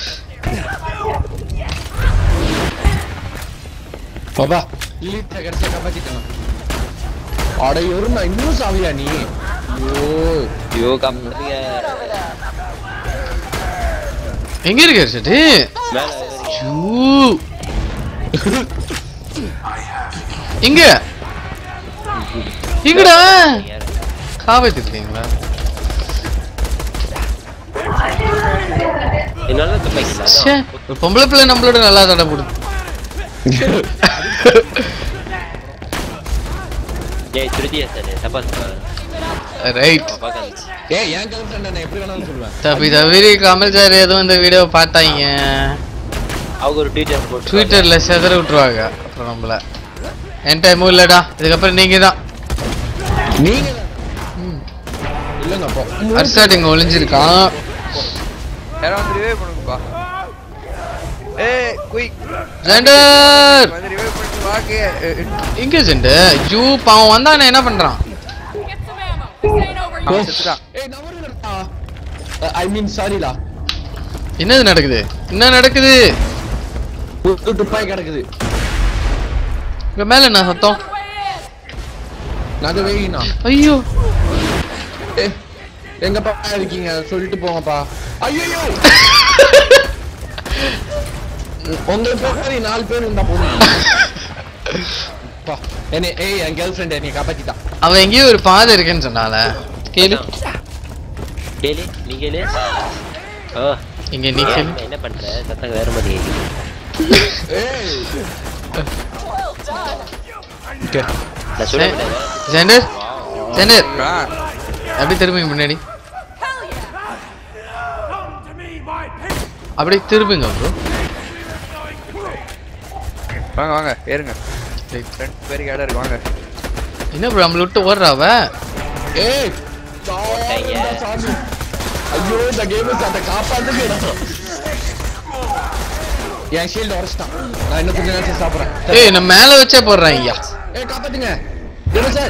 பாபா லிலிட்ட கடைசியா காப்பாத்திட்டான் அட எருமா இன்னும் சாவியா நீ ஐயோ ஐயோ காப்பாத்துங்க எங்க இருக்க சட்டு மேல ஏறுங்க. ஜூ எங்க எங்கடா ஏறுங்க. காப்பாத்திருக்கீங்களா என்னால துப்பாக்கில ச்சே ஒரு பொம்பளை பிள்ளை நம்மளோட நல்லா தடை போடுது ஏய் திருதியா சார் தப்பா சொல்றாங்க ரைட் பார்க்க ஏய் என் கேர்ள் ஃப்ரெண்ட் நான் எப்படி வேணாலும் சொல்லுவேன் தப்பி தவிரி கமல் சார் எதுவும் இந்த வீடியோ பார்த்தாங்க அவங்க ஒரு ட்வீட்டர் போட்டு ட்விட்டர்ல செதற விட்டுருவாங்க அப்புறம் நம்மள என் டைமும் இல்லடா இதுக்கப்புறம் நீங்க தான் நீங்க இல்லங்க அப்போ அர்சாட் இங்க ஒளிஞ்சிருக்கான் யாரும் வந்து ரிவைவ் பண்ணுங்கப்பா ஏய் குயிக் ஜெண்டர் வந்து ரிவைவ் பண்ணிட்டு வாக்கு இங்க ஜெண்டு ஜூ பாவம் வந்தானே என்ன பண்றான் Get some ammo. This ain't over yet. அவன் செத்துட்டான் ஏய் நவருங்கடா ஐ மீன் சாரிடா என்னது நடக்குது என்ன நடக்குது ஒரு துப்பாய் கிடக்குது இங்க மேல என்ன சத்தம் நாங்க வெயினா ஐயோ ஏய் எங்கப்பா இருக்கீங்க சொல்லிட்டு போங்கப்பா ஐயோ உங்க பேர் நாலு பேர் இருந்தா போதும் பா, என்னை ஏய் என் கேர்ள் ஃப்ரெண்ட் என்னை காப்பாத்திட்டான் அவன் எங்கேயோ ஒரு பாதை இருக்குன்னு சொன்னால கேளு கேளு நீ கேளு ஓ இங்க நீ கேளு ஏன் என்ன பண்ற சத்தங்க வேற மாதிரி கேக்குது ஏய் நான் சொல்ல ஜெண்டர் ஜெண்டர் ஆ, அப்படி திரும்புங்க முன்னாடி Come to me, my people. அப்படி திரும்புங்க ப்ரோ வாங்க வாங்க ஏறுங்க ரெண்டு பேருக்கு இடம் இருக்கு வாங்க என்ன ப்ரோ நம்மள விட்டு ஓடுறாவ ஏய் சாரிடா, சாரி. ஐயோ இந்த கேம் அந்த காப்பாத்துக்கடா என் ஷீல்ட் உடைச்சிட்டான் நான் இன்னும் கொஞ்ச நேரத்துல சாப்பிடுறேன் ஏய் நான் மேல வச்சே போடுறேன் ஐயா ஏய் காப்பாத்துங்க என்ன சார்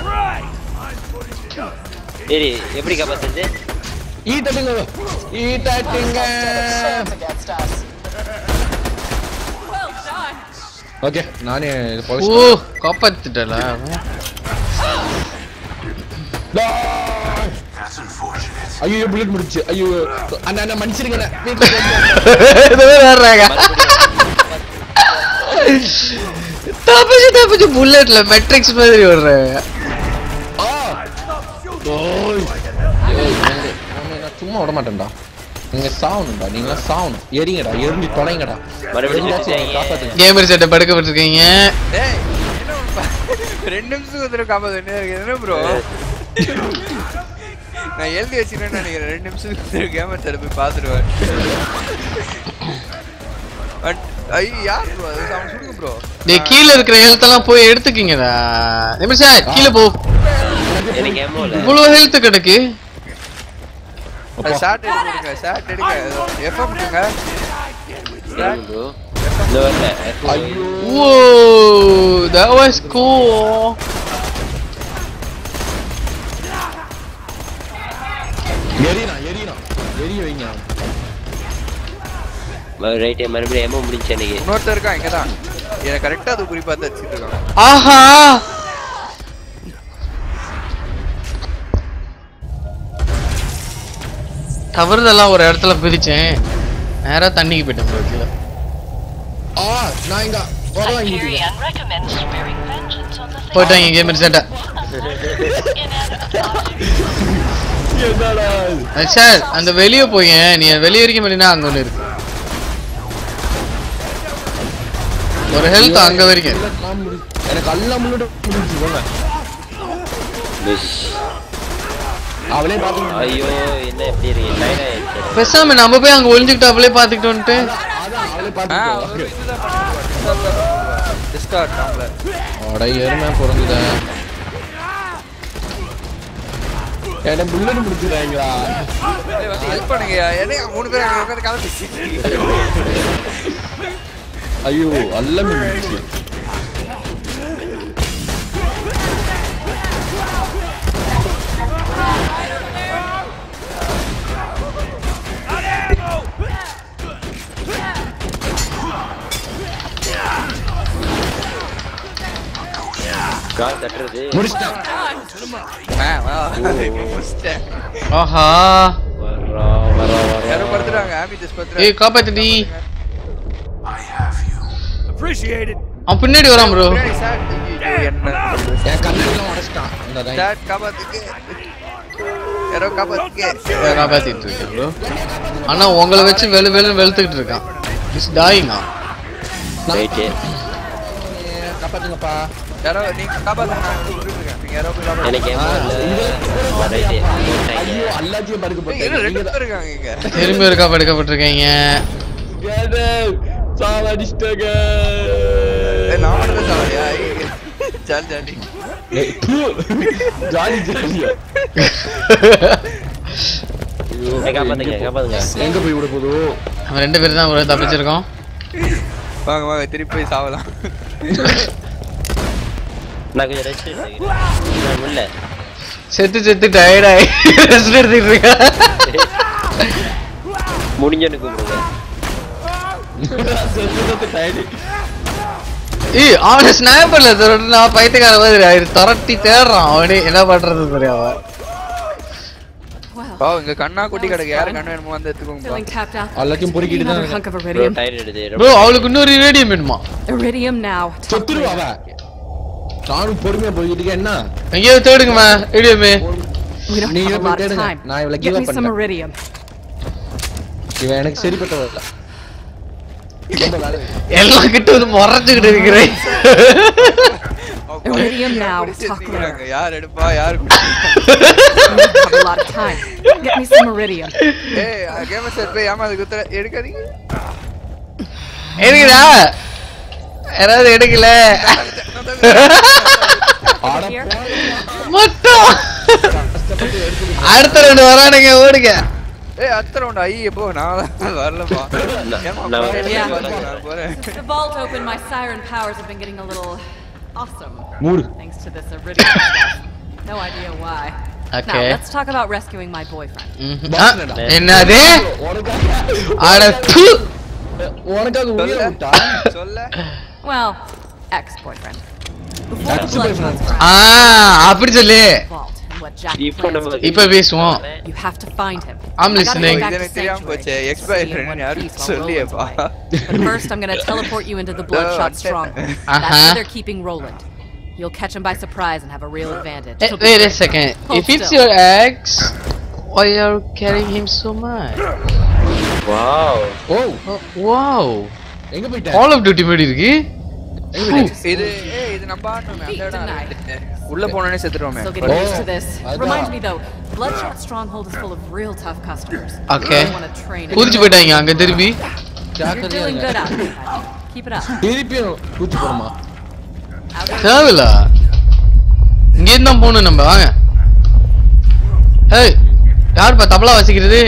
சரி எப்படி காப்பாத்துது ஈ தட்டுங்க ஈ தட்டுங்க against us. Well done. Okay நானே இது ஓ பொழைச்சிட்டேன். காப்பாத்திட்டல ஐயோ புல்லட் முடிச்சு ஐயோ அண்ணா அண்ணா மன்னிச்சிருங்க வீட்டுல போய் வர்றாங்க தப்பிச்சு தப்பிச்சு புல்லட்ல மெட்ரிக்ஸ் மாதிரி வர்றாங்க ஆ ஓய் ஏய் இவங்க உன்னை நான் சும்மா விட மாட்டேன்டா நீங்க சாவணும்டா நீங்க சாவணும் எரிங்கடா எரிஞ்சு தொலைங்கடா மறுபடியும் எரிஞ்சாச்சும் என்னை செத்துட்டாங்க. காப்பாத்துங்க கேமர் செட்டை படுக்கப்பட்டிருக்கீங்க ஏய் என்ன ஒரு ப- ரெண்டு நிமிஷம் ஒரு தடவை காப்பாத்து என்ன இருக்கு என்ன ப்ரோ நான் எழுதி வச்சிருக்கேன்னு நினைக்கிறேன் ரெண்டு நிமிஷத்துக்கு ஒரு தடவை கேமர் சைடு போய் பார்த்துடுவேன் பட் ஐயோ யார் ப்ரோ அது அவன் சுடுங்க ப்ரோ டேய் கீழ இருக்கிற ஹெல்த் எல்லாம் போய் எடுத்துக்கிங்கடா நிமிஷம் சார் கீழ போ எனக்கு ஏமோ இல்ல இவ்வளவு ஹெல்த் கிடக்கு அது ஷார்ட் எடுக்க ஷார்ட் எடுக்க எஃப்எம் எடுங்க ப்ரோ இந்த வரல ஐயோ Whoa, that was cool. எரியனா எரியனா எரிய வைங்க ரைட் மறுபடியும் ஏமோ முடிஞ்சு எனக்கு இன்னொருத்தர் இருக்கான் இங்க தான் எனக்கு கரெக்டா அது குறி பார்த்து வச்சுட்டு இருக்கான் ஆஹா தவறுதெல்லாம் ஒரு இடத்துல பிரிச்சேன் நேரா தண்ணிக்கு போயிட்டேன் bro கீழே ஆ நான் இங்க வர வாங்கிட்டீங்க Hyperion recommends sparing vengeance on the thing. போயிட்டாங்க கேமர் செட்டை என்னடா சார் அந்த வெளியே போய் நீ வெளியே வரைக்கும் வெளினா அங்க ஒண்ணு இருக்கு ஒரு ஹெல்த் அங்க வரைக்கும் இல்ல, நான் முடி- எனக்கு எல்லாம் முன்னாடி முடிஞ்சு போங்க மிஸ் அவளே பாத்துங்க ஐயோ என்ன எப்படி இருக்கு டைட் ஆயிடுச்சு பேசாம நம்ம போய் அங்க ஒளிஞ்சுக்கிட்டு அவளே பாத்துக்கிட்டு வந்துட்டு அதான் அவளே ஆ பாத்துக்கோ இதுதான் பண்ணிடுவான் டிஸ்கார்ட் நம்மள அட எருமை பிறந்துத என்ன புல்லட் முடிச்சிடுறாங்களா ஏய், வந்து ஹெல்ப் பண்ணுங்க என்ன மூணு பேர் அங்க உட்காந்து கதை பேசிட்டு இருக்கீங்க? ஐயோ அல்ல முடிச்சு கால் தட்டுறது முடிச்சிட்டான் ஆ, வா. இப்ப முடிச்சிட்டேன். ஆஹா வரா வரா வரா யாரோ படுத்துறாங்க ஆமி ஜஸ்ட் ஏய் படுத்துறாங்க காப்பாத்துடி I have you. Appreciate it. அவன் பின்னாடி வரான் ப்ரோ பின்னாடி சார் ஐயோ, என்ன என் கண்ணெல்லாம் உடைச்சிட்டான் இந்த தான் சார் காப்பாத்துக்கு யாரோ காப்பாத்துக்கு காப்பாத்திட்டு இருக்கேன் ப்ரோ ஆனா உங்களை வச்சு வெளு வெளு வெளுத்துக்கிட்டு இருக்கான் இஸ் டாயிங்கா ரைட்டு காப்பாத்துங்கப்பா யாரோ நீங்க காப்பாத்துங்க நான் விட்டுட்டு இருக்கேன் நீங்க யாரோ போய் காப்பாத்துங்க. எனக்கு ஆ, ஏமா இது இல்ல கூட ரைட்டு ஐயோ, ஐயோ எல்லாத்தையும் படுக்க ஏய், இன்னும் ரெண்டு போட்டேன் பேர் இருக்காங்க இங்க திரும்பி இருக்கா படுக்கப்பட்டிருக்கீங்க சாவடிச்சிட்டங்க ஏய், நான் மட்டும் தான் சாவலையா? ஐய், ஜாலி ஜாலி ஏய், தூ. ஜாலி ஜாலியா ஏய், காப்பாத்துங்க காப்பாத்துங்க எங்க போய் விட போதோ நம்ம ரெண்டு பேரும் தான் ஒரு தப்பிச்சிருக்கோம் வாங்க வாங்க திருப்பி போய் சாவலாம் நான் கொஞ்சம் ரெஸ்ட் எடுத்துக்கிறேன் நான் இல்ல செத்து செத்து டயர்டாயி ரெஸ்ட் எடுத்துட்டு இருக்கா முடிஞ்சோன்னு கூப்பிடுங்க ஏய் அவனை ஸ்னாப்பர்ல திரட்டு நான் பைத்தியக்கார மாதிரி ஆயிரு துரட்டி தேடுறான் அவனே என்ன பண்றது தெரியாம Well, வா இங்க கண்ணா குட்டி கிடக்கு யாரு கண்ணு வேணுமோ வந்து எடுத்துக்கோங்க feeling tapped out. எல்லாத்தையும் பொறுக்கிட்டு Another தான் hunk of bro iridium. Tyre எடுத்து ப்ரோ அவளுக்கு இன்னொரு ரேடியம் வேணுமா Iridium now. Talk செத்துருவா later. அவ நானும் பொறுமையா போய்கிட்டு இருக்கேன் என்ன எங்கேயோ தேடுங்கம்மா ரேடியமே We don't நீங்க have a போய் lot of தேடுங்க. time. நான் இவளை Get give me up some பண்ணிட்டேன். iridium. இவன் எனக்கு சரிப்பட்டவ இல்ல ரொம்ப வேலை எல்லாம் கிட்ட வந்து முறைச்சுக்கிட்டு இருக்கிறேன் Iridium now. பிடிச்சு Talk வச்சுக்கிறாங்க. later. யார் எடுப்பா யார் குடி We don't have a lot of time. Get me some iridium. ஏய் கேம சார் போய் ஏமா அது குத்துற எடுக்காதீங்க எடுக்குதா யாராவது எடுக்கல ஆட Here. மட்டும் அடுத்த ரெண்டு வரானுங்க ஓடுங்க ஏய் அத்தனை உண்டு ஐயே போ நான் தான் வரலப்பா ஏம்மா, நான் போறேன், வரேன். வரேன், நான் போறேன் Since the vault opened, my siren powers have been getting a little awesome. Mood Thanks to this iridium stuff. No idea why. Okay. Now, let's talk about rescuing my boyfriend. ம்ஹும். ஆ, என்னது உனக்காக அட தூ உனக்காக உயிரை விட்டா சொல்ல Well, ex-boyfriend. Before the Ex-boyfriend. blood transfer ஆ அப்படி சொல்லு vault and what Jack இப்போ plans நம்ம to do. இப்ப பேசுவோம் You have to find him. I'm I gotta listening. go back இது to எனக்கு தெரியாம Sanctuary போச்சே to எக்ஸ் see பாய் in one ஃப்ரெண்ட் யாரும் piece while சொல்லியேப்பா Roland's away. But first, I'm gonna teleport you into the Bloodshot Oh, stronghold. Uh-huh. That's where they're keeping Roland. You'll catch him by surprise and have a real advantage. Eh, He'll be wait a great. second. Hold If it's still. your ex, why are you carrying him so much? Wow oh Oh, wow. எங்க போயிட்ட Call of Duty மாதிரி இருக்கு எங்க போயிட்ட இது ஏய் இது நம்ம ஆடணுமே அந்த இடம் Denied. இருக்கு. உள்ள போனோனே செத்துருவோமே Still getting Oh, used to this. அதான். Reminds me though, Bloodshot Stronghold is full of real tough customers. Okay. I want to train. புதிச்சு போயிட்டாங்க அங்க திரும்பி You're ஜாக்கிரதையா doing good இருங்க. out there. Keep it up. திருப்பியும் கூத்து போறோமா Out there. தேவையில்ல இங்கே தான் போகணும் நம்ம வாங்க ஏய் யாருப்பா தபலா வசிக்கிறது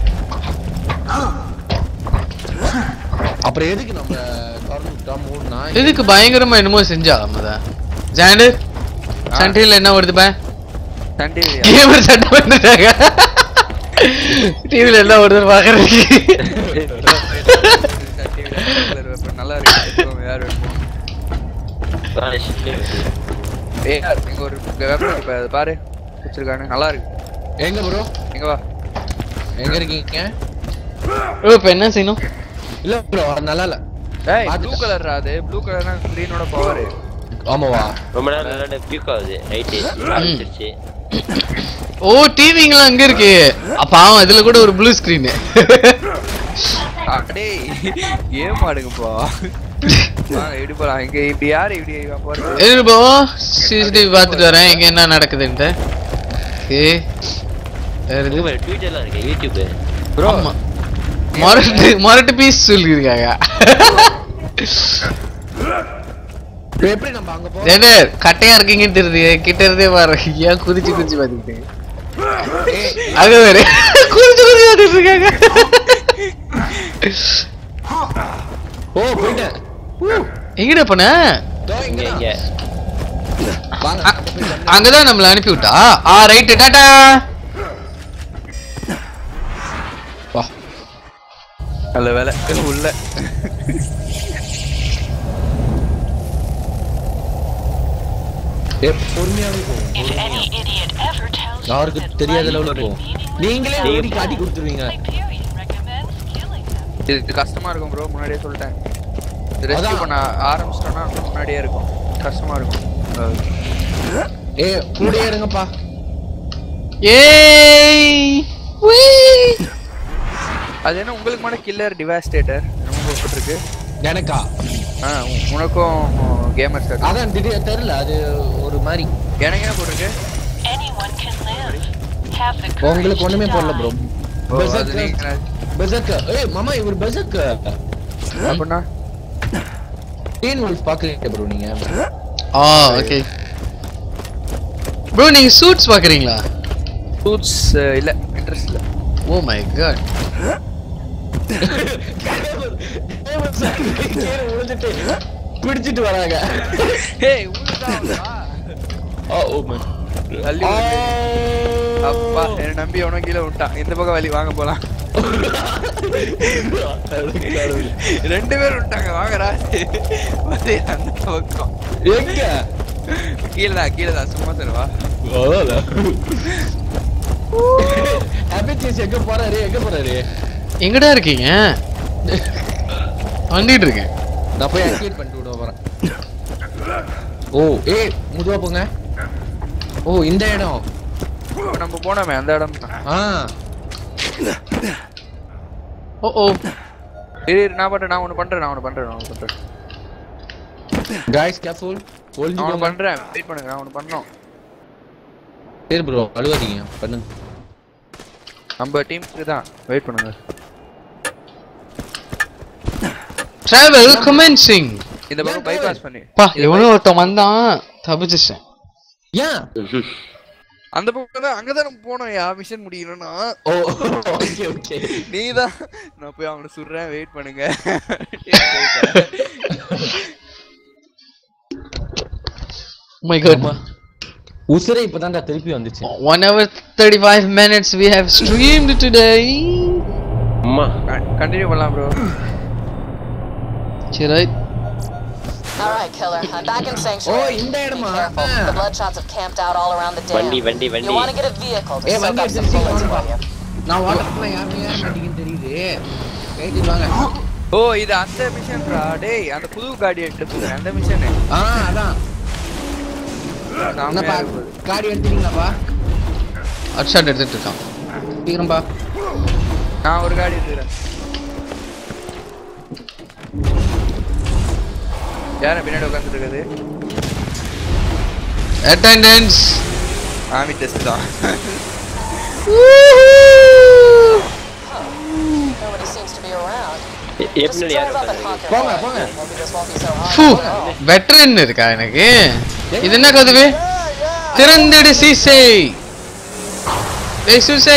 அப்புறம் எதுக்கு நம்ம திறந்துட்டா மூடுனா எதுக்கு பயங்கரமா என்னமோ செஞ்சா முத ஜாண்டு சண்டையில் என்ன வருது பா சண்டே கேமர் சட்டை பண்ணிட்டாங்க டிவில என்ன வருதுன்னு பாக்குறதுக்கு நல்லா இருக்கு எடுத்துக்கோங்க, யார் வேணுமோ ஏய் இங்க ஒரு வெப்பன் இப்ப அது பாரு வச்சிருக்கானு நல்லா இருக்கு எங்க ப்ரோ இங்க வா எங்க இருக்கீங்க ஓ இப்போ என்ன செய்யணும் இல்ல ப்ரோ நல்லா இல்ல ஏய் ப்ளூ பாத்துட்டேன். கலர்ரா அது ப்ளூ கலர்னா கிரீனோட பவர் ஆமாவா ரொம்ப நேரம் விளையாட பியூக் ஆகுது ரைட்டு ஆரம்பிச்சிருச்சு ஓ டிவிங்கெல்லாம் அங்க இருக்கு அப்ப அவன் இதுல கூட ஒரு ப்ளூ ஸ்கிரீன் டேய் ஏன் மாடுங்கப்பா வாங்க இப்படி போலாம் இங்க இப்படி யாரு இப்படி இவன் போறது இருப்போ சிசிடிவி பார்த்துட்டு வரேன் இங்க என்ன நடக்குதுன்ட்டு ஓகே வேற எது? ட்விட்டர்லாம் இருக்கு யூடியூப் ப்ரோ ஆமா மொரட்டு மொரட்டு பீஸ் சொல்லியிருக்காங்க இப்ப எப்படி நம்ம அங்க போ என்ன கட்டையா இருக்கீங்கன்னு தெரியுது கிட்ட இருந்தே பாரு ஏன் குதிச்சு குதிச்சு பார்த்துக்கிட்டு அங்க வேற குதிச்சு குதிச்சு பார்த்துட்டு இருக்காங்க ஓ போயிட்டேன் எங்கடா போன இதோ இங்க இங்க இங்க வாங்க அ- அங்கதான் நம்மள அனுப்பி விட்டா ஆ ரைட்டு டாடா வா நல்ல வேலை உள்ள ஏ பொறுமையாவே போ If any idiot ever tells you யாருக்கு that தெரியாத life லெவல்ல is போ meaningless, நீங்களே ஓடி காட்டி கொடுத்துருவீங்க Hyperion recommends killing them. இது இது கஷ்டமா இருக்கும் ப்ரோ முன்னாடியே சொல்லிட்டேன் ரெஸ்க்யூ அதான். பண்ண ஆரம்பிச்சிட்டோம்னா இன்னும் முன்னாடியே இருக்கும் கஷ்டமா இருக்கும் அஹ் ஏ கூடயே இருங்கப்பா ஏய் உய். அது என்ன உங்களுக்கு மட்டும் கில்லர் டிவாஸ்டேட்டர் ரொம்ப போட்டுருக்கு எனக்கா ஆ உ- உனக்கும் கேமர் சார் அதான் திடீர் தெரியல அது ஒரு மாதிரி எனக்கு என்ன போட்டிருக்கு Anyone can live. Have the courage உங்களுக்கு ஒண்ணுமே to போடல die. ப்ரோ ஓ, அது நீங்க பெசக் ஏய் மாமா இவர் பெசக் அப்படின்னா டீன் வுல்ஃப் பாக்கலீங்க ப்ரோ நீங்க ஆ ஓகே ப்ரோ நீங்க சூட்ஸ் பாக்குறீங்களா சூட்ஸ் இல்ல இன்ட்ரெஸ்ட் இல்ல ஓ மை காட் பிடிச்சிட்டு வராங்க ஏய் ஊருடா ஓ ஓ man. தள்ளி விடுங்க. அப்பா என்ன நம்பி எவனோ கீழே விட்டான் இந்த பக்கம் வழி வாங்க போலாம் ரெண்டு பேரும் விட்டாங்க வாங்கடா வந்து அந்த பக்கம் எங்க கீழே தான் கீழே தான் சும்மா தருவா அபிச்சேஸ் எங்க போறாரு எங்க போறாரு எங்கடா இருக்கீங்க வந்துட்டு இருக்கேன் நான் போய் ஆக்டிவேட் பண்ணிட்டு விட போறேன் ஓ ஏய் முதுவா போங்க ஓ இந்த இடம் இப்ப நம்ம போனோமே அந்த இடம் தான் ஆ ஓ ஓ இரு, இரு, நான் பண்றேன் நான் ஒண்ணு பண்றேன் நான் ஒண்ணு பண்றேன் நான் ஒண்ணு பண்றேன் गाइस கேர்ஃபுல் நான் ஒளிஞ்சு ஒண்ணு பண்றேன் வெயிட் பண்ணுங்க நான் ஒண்ணு பண்ணோம் சரி ப்ரோ அழுவாதீங்க பண்ணுங்க நம்ம டீமுக்கு தான் வெயிட் பண்ணுங்க டிராவல் கமென்சிங் இந்த பக்கம் பைபாஸ் பண்ணி பா எவனோ ஒருத்தன் வந்தான் தப்பிச்சிட்டேன் ஏன் அந்த பக்கம் தான் அங்கதான் நம்ம போனோம் யா மிஷன் முடியணும்னா ஓ ஓகே ஓகே நீ தான் நான் போய் அவனை சுடுறேன் வெயிட் பண்ணுங்க மை காட் உசுரே இப்பதான்டா திருப்பி வந்துச்சு 1 hour 35 minutes we have streamed today அம்மா கண்டினியூ பண்ணலாம் ப்ரோ சரி right. All right, killer. I'm back in oh sanctuary. இந்த Be இடமா careful. The bloodshots have camped out all around the dam. வண்டி வண்டி You வண்டி want to get a vehicle to ஏய் soak வண்டி up some எடுத்து bullets for வாங்க you. நான் வாட்டர்ல யாருமே ஏற மாட்டீங்கன்னு தெரியுது கைட்டு வாங்க ஓ இது அந்த மிஷன்ரா டேய் அந்த புது காடி எடுத்து அந்த மிஷன் ஆ அதான் என்னப்பா காடி எடுத்துட்டீங்களாப்பா ஹெட்ஷாட் எடுத்துட்டு இருக்கான் சீக்கிரம்பா நான் ஒரு காடி எடுத்துக்கிறேன் யார பின்னாடி உட்காந்துட்டு இருக்குது அட்டெண்டன்ஸ் ஆமி டெஸ்ட் தான் Nobody seems to be around. A- Just எப்படி யார் drive up and உட்காந்து honk your போங்க, horn. போங்க. Maybe this won't be so hard. ஃபூ I don't know. வெட்டரன் இருக்கா எனக்கு இது என்ன கதவு திறந்திடு சீசை டேய் சூசை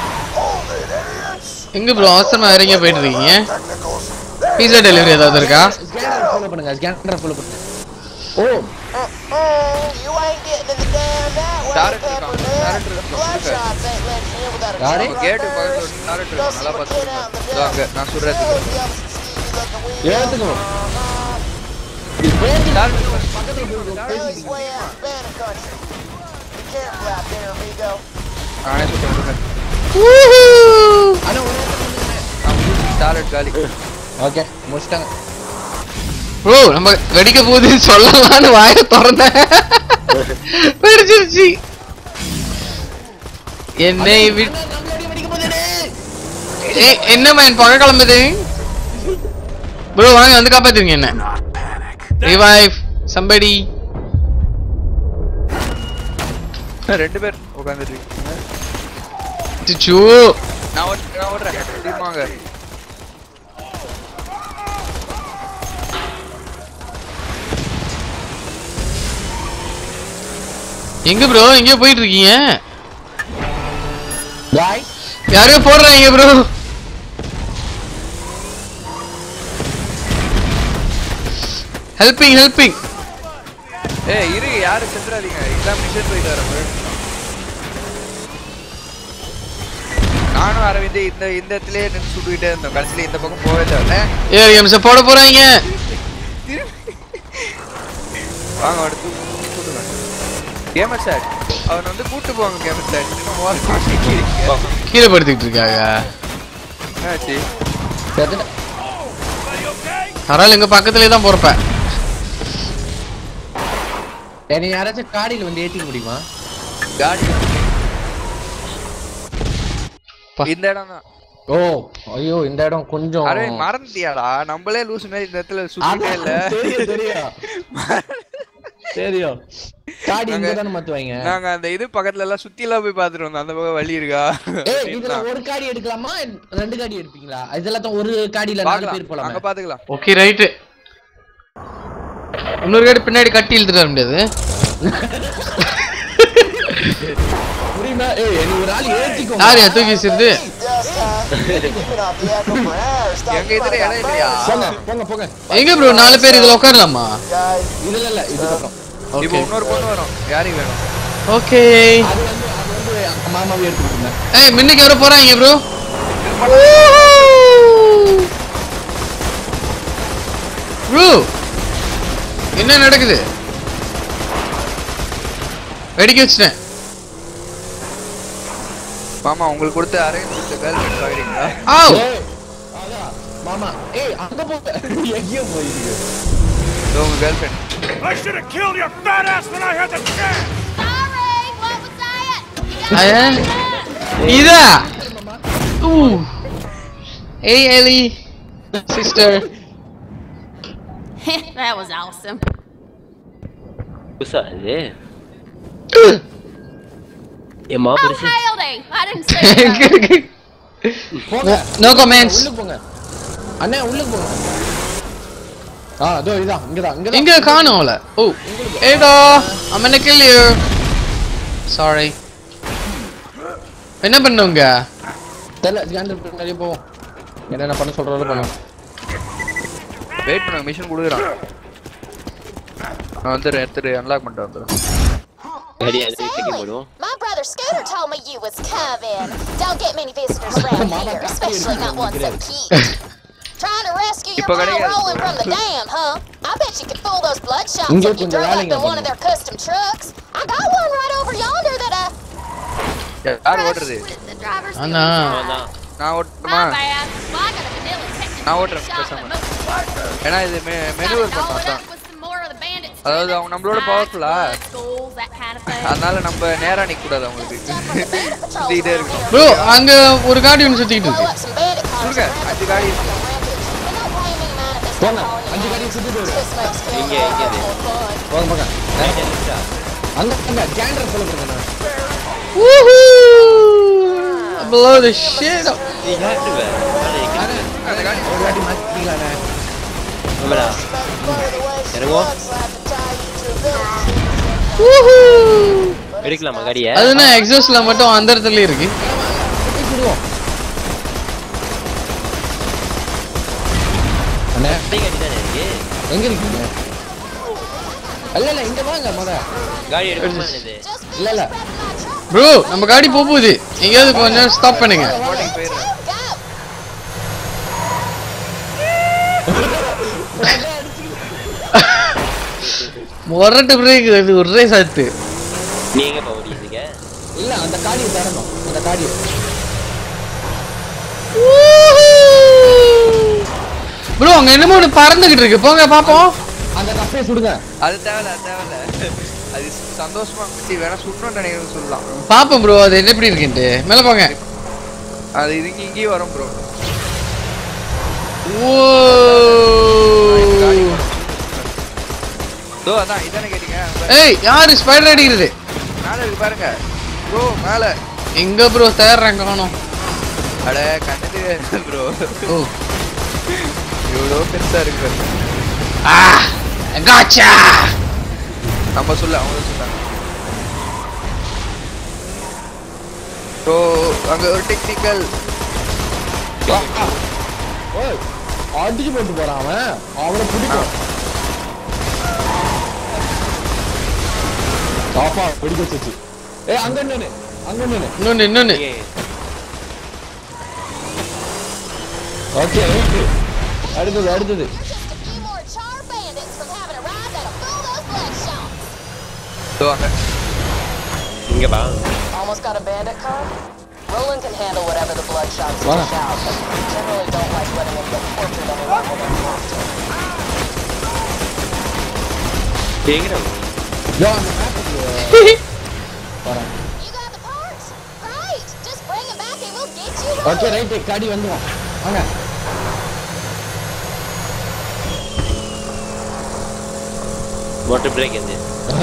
எங்க ப்ரோ அவசரமா இறங்க போயிட்டு இருக்கீங்க பீஸா டெலிவரி ஏதாவது இருக்கா ஸ்கேனர் ஃபாலோ பண்ணுங்க ஸ்கேனர் ஃபாலோ பண்ணுங்க oh Mm-mm, you ain't getting in the dam that way, Direct இருக்கான், Peppermint. direct இருக்கான், Bloodshots ain't letting you in without a யாரு? jump கேட்டு right பக்கத்துல first. ஒரு டேரக்ட் Go இருக்கு see நல்லா my பார்த்து kid out in the இதோ அங்க நான் சொல்றதுக்கு You'll be able to see like a wheel. ஏத்துக்கணும் Really sway out in Banner country. Be careful out there, amigo. நானே சொல்றேன் அண்ணா ஒரு இடத்துல நான் டாலட் காலி ஓகே முடிச்சிட்டாங்க ப்ரோ நம்ம வெடிக்க போகுதுன்னு சொல்லலாம்னு வாய திறந்தேன் வெடிச்சிருச்சு என்னை விட் ஏய் என்ன மேன் பகை கிளம்புது ப்ரோ வாங்க வந்து காப்பாத்துங்க என்ன ரிவைவ் சம்படி ரெண்டு பேர் உட்காந்துட்டு இருக்கீங்க சிச்சு நான் ஓட் நான் ஓடுறேன் திரும்பாங்க எங்க ப்ரோ எங்க போயிட்டு இருக்கீங்க காய்ஸ் யாரையோ போடுறாங்க ப்ரோ ஹெல்பிங் ஹெல்பிங் ஏய் இரு யாரும் செத்துறாதீங்க இதான் மிஷன் போயிட்டு வரேன் நானும் அரவிந்த் இந்த இந்த இடத்துலயே நின்று சுட்டுக்கிட்டே இருந்தோம் கடைசியில இந்த பக்கம் போவே தேவை ஏழு நிமிஷம் போட போறாங்க வாங்க அடுத்து கூட்டுங்க கேமர் சார் அவன் வந்து கூட்டு போவாங்க கேமர் சார் கீழே படுத்துக்கிட்டு இருக்காங்க என்னாச்சு செத்துட்டேன் யாராலும் எங்க பக்கத்துலயே தான் பொறுப்பேன் என்னை யாராச்சும் காடியில் வந்து ஏத்திக்க முடியுமா காடி பா. இந்த இடம் தான் ஓ ஐயோ இந்த இடம் கொஞ்சம் அரே மறந்துட்டியாடா நம்மளே லூசு மாதிரி இந்த இடத்துல சுத்திட்டே இல்ல அதான், தெரியும் தெரியும் தெரியும் காடி இங்க தானே மாத்துவாங்க நாங்க அந்த இது பக்கத்துல எல்லாம் சுத்தி எல்லாம் போய் பாத்துட்டு வந்தோம் அந்த பக்கம் வழி இருக்கா ஏய் இதுல ஒரு காடி எடுக்கலாமா ரெண்டு காடி எடுப்பீங்களா இதெல்லாம் ஒரு காடியில நாலு பேர் பாக்கலாம் அங்க போலாம் பாத்துக்கலாம் ஓகே ரைட்டு இன்னொரு காடி பின்னாடி கட்டி இழுத்துட்டு வர முடியாது புரியுமா ஏய் நீ ஒரு ஆள் ஏத்திக்கோ யார் தூக்கி வீசுறது Dust time. Keeping off the echo for hours. எங்க இதுல இடம் இல்லையா போங்க போங்க போங்க எங்க ப்ரோ நாலு பேர் இதுல உட்காரலாமா Guys, இதுல இல்ல இதுக்கப்புறம் இப்போ ஓகே இன்னொரு பொண்ணு வரும் யாருக்கு வேணும் ஓகே அது வந்து அது வந்து மாமாவே எடுத்துட்டு இருந்தேன் ஏய் மின்னுக்கு யாரோ போறாங்க ப்ரோ ப்ரோ என்ன நடக்குது வெடிக்க வச்சிட்டேன் மாமா உங்களுக்கு கொடுத்த அரேஞ்ச் கொடுத்த கேர்ள் ஃபிரெண்ட் பாக்குறீங்களா ஆவ் ஏய் அதான் மாமா ஏய் அங்க போங்க எங்கேயோ போயிருக்கீங்க இதோ உங்க girlfriend I should have killed your fat ass when I had the chance! Sorry, what was that? ஐயா இதா ஊ ஏய் எலி சிஸ்டர் that was awesome. புதுசா அது ஏமா Oh, பெருசு howdy! I didn't see you. போங்க நோ கமெண்ட்ஸ் உள்ளுக்கு போங்க அண்ணே உள்ளுக்கு போங்க ஆ அதோ இதான் இங்கதான் இங்கதான் இங்க காணோம் அவள ஓ ஏடா I'm gonna kill you sorry என்ன பண்ணுங்க தெரியல ஜாண்டர் நிறைய போவோம் என்னென்ன பண்ண சொல்றாரோ பண்ணுவோம் வெயிட் பண்ணுங்க மிஷன் கொடுக்குறான் நான் வந்துடுறேன் எடுத்துட்டு அன்லாக் பண்ணிட்டு வந்துடுறேன் அடி அது வீட்டுக்கு போடுவோம் My brother Scooter told me you was coming. Don't get many visitors around here, especially not one so cute. Trying to rescue your இப்ப pal கிடையாது. rolling from the dam, huh? I bet you could fool those bloodshots இங்க if you கொஞ்சம் drove up வேலைங்க in one of their custom trucks. I got one right over yonder that I. யார் ஓட்டுறது The driver's அண்ணா அதான் நான் ஓட்டுமா My bad. Well, I got a vanilla technical நான் ஓட்டுறேன் shot பேசாம at most. ஏன்னா இது menu Gotta work follow it பண்ணான் up with some more of the bandits' அதாவது அவங்க நம்மளோட tricks, powerful ah? blood schools, that kind of thing. அதனால நம்ம நேரா நிக்க கூடாது அவங்களுக்கு சுத்திக்கிட்டே இருக்கணும் ப்ரோ அங்க ஒரு காடி ஒன்று சுத்திட்டு Blow இருக்கு up some bandit cars சொல்லுங்க, and அஞ்சு rampage காடி around the rampage. And don't blame me, man, if it's போங்க not all you அஞ்சு know. காடியும் சுத்திட்டு வருவோம் Just makes killing இங்க, a இங்க lot இது. more fun. போங்க போங்க ரைட் அடிச்சா அங்க அங்க ஜாண்டர் சொல்ல போறேன் நான் Woohoo! Blow the shit up. நீ காட்டுவ நாளை அந்த காடி ஒரு வாட்டி மாத்திக்கலாண்ணே நம்மளா இறங்குவோம் Woohoo! எடுக்கலாமா காடிய அது என்ன எக்ஸாஸ்ட்ல மட்டும் அந்த இடத்துல இருக்கு விடுவோம் அண்ணே அதே காடி தானே இருக்கு எங்க இருக்கீங்க இல்ல இல்ல இங்க வாங்க முத காடி எடுக்கணுமா இது இல்ல இல்ல ப்ரோ நம்ம காடி போக போகுது எங்கேயாவது கொஞ்ச நேரம் ஸ்டாப் பண்ணுங்க ஓட்டிங் போயிடுறேன் முரட்டு பிரேக் அது ஒரே சாத்து நீ எங்க போக முடியுதுங்க இல்ல அந்த காடியை தரணும் அந்த காடியை ப்ரோ அங்க என்னமோ ஒன்று பறந்துகிட்டு இருக்கு போங்க பாப்போம் அந்த கப்பையை சுடுங்க அது தேவையில்ல அது தேவையில்ல அது சந்தோஷமா இருந்துச்சு வேணா சுடணும்னு நினைக்கிறேன்னு சொல்லலாம் பாப்போம் ப்ரோ அது என்ன எப்படி இருக்குன்ட்டு மேல போங்க அது இது இங்க இங்கேயும் வரும் ப்ரோ ஓ தோ அதான் இதானே கேட்டீங்க ஏய் யாரு ஸ்பைடர் அடிக்கிறது மேல இருக்கு பாருங்க ப்ரோ மேல எங்க ப்ரோ தேடுறேன் காணோம் அட கண்ணு தெரியாது ப்ரோ ஓ இவ்வளோ பெருசா இருக்கு பாருங்க ஆ காச்சா நம்ம சொல்ல அவங்க சொன்னாங்க ப்ரோ அங்க ஒரு டெக்னிக்கல் ஓய் அடிச்சு போட்டு போறான் அவன் அவனை பிடிக்கும் பாப்பா பிடிக்க வச்சு ஏய் அங்க நின்னு அங்க நின்னு இன்னொன்னு இன்னொன்னு ஓகே அடுத்தது அடுத்தது Just a few more char bandits from having a ride that'll fool those bloodshots. தோ அங்க இங்க பா Almost got a bandit car? Roland can handle whatever the bloodshots Wow. dish out, but we generally don't like letting him get tortured anymore when they have to. எங்கடா யோ அந்த மேப்புக்கு வரேன் You got the parts? Great! Just bring them back and we'll get you okay right காடி வந்துடும் வாங்க motor break எந்த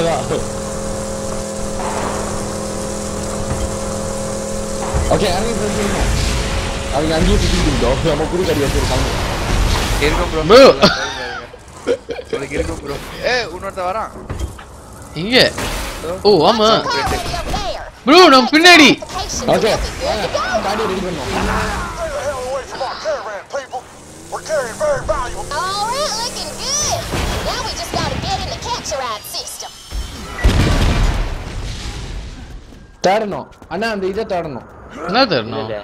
okay இறங்கி போயிருக்கீங்க அவங்க அங்கேயே சுற்றிட்டு நம்ம புது காடி வச்சிருக்காங்க இருக்கும் ப்ரோ Bro. உங்களுக்கு இருக்கும் ப்ரோ ஏ இன்னொருத்த வரான் இங்க ஓ ஆமா Already up there. ப்ரோ நம்ம பின்னாடி Application okay will be good to go. காடி ரெடி பண்ணுவோம் Stay the hell away from our caravan, people. We're carrying very valuable. All right, looking good. Now we just gotta get in the capture ride system. தேடணும் அண்ணா அந்த இதை தேடணும் என்ன தரணும் இல்ல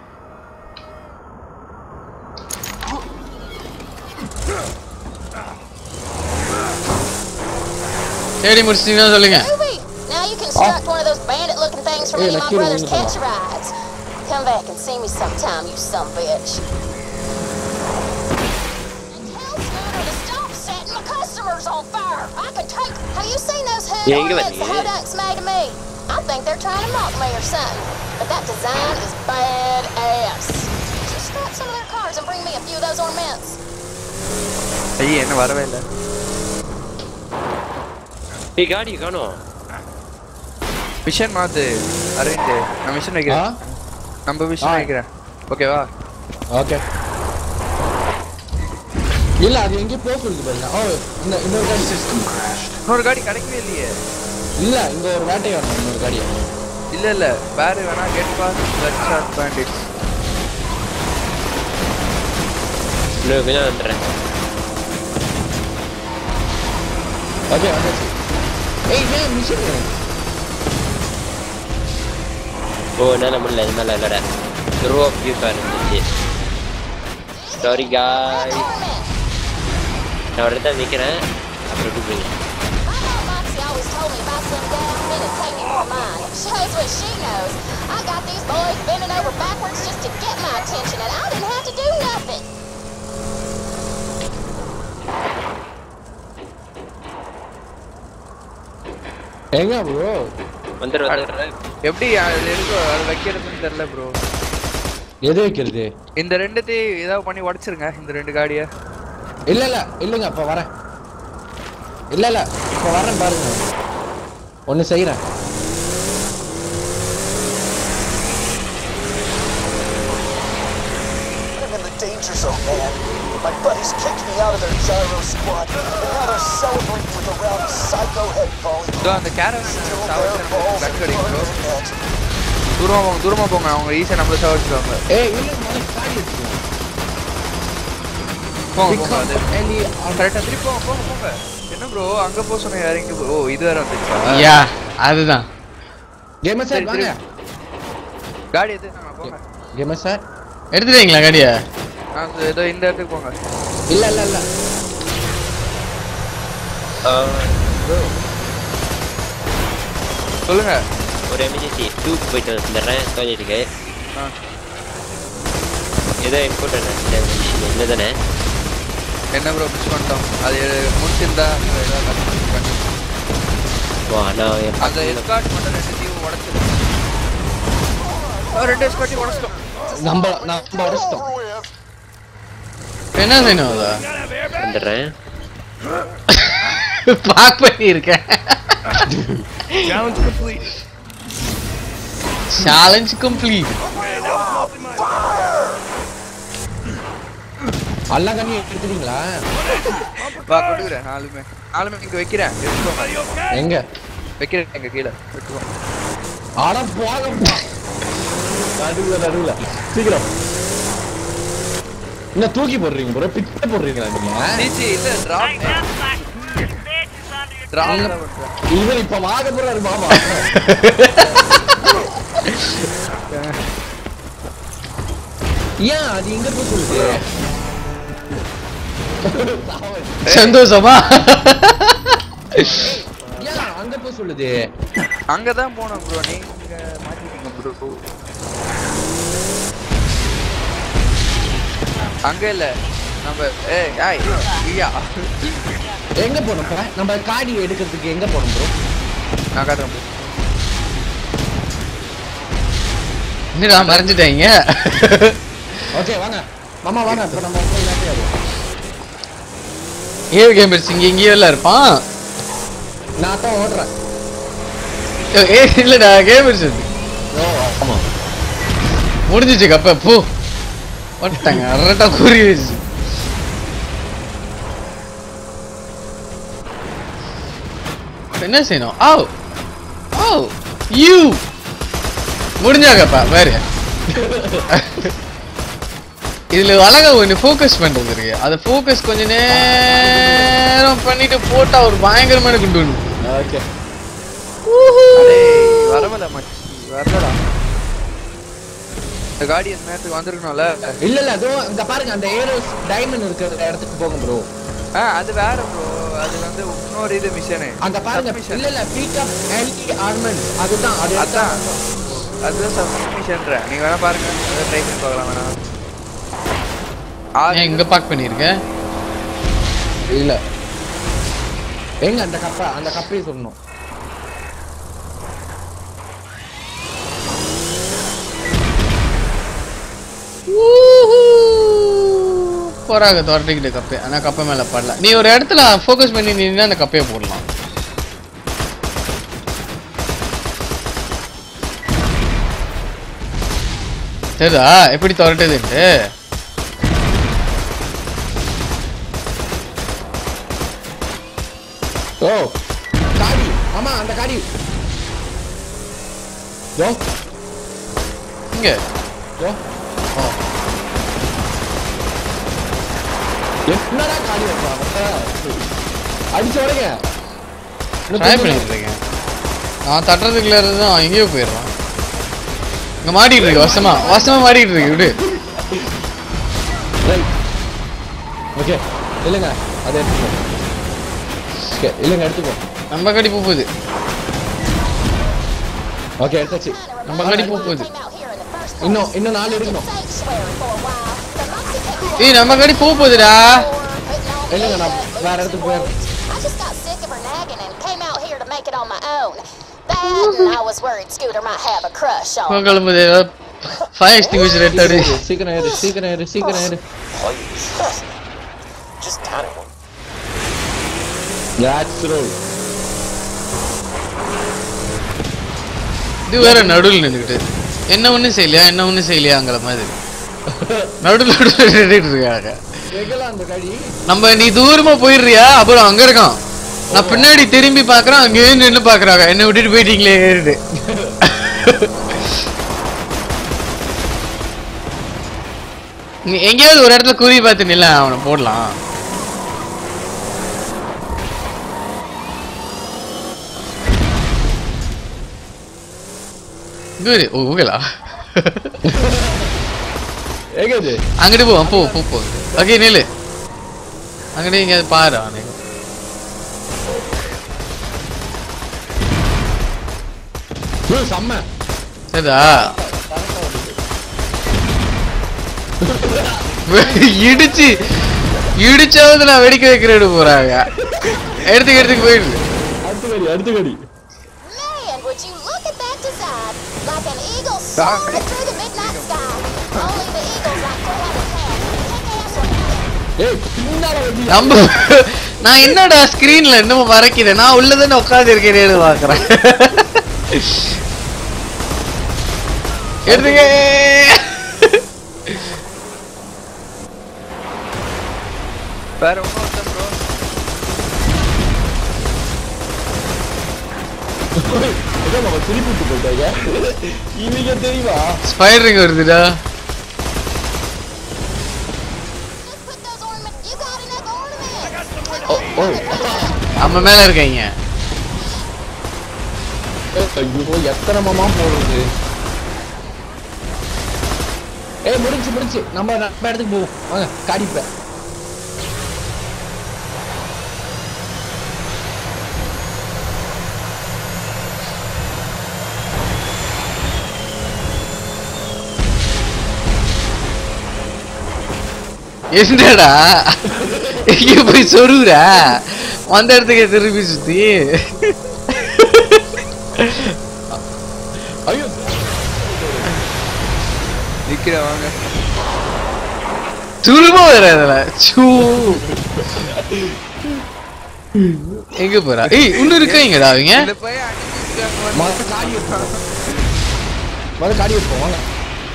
தேடி முடிச்சிட்டீங்கன்னா சொல்லுங்க Movie. Now you construct one of those bandit-looking things for me Hey, and my lucky brother's ring catch rides. Come back and see me sometime, you son bitch. And tell Scooter to stop setting my customers on fire. I can take. Have you seen those hood Yeah, you can ornaments the let me, yeah. Hodunks made of me? I think they're trying to mock me or something. But that design is badass. Just scrap some of their cars and bring me a few of those ornaments. ஐயே என்ன வரவே இல்லை ஏய் காடி காணோம் mission மாத்து அரவிந்த் நான் mission ஆ வைக்கிறேன் நம்ம மிஷன் ஆ. வைக்கிறேன் ஓகேவா ஓகே இல்ல அது எங்கேயோ போக்கு இருக்கு பாருங்க ஓ இந்த இன்னொரு காடி இன்னொரு காடி கிடைக்கவே இல்லையே இல்ல இங்க ஒரு வேட்டை வரணும் இன்னொரு காடியை இல்ல இல்ல வேற வேணா get past red shot bandits இன்னும் கொஞ்சம் வந்துடுறேன் ஓகே வந்தாச்சு ஏய் ஏன் மிஷின் ஓ என்னால் முடியல இது மேலே விளாட ரோ வியூக்காக இருந்துச்சு சாரி காய் Ornament. நான் ஒரு இடத்துல நிற்கிறேன் அப்புறம் கூப்பிடுங்க My mom Moxie always told me if I slim down, then it'd take me more mine. Shows what she knows. I got these boys bending over backwards just to get my attention, and I didn't have to do nothing. எங்க bro வந்துடுறேன் வந்துடுறேன் எப்படி அது இருக்கோ அது வைக்கிறதுன்னு தெரியல bro எது வைக்கிறது இந்த ரெண்டுத்தையும் ஏதாவது பண்ணி உடைச்சிருங்க இந்த ரெண்டு காடியை இல்ல இல்ல இல்லைங்க அப்ப வரேன் இல்ல இல்ல இப்ப வரேன் பாருங்க ஒண்ணு செய்யறேன் I'm in the danger zone, man. My buddies kicked me out of their gyro squad, and now they're celebrating with a round of psycho head volley. இதோ அந்த caravan Still their balls cut and கிடைக்கும் bro. burning net. தூரமா போங்க தூரமா போங்க அவங்க ஈஸியா நம்மள சாவடிச்சுவாங்க ஏய் இல்ல முதல்ல காடி எடுத்துக்கோ போங்க போங்க அது எலி கரெக்டா திருப்பி போங்க போங்க போங்க என்ன ப்ரோ அங்க போக சொன்ன யார் இங்க போ- ஓ இது வேற வந்துச்சா யா அதுதான் கேமர் சார் சரி, வாங்க காடி எது ஆ, போங்க கேமர் சார் எடுத்துட்டீங்களா காடியா ஆ, இந்த- இதோ இந்த இடத்துக்கு போங்க இல்ல இல்ல இல்ல சொல்லுங்க ஒரு எமர்ஜென்சி டூக்கு போயிட்டு வந்துடுறேன் டாய்லெட்டுக்கு ஆ. ஏதோ இம்பார்ட்டன்ட் என்ன தானே என்ன ப்ரோ மிஸ் பண்ணிட்டோம் அது முடிச்சிருந்தா ஏதாவது கஷ்டம் பண்ணி வா நான் என் அந்த எஸ்கார்ட் மட்டும் ரெண்டு தீவு உடச்சிருக்கோம் ரெண்டு எஸ்கார்ட்டையும் உடச்சிட்டோம் நம்ம நம்ம உடச்சிட்டோம் Over with. என்ன செய்யணும் அதா வந்துடுறேன் பாக் பண்ணியிருக்கேன் Challenge complete. சேலஞ்ச் கம்ப்ளீட் எல்லா கண்ணியும் எடுத்துட்டீங்களா வா கொடுக்குறேன் நாலுமே நாலுமே இங்க வைக்கிறேன் எடுத்துக்கோங்க எங்க வைக்கிறேன் எங்க கீழே எடுத்துக்கோங்க ஆனா போகப்பா நடுவுல நடுவுல சீக்கிரம் என்ன தூக்கி போடுறீங்க ப்ரோ பிட்ட போடுறீங்களா நீங்க சீச்சி இல்ல டிராப் டிராப் தான் பண்றேன் இவர் இப்ப வாங்க போறாரு மாமா ஏன் அது எங்க போய் சொல்லுது சந்தோஷமா ஏன் அங்க போய் சொல்லுது அங்கதான் போனோம் ப்ரோ நீங்க மாட்டிட்டீங்க ப்ரோ அங்க இல்ல நம்ம ஏய் ஆய் ஐயா எங்க போனோம் இப்ப? நம்ம காடி எடுக்கிறதுக்கு எங்க போனோம் ப்ரோ நான் காட்டுறேன் bro. என்னடா மறைஞ்சிட்டாங்க ஓகே வாங்க மாமா வாங்க இப்போ நம்ம போய் நாட்டியாது ஏ கேமர்ஸ் இங்க இங்கேயே எல்லாம் இருப்பான் நான் தான் ஓடுறேன் ஏ, ஏ இல்லடா கேமர்ஸ் ஓ ஆமா முடிஞ்சிச்சு கப்ப போ வந்துட்டாங்க அரட்டா கூறி வச்சு இப்ப என்ன செய்யணும் ஆ ஓ யூ முடிஞ்சாகப்பா வேறு இதுல அழகா ஒன்று ஃபோக்கஸ் பண்றது இருக்கு அதை ஃபோக்கஸ் கொஞ்ச நேரம் பண்ணிட்டு போட்டா ஒரு பயங்கரமான குண்டு ஒண்ணு. ஓகே டேய், வரவல மச்சி வரலடா இந்த கார்டியன் மேட்ச் வந்திருக்கணும்ல இல்ல இல்ல அதோ இங்க பாருங்க அந்த ஏரோஸ் டைமண்ட் இருக்கிற இடத்துக்கு போங்க ப்ரோ ஆ அது வேற ப்ரோ அது வந்து இன்னொரு இது மிஷனு அங்க பாருங்க இல்ல இல்ல பீக் அப் ஆன்டி ஆர்மெண்ட் அதுதான் அது அதான் அதுதான் சப் மிஷன்ற நீங்க வேணா பாருங்க அதை ட்ரை பண்ணி பார்க்கலாம் வேணா ஏன் இங்க பார்க் பண்ணிருக்க இல்ல எங்க அந்த கப்பை அந்த கப்பையை சொல்லணும் போறாங்க துரட்டிக்கிட்டு கப்பை ஆனா கப்பை மேல படல நீ ஒரு இடத்துல ஃபோக்கஸ் பண்ணி நின்னா அந்த கப்பையை போடலாம் தெரியுதா எப்படி துரட்டுதுன்ட்டு ஓ காடி ஆமா அந்த காடி யோ இங்க யோ ஓ என்னடா காடி வைப்பா அடிச்சு உடைங்க ட்ரை பண்ணிட்டு இருக்கேன் நான் தட்டுறதுக்குள்ள இருந்து அவன் எங்கேயோ போயிடுறான் இங்க மாட்டிட்டு இருக்கு வசமா வசமா மாட்டிட்டு இருக்கு விடு ஓகே இல்லைங்க அதை எடுத்துக்கோ ஓகே இல்லைங்க எடுத்துக்கோ நம்ம கடி போகுது ஓகே எடுத்தாச்சு நம்ம கடி போகுது இன்னும் இன்னும் நாலு இருக்கணும் ஏய் நம்ம கடி போகுதுடா இல்லைங்க நான் வேற இடத்துக்கு போயிடுறேன் I just got sick of her nagging and came out here to make it on my own. That and I was worried Scooter might have a crush on me. கிளம்புது ஃபயர் எக்ஸ்டிங்விஷர் எடுத்தாடு சீக்கிரம் ஏறு சீக்கிரம் ஏறு சீக்கிரம் ஏறு Please. Just kind of That's roll. இது வேற நடுவில் நின்றுக்கிட்டு என்ன ஒண்ணும் செய்யலையா என்ன ஒண்ணும் செய்யலையாங்கிற மாதிரி நடுவில் நடுவில் நின்றுட்டு இருக்காங்க எங்கெல்லாம் அந்த கடி நம்ம நீ தூரமா போயிடுறியா அப்புறம் அங்க இருக்கான் நான் பின்னாடி திரும்பி பாக்குறேன் அங்கேயே நின்னு பாக்குறாங்க என்ன விட்டுட்டு போயிட்டீங்களே ஏறிட்டு நீ எங்கேயாவது ஒரு இடத்துல குறி பார்த்து நில்ல அவனை போடலாம் குரு ஓ ஊகலா எங்க இது அங்கிட்டு போ போ போ போ ஓகே நில்லு அங்கிட்டு இங்க பாரு அவனை ஏய், செம்ம சரிதா இடிச்சு இடிச்சாவது நான் வெடிக்க வைக்கிறேன்னு போறாங்க எடுத்துக்கு எடுத்துக்கு போயிடுது அடுத்த கடி அடுத்த கடி Man, would you look at that design? Like an eagle soaring through the midnight sky. Only the eagles like to have a tail. Kick-ass like ஏய் பின்னால வந்து நம்ம நான் என்னடா ஸ்கிரீன்ல இன்னும் மறைக்கிறேன் நான் உள்ளதானே உட்காந்து இருக்கேன்னு பாக்குறேன் எடுத்துங்க வேற இன்னொருத்தன் ப்ரோ ஏதோ நம்ம திருப்பி விட்டு போயிட்டாங்க இவங்க தெரியுமா ஸ்பைடரிங் வருதுடா Just put those ornaments. You got enough ornaments. ஓ ஓ நம்ம மேல இருக்காங்க ஐயோ எத்தனை மாமா போடுறது ஏய் முடிஞ்சு முடிஞ்சு நம்ம நம்ம இடத்துக்கு போவோம் வாங்க காடிப்ப என்னடா இங்க போய் சொருகுறா வந்த இடத்துக்கு திருப்பி சுத்தி ஐயோ நிக்கிறேன் வாங்க துரும்ப வேற இதுல சூ எங்க போறா ஏய் இன்னும் இருக்கீங்கடா அவங்க இதுல போய் அடிச்சிருக்காங்க மொதல் காடி வைப்போம் மொதல் காடி வைப்போம் வாங்க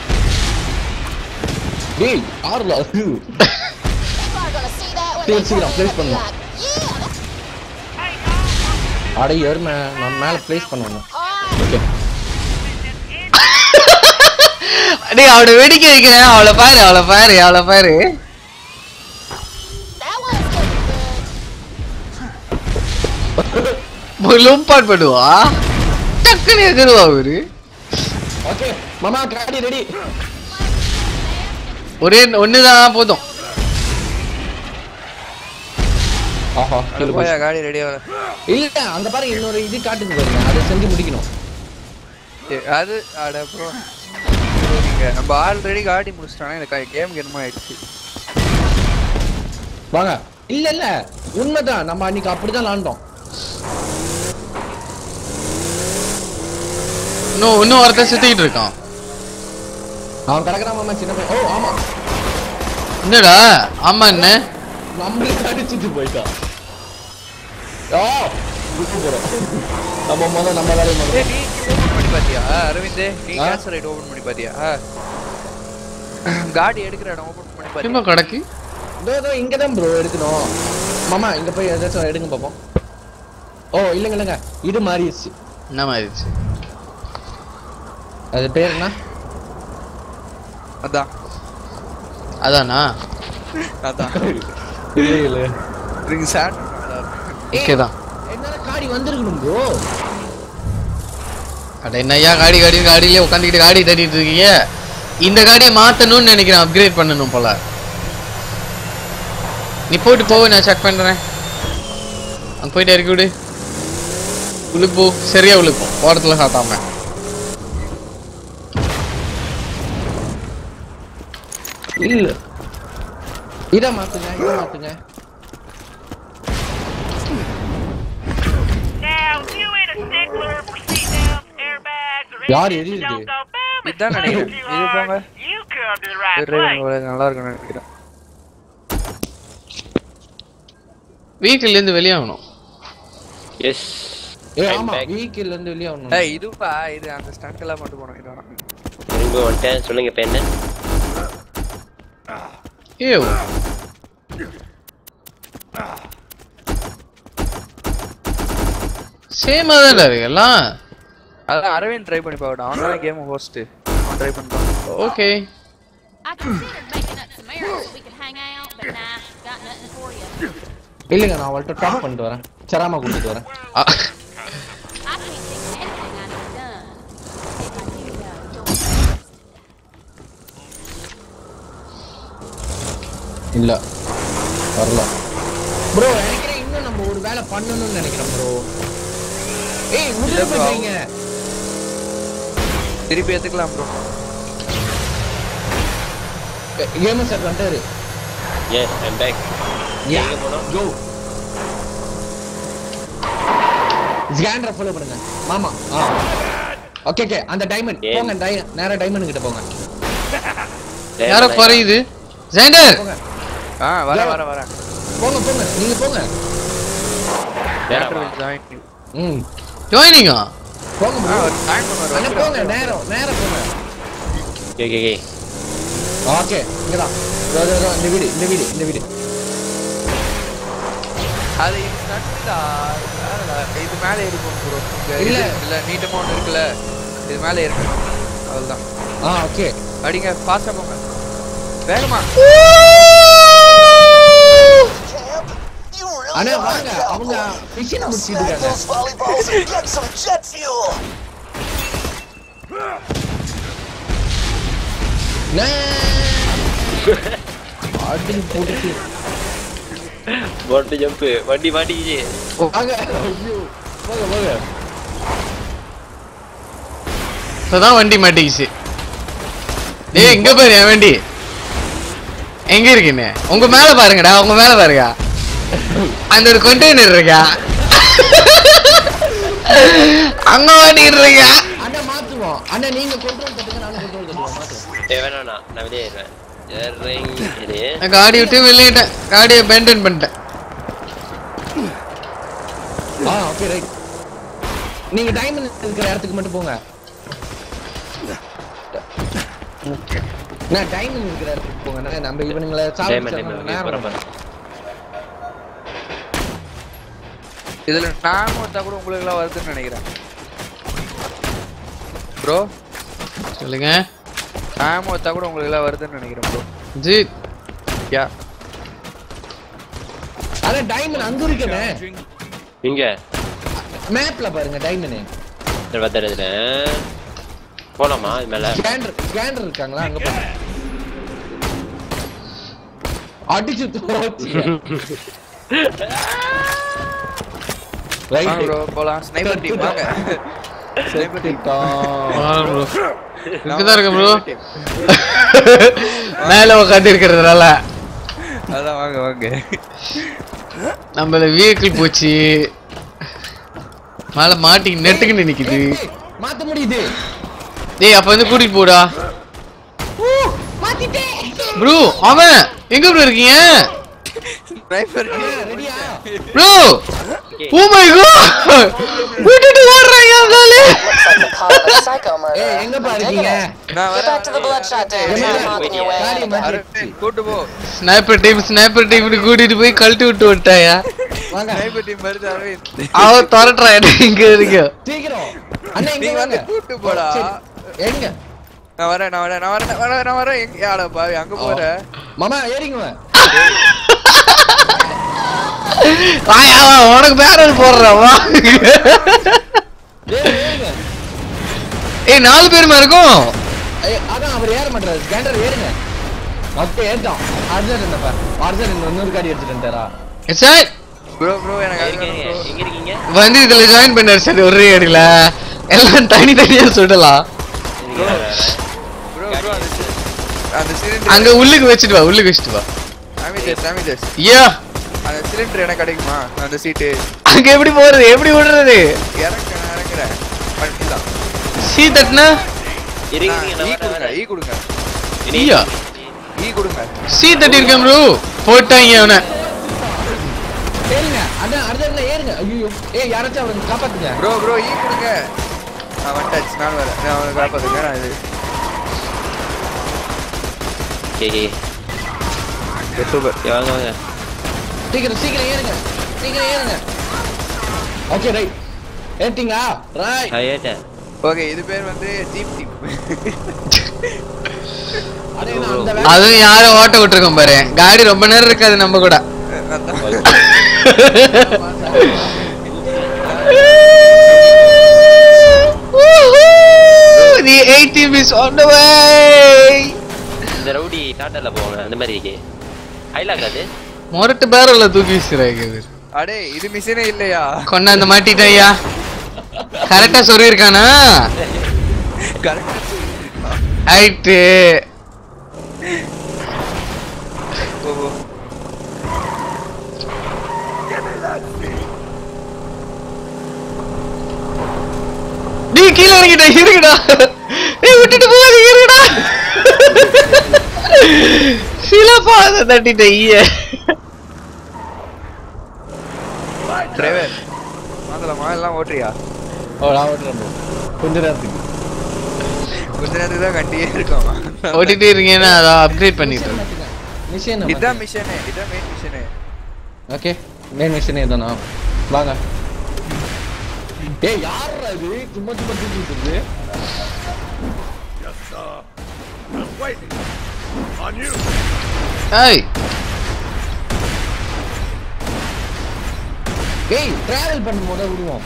டேய் ஆறுல People are gonna see that when சீக்கிரம் they சீக்கிரம் come in place and be பண்ணலாம் like, yeah, அட எருமை நான் மேல ப்ளேஸ் பண்ணணும் alright. ஓகே டேய் அவனை வெடிக்க வைக்கிறேன் அவளை பாரு அவளை பாரு அவளை பாரு That was good. லூம்பாட் பண்ணுவா டக்குன்னு எதிர்வா அவரு ஓகே மாமா காடி ரெடி ஒரே ஒண்ணுதான் போதும் ஆஹா அட கீழே போயா போய் காடி ரெடியா வர இல்ல அங்க பாருங்க இன்னொரு இது காட்டுது பாருங்க அதை செஞ்சு முடிக்கணும் ஏ, அது அட ப்ரோ நீங்க நம்ம ஆல்ரெடி காடி முடிச்சிட்டானே இந்த கேம் என்னமோ ஆயிடுச்சு வாங்க இல்ல இல்ல உண்மைதான் நம்ம அன்னைக்கு அப்படிதான் விளாண்டோம் இன்னும் இன்னும் ஒருத்தன் சுத்திக்கிட்டு இருக்கான் அவன் கிடக்குறான் மாமா சின்ன பையன் ஓ ஆமா என்னடா ஆமா என்ன நம்மளுக்கு அடிச்சுட்டு போயிட்டான் ஓ விட்டு போறோம் நம்ம முதல்ல நம்ம வேலையை முதல்ல ஏய், நீ ஓபன் பண்ணி பாத்தியா அரவிந்த் நீ ஆ? கேன்சர் ரைட் ஓபன் பண்ணி பாத்தியா காடி எடுக்கிற இடம் ஓபன் பண்ணி திரும்ப பாத்தியா கடைக்கு இதோ இதோ இங்க தான் ப்ரோ எடுக்கணும் மாமா இங்க போய் ஏதாச்சும் எடுங்க பாப்போம் ஓ இல்லைங்க இல்லைங்க இது மாறிடுச்சு என்ன மாதிரிச்சு அது பேர் என்ன அதான் அதானா அதான் இல்ல இல்ல ரிங் சாட் ஓகே தான் என்னால காடி வந்திருக்கணும் ப்ரோ அட என்னய்யா காடி காடி காடியிலே உட்காந்துக்கிட்டு காடி தட்டிட்டு இருக்கீங்க இந்த காடியை மாத்தணும்னு நினைக்கிறேன் அப்கிரேட் பண்ணணும் போல நீ போட்டு போக நான் செக் பண்றேன் அங்க போயிட்டு இறக்கி விடு உழுக்கு போ சரியா உழுக்கும் ஓரத்துல சாத்தாம இல்ல இத மாத்துங்க இத மாத்துங்க Now, you ain't a stickler for seatbelts, airbags, or யார் anything எரியுது? that don't go boom. இதான் நினைக்கிறேன் இது போங்க You come to the right சரி, place. உங்களுக்கு நல்லா இருக்கும்னு நினைக்கிறேன் வீட்டுல இருந்து வெளியாகணும் எஸ் ஏ I'm ஆமா back. வீக்கில் இருந்து வெளியே வரணும் ஏய் இதுப்பா இது அந்த ஸ்டண்ட் எல்லாம் மட்டும் போனோம் இது வேணாம் திரும்ப வந்துட்டேன் சொல்லுங்க இப்ப என்ன ஏ சேமா தான் இருக்கு எல்லாம் அதான் அரவிந்த் ட்ரை பண்ணி பாக்கட்டும் அவன் தானே கேம் ஹோஸ்ட் அவன் ட்ரை பண்ணிட்டான் okay I considered making up some arrows so we could hang out, but nah, got nothing for you. இல்லைங்க நான் அவள்கிட்ட டாப் பண்ணிட்டு வரேன் சராமா கூட்டிட்டு வரேன் I can't think of anything I need done. If I do, though, you'll இல்ல வரல bro நினைக்கிறேன் இன்னும் நம்ம ஒரு வேலை பண்ணணும்னு நினைக்கிறேன் ப்ரோ ஏய் இல்ல உள்ள bro. போறீங்க திருப்பி எடுத்துக்கலாம் ப்ரோ கேமர் சார் வந்துட்டாரு எஸ் ஐம் பேக் யா எங்க போனோம்? கோ ஸ்கேண்டரை ஃபாலோ பண்ணுங்க மாமா ஆ ஓகே ஓகே அந்த டைமண்ட் ஏன்? போங்க டை நேரா டைமண்ட் கிட்ட போங்க யார குறையுது ஜெண்டர் போங்க ஆ வர வர வர போங்க போங்க நீங்க போங்க டேரக்டர் வில் ஜாயின் ம் ஜாயினிங்கா போங்க ஆ bro. அவர் ஜாயின் அண்ணா பண்ணுவார் போங்க நேரம் நேரம் போங்க ஓகே ஓகே ஓகே இங்கதான் இதோ, இதோ, இதோ, இந்த வீடு இந்த வீடு இந்த வீடு அது இது நட்டுடா இது மேலே இருக்கும் ப்ரோ இல்ல. இல்ல இல்ல நீட்டமா ஒன்று இருக்குல்ல இது மேலே இருக்கு அவ்வளவுதான் ஆ ஓகே அடிங்க ஃபாஸ்டா போங்க வேகமா Camp, you really Anna are a வாங்க அவங்க cowboy. மிஷின் Now முடிச்சிட்டு snag இருக்காங்க those volleyballs and get some jet fuel. அடி போட்டுட்டு போட்டு ஜம்ப் வண்டி மாட்டிக்கிச்சு வாங்க ஐயோ போங்க போங்க இப்பதான் வண்டி மாட்டிக்கிச்சு டேய் எங்க பாரு என் வண்டி எங்க இருக்குன்னு உங்க மேல பாருங்கடா உங்க மேல பாருங்க அந்த ஒரு கண்டெய்னர் இருக்கா அங்க மாட்டிக்கிட்டு இருக்கா அண்ணா மாத்துவோம் அண்ணா நீங்க கண்ட்ரோல் தட்டுங்க நானும் கண்ட்ரோல் தட்டுவோம் மாத்துவோம் ஏய் வேணாண்ணா நான் வெளியே ஏறுவேன் இறங்கி இரு. நான் காடி விட்டு வெளியிட்டேன் காடியை பேண்டன் பண்ணிட்டேன் ஆ ஓகே ரைட் நீங்க டைமண்ட் இருக்கிற இடத்துக்கு மட்டும் போங்க நான் டைமண்ட் இருக்கிற இடத்துக்கு போங்க நான் நம்ம இவனுங்களை Diamond, சாப்பிட்டு diamond, நேரம் போறேன், போறேன். இதுல நான் ஒருத்தா கூட உங்களுக்கு எல்லாம் வருதுன்னு நினைக்கிறேன் ப்ரோ சொல்லுங்க நான் ஒருத்தா கூட உங்களுக்கு எல்லாம் வருதுன்னு நினைக்கிறேன் ப்ரோ ஜி யா அட டைமண்ட் அங்க இருக்கனே இங்க மேப்ல பாருங்க டைமண்ட் சரி வந்துடுறதுல போலாமா இது மேல ஸ்கேண்டர் ஸ்கேண்டர் இருக்காங்களா அங்க போங்க அடிச்சு தோச்சு வாங்க ரைட் ப்ரோ போலாம் ஸ்னைப்பர் டீம் வாங்க ஸ்னைப்பர் டீம் ப்ரோ இங்கதான் இருக்க ப்ரோ மேல உட்காந்து இருக்கிறதுனால அதான் வாங்க வாங்க நம்மள வெஹிக்கிள் போச்சு மேல மாட்டி நெட்டுக்கு நிக்குது மாத்த முடியுது டேய் அப்ப வந்து கூட்டிட்டு போடா ப்ரோ அவன் எங்க ப்ரோ இருக்கீங்க ஸ்னைப்பர் ரெடியா ப்ரோ ஓ மை காட் விட்டுட்டு ஓடுறாங்க அதாலே Looks like the call of a psycho murder. ஏய் எங்க பா I'm digging இருக்கீங்க it. நான் Get back to the வரேன் bloodshot dance. Come I'm here. on your way. காடி மாத்தி அரவிந்த் கூட்டு போ ஸ்னைப்பர் டீம் ஸ்னைப்பர் டீம் கூட்டிட்டு போய் கழட்டி விட்டு விட்டாயா வாங்க ஸ்னைப்பர் டீம் வருது அரவிந்த் அவ தொரட்டுறா இங்க இருக்கு சீக்கிரம் அண்ணா இங்க நீங்க வந்து வாங்க கூட்டு போடா சரி, எங்க நான் வரேன் நான் வரேன் நான் வரேன் நான் வரேன் நான் வரேன் எங்க யாட பாவி அங்க போற மாமா ஏறிங்க வா. வாயா வா, உனக்கு பேரல் போடுறான் வா ஏறு, ஏறுங்க ஏய் நாலு பேருமா இருக்கும் ஏய், அதான் அவர் ஏற மாட்டாரு ஸ்கேண்டர் ஏறுங்க மொத்த ஏறிட்டான் அர்ஜன் என்னப்பா அர்ஜன் இந்த இன்னொரு காடி எடுத்துட்டு வந்துட்டாரா சார் ப்ரோ ப்ரோ எனக்கு அது எங்க வேணும் bro. எங்க இருக்கீங்க வந்து இதுல ஜாயின் பண்ணாரு சார் ஒரே அடியில எல்லாம் தனி தனியா சுடலாம் ப்ரோ ப்ரோ அந்த சி- அந்த சிலிண்டர் அங்க உள்ளுக்கு வச்சுட்டு வா உள்ளுக்கு வச்சுட்டு வா அமிதேஷ் அமிதேஷ் ஐயா அந்த சிலிண்டர் எனக்கு கிடைக்குமா அந்த சீட்டு அங்க எப்படி போறது எப்படி விடுறது இறங்க நான் இறங்குறேன் பண்ணிடலாம் சீ தட்டுனா இருக்கீங்க ஈ நான் கொடுங்க வரேன், ஈ கொடுங்க வரேன். ஐயா ஈ கொடுங்க சீ தட்டி இருக்கேன் ப்ரோ போட்டாங்க அவனை ஏறுங்க அண்ணா அர்ஜன்ல ஏறுங்க ஐயோ ஏய் யாராச்சும் அவரை காப்பாத்துங்க ப்ரோ ப்ரோ ஈ கொடுங்க நான் வந்துட்டாச்சு நான் வரேன் நான் அவனை காப்பாத்துங்க நான் இது சரி சூப்பர் சரி, வாங்க வாங்க சீக்கிரம் சீக்கிரம் ஏறுங்க சீக்கிரம் ஏறுங்க ஓகே ரைட் ஏறிட்டீங்களா ரைட் நான் ஏட்டேன் ஓகே இது பேர் வந்து ஜீப் டீம் அடே நான் அந்த வேலை அதுவும் யாரும் ஓட்ட விட்டுருக்கோம் பாரு காடி ரொம்ப நேரம் இருக்காது நம்ம கூட The A team is on the way. இந்த ரவுடி டாட்டால போவாங்க அந்த மாதிரி இருக்கு ஹைலாக் அது மொரட்டு பேரல்ல தூக்கி வீசுறாங்க இவரு. அடே இது மிஷினே இல்லையா கொண்டாந்து மாட்டிட்டயா கரெக்டா சொல்லியிருக்கானா கரெக்டா ஆயிட்டு ஓ ஓ. நீ கீழே இறங்கிட்ட இருக்குடா நீ விட்டுட்டு போகாத இருக்குடா சில பாத தட்டிட்ட ஈய டிரைவர் மாத்தலாமா எல்லாம் ஓட்டுறியா ஓ நான் ஓட்டுறேன் bro. கொஞ்ச நேரத்துக்கு கொஞ்ச நேரத்துக்கு தான் கண்டியே இருக்கோம் ஓட்டிட்டே இருக்கீங்கன்னா அதை அப்கிரேட் பண்ணிட்டு இருக்கேன். மிஷின் இதான் மிஷனு இதான் மெயின் மிஷனு ஓகே மெயின் மிஷினே தானா வாங்க ஏய் யாரா இது சும்மா சும்மா தூக்கிட்டு இருக்கு Yes, sir. I'm waiting. On you. ஏய் ஏய் டிராவல் பண்ணும்போது விடுவோம்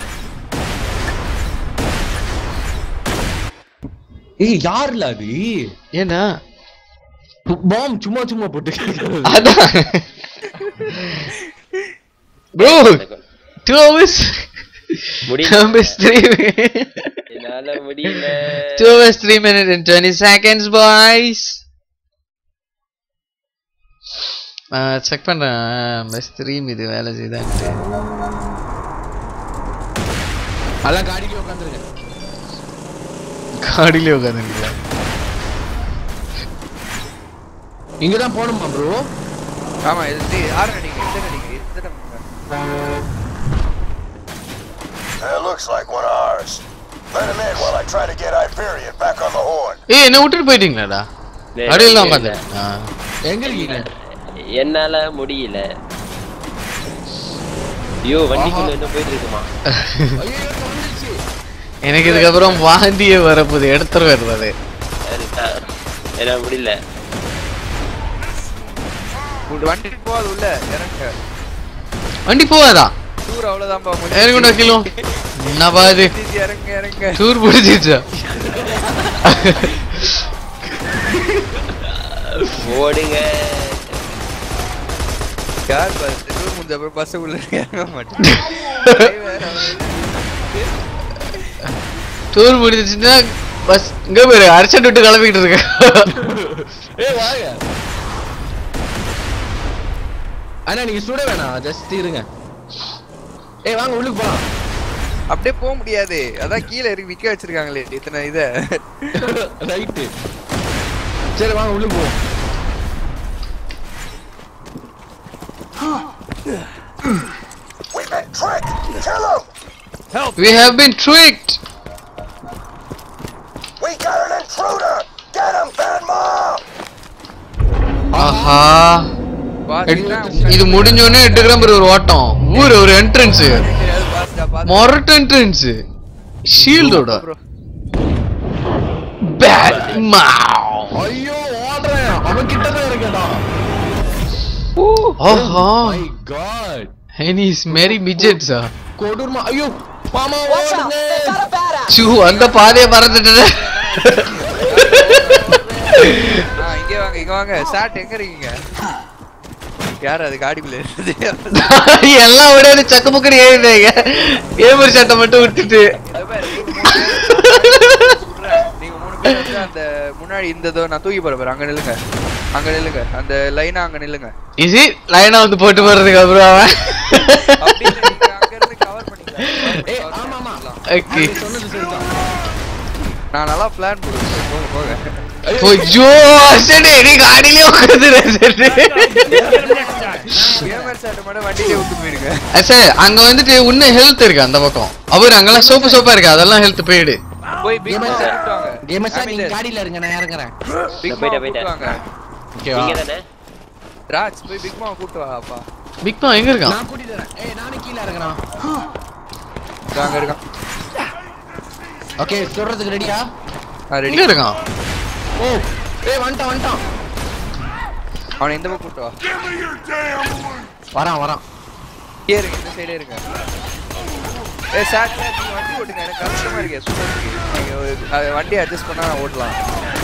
ஏய் யாருல அது ஏன்னா பாம் சும்மா சும்மா போட்டு அதான் ப்ரோ டூ ஹவர்ஸ் முடியல ஹவர்ஸ் த்ரீ என்னால முடியல two hours three minute and twenty seconds boys check பண்றேன் பெஸ்ட் ஸ்ட்ரீம் இது வேலை செய்தான்ட்டு அதெல்லாம் காடியில உட்காந்துருங்க காடியிலே உட்காந்துருக்கா இங்கதான் போகணுமா ப்ரோ ஆமா இது தி- ஆறு அடிங்க எத்தனை அடிங்க எத்தனை That looks like one of ours. Let him in while I try to get Hyperion back on the horn. ஏய் என்ன விட்டுட்டு போயிட்டீங்களாடா அடியில் தான் உட்காந்து எங்க இருக்கீங்க என்னால முடியல ஐயோ வண்டிக்குள்ள என்ன போயிட்டு இருக்குமா எனக்கு இதுக்கப்புறம் வாந்தியே வரப்போகுது எடுத்துருவேன் அது அதுதான். என்னால முடியல உங்க வண்டி போகாது உள்ள இறங்க வண்டி போவாதா டூர் அவ்வளவுதான்பா இறங்குடா கிலோ என்ன பாது இறங்க இறங்க டூர் பிடிச்சிச்சா ஓடுங்க யார் பஸ் டூர் முடிஞ்ச அப்புறம் பஸ் உள்ள இறங்க மாட்டேன் டூர் முடிஞ்சிச்சுன்னா பஸ் இங்க போயிரு அர்ச்சன் விட்டு கிளம்பிக்கிட்டு இருக்கேன் ஏய் வாங்க அண்ணா நீங்க சுட வேணாம் ஜஸ்ட் இருங்க ஏய் வாங்க உள்ளுக்கு போலாம் அப்படியே போக முடியாது அதான் கீழே இருக்கு விக்க வச்சிருக்காங்களே இத்தனை இத ரைட்டு சரி வாங்க உள்ளுக்கு போவோம் We've been tricked! Kill him! we have been tricked We got an intruder! Get him, Van Mom! ஆஹா பாத்தீங்கன்னா இது முடிஞ்சோடனே எட்டு கிராம் ஒரு ஓட்டம் ஊர் ஒரு என்ட்ரன்ஸ் பாத்துட்டா பாத்து மொரட்டு என்ட்ரன்ஸ் ஷீல்டோட bro. பேட் மாவ் ஐயோ ஓடுறேன் அவன் கிட்ட தான் இருக்கேடா ஆஹா my God and he's merry midgets ஆ கொடூரமா ஐயோ மாமா Watch out! ஓடுங்க They've got a badass! சூ அந்த பாதையை மறந்துட்டு ஆ, இங்க வாங்க இங்க வாங்க சாட் எங்க இருக்கீங்க யார் அது காடிக்குள்ள இருக்குது எல்லாம் விட சக்க முக்கடி ஏறினாங்க ஏமர் சட்டை மட்டும் விட்டுட்டு இதோ பாரு, நீங்க மூணு பேர் வந்து அந்த முன்னாடி இந்த இதோ நான் தூக்கி போற பாரு அங்க நில்லுங்க அங்க நில்லுங்க அந்த லைனா அங்க நில்லுங்க இது லைனா வந்து போட்டு போறதுக்கு அப்புறம் அவன் அப்படி இல்ல, நீங்க அங்க இருந்து கவர் பண்ணிக்கலாம் ஏய் ஆமா ஆமா ஓகே நீ சொன்னது சரிதான் நான் நல்லா பிளான் போடுவேன் போக போக ஐயோ அசடே நீ காடியிலே உட்காந்துரு கேமர் சாட் மட்டும் வண்டியிலே விட்டு போயிருங்க சார் அங்க வந்துட்டு இன்னும் ஹெல்த் இருக்கு அந்த பக்கம் அவர் அங்கெல்லாம் சோப்பு சோப்பா இருக்கு அதெல்லாம் ஹெல்த் போயிடு போய் பிக் Gamer மாஸ் sir. கூட்டு வாங்க கேமர் சார் நீங்க காடியில இருங்க நான் இறங்குறேன் பிக் போயிட்டேன், மா போயிட்டேன். கூட்டு வாங்க ஓகேவா நீங்க தானே ராஜ் போய் பிக் மா கூட்டு வா அப்பா பிக் மா எங்க இருக்கான் நான் கூட்டிட்டு வரேன் ஏய் நானும் கீழ இறங்குறேன் இதோ அங்க இருக்கான் ஓகே சொல்றதுக்கு ரெடியா ரெடி எங்க இருக்கான் ஓ ஏய் வந்துட்டான் வந்துட்டான் அவனை இந்த பக்கம் கூட்டு வா வரான் வரான் இங்கே இருங்க இந்த சைடே இருங்க ஏ சார் சார் நீங்க வண்டி ஓட்டுங்க எனக்கு கஷ்டமா இருக்கு சுத்தத்துக்கு நீங்க ஒரு- அது வண்டி அட்ஜஸ்ட் பண்ணா ஓட்டலாம்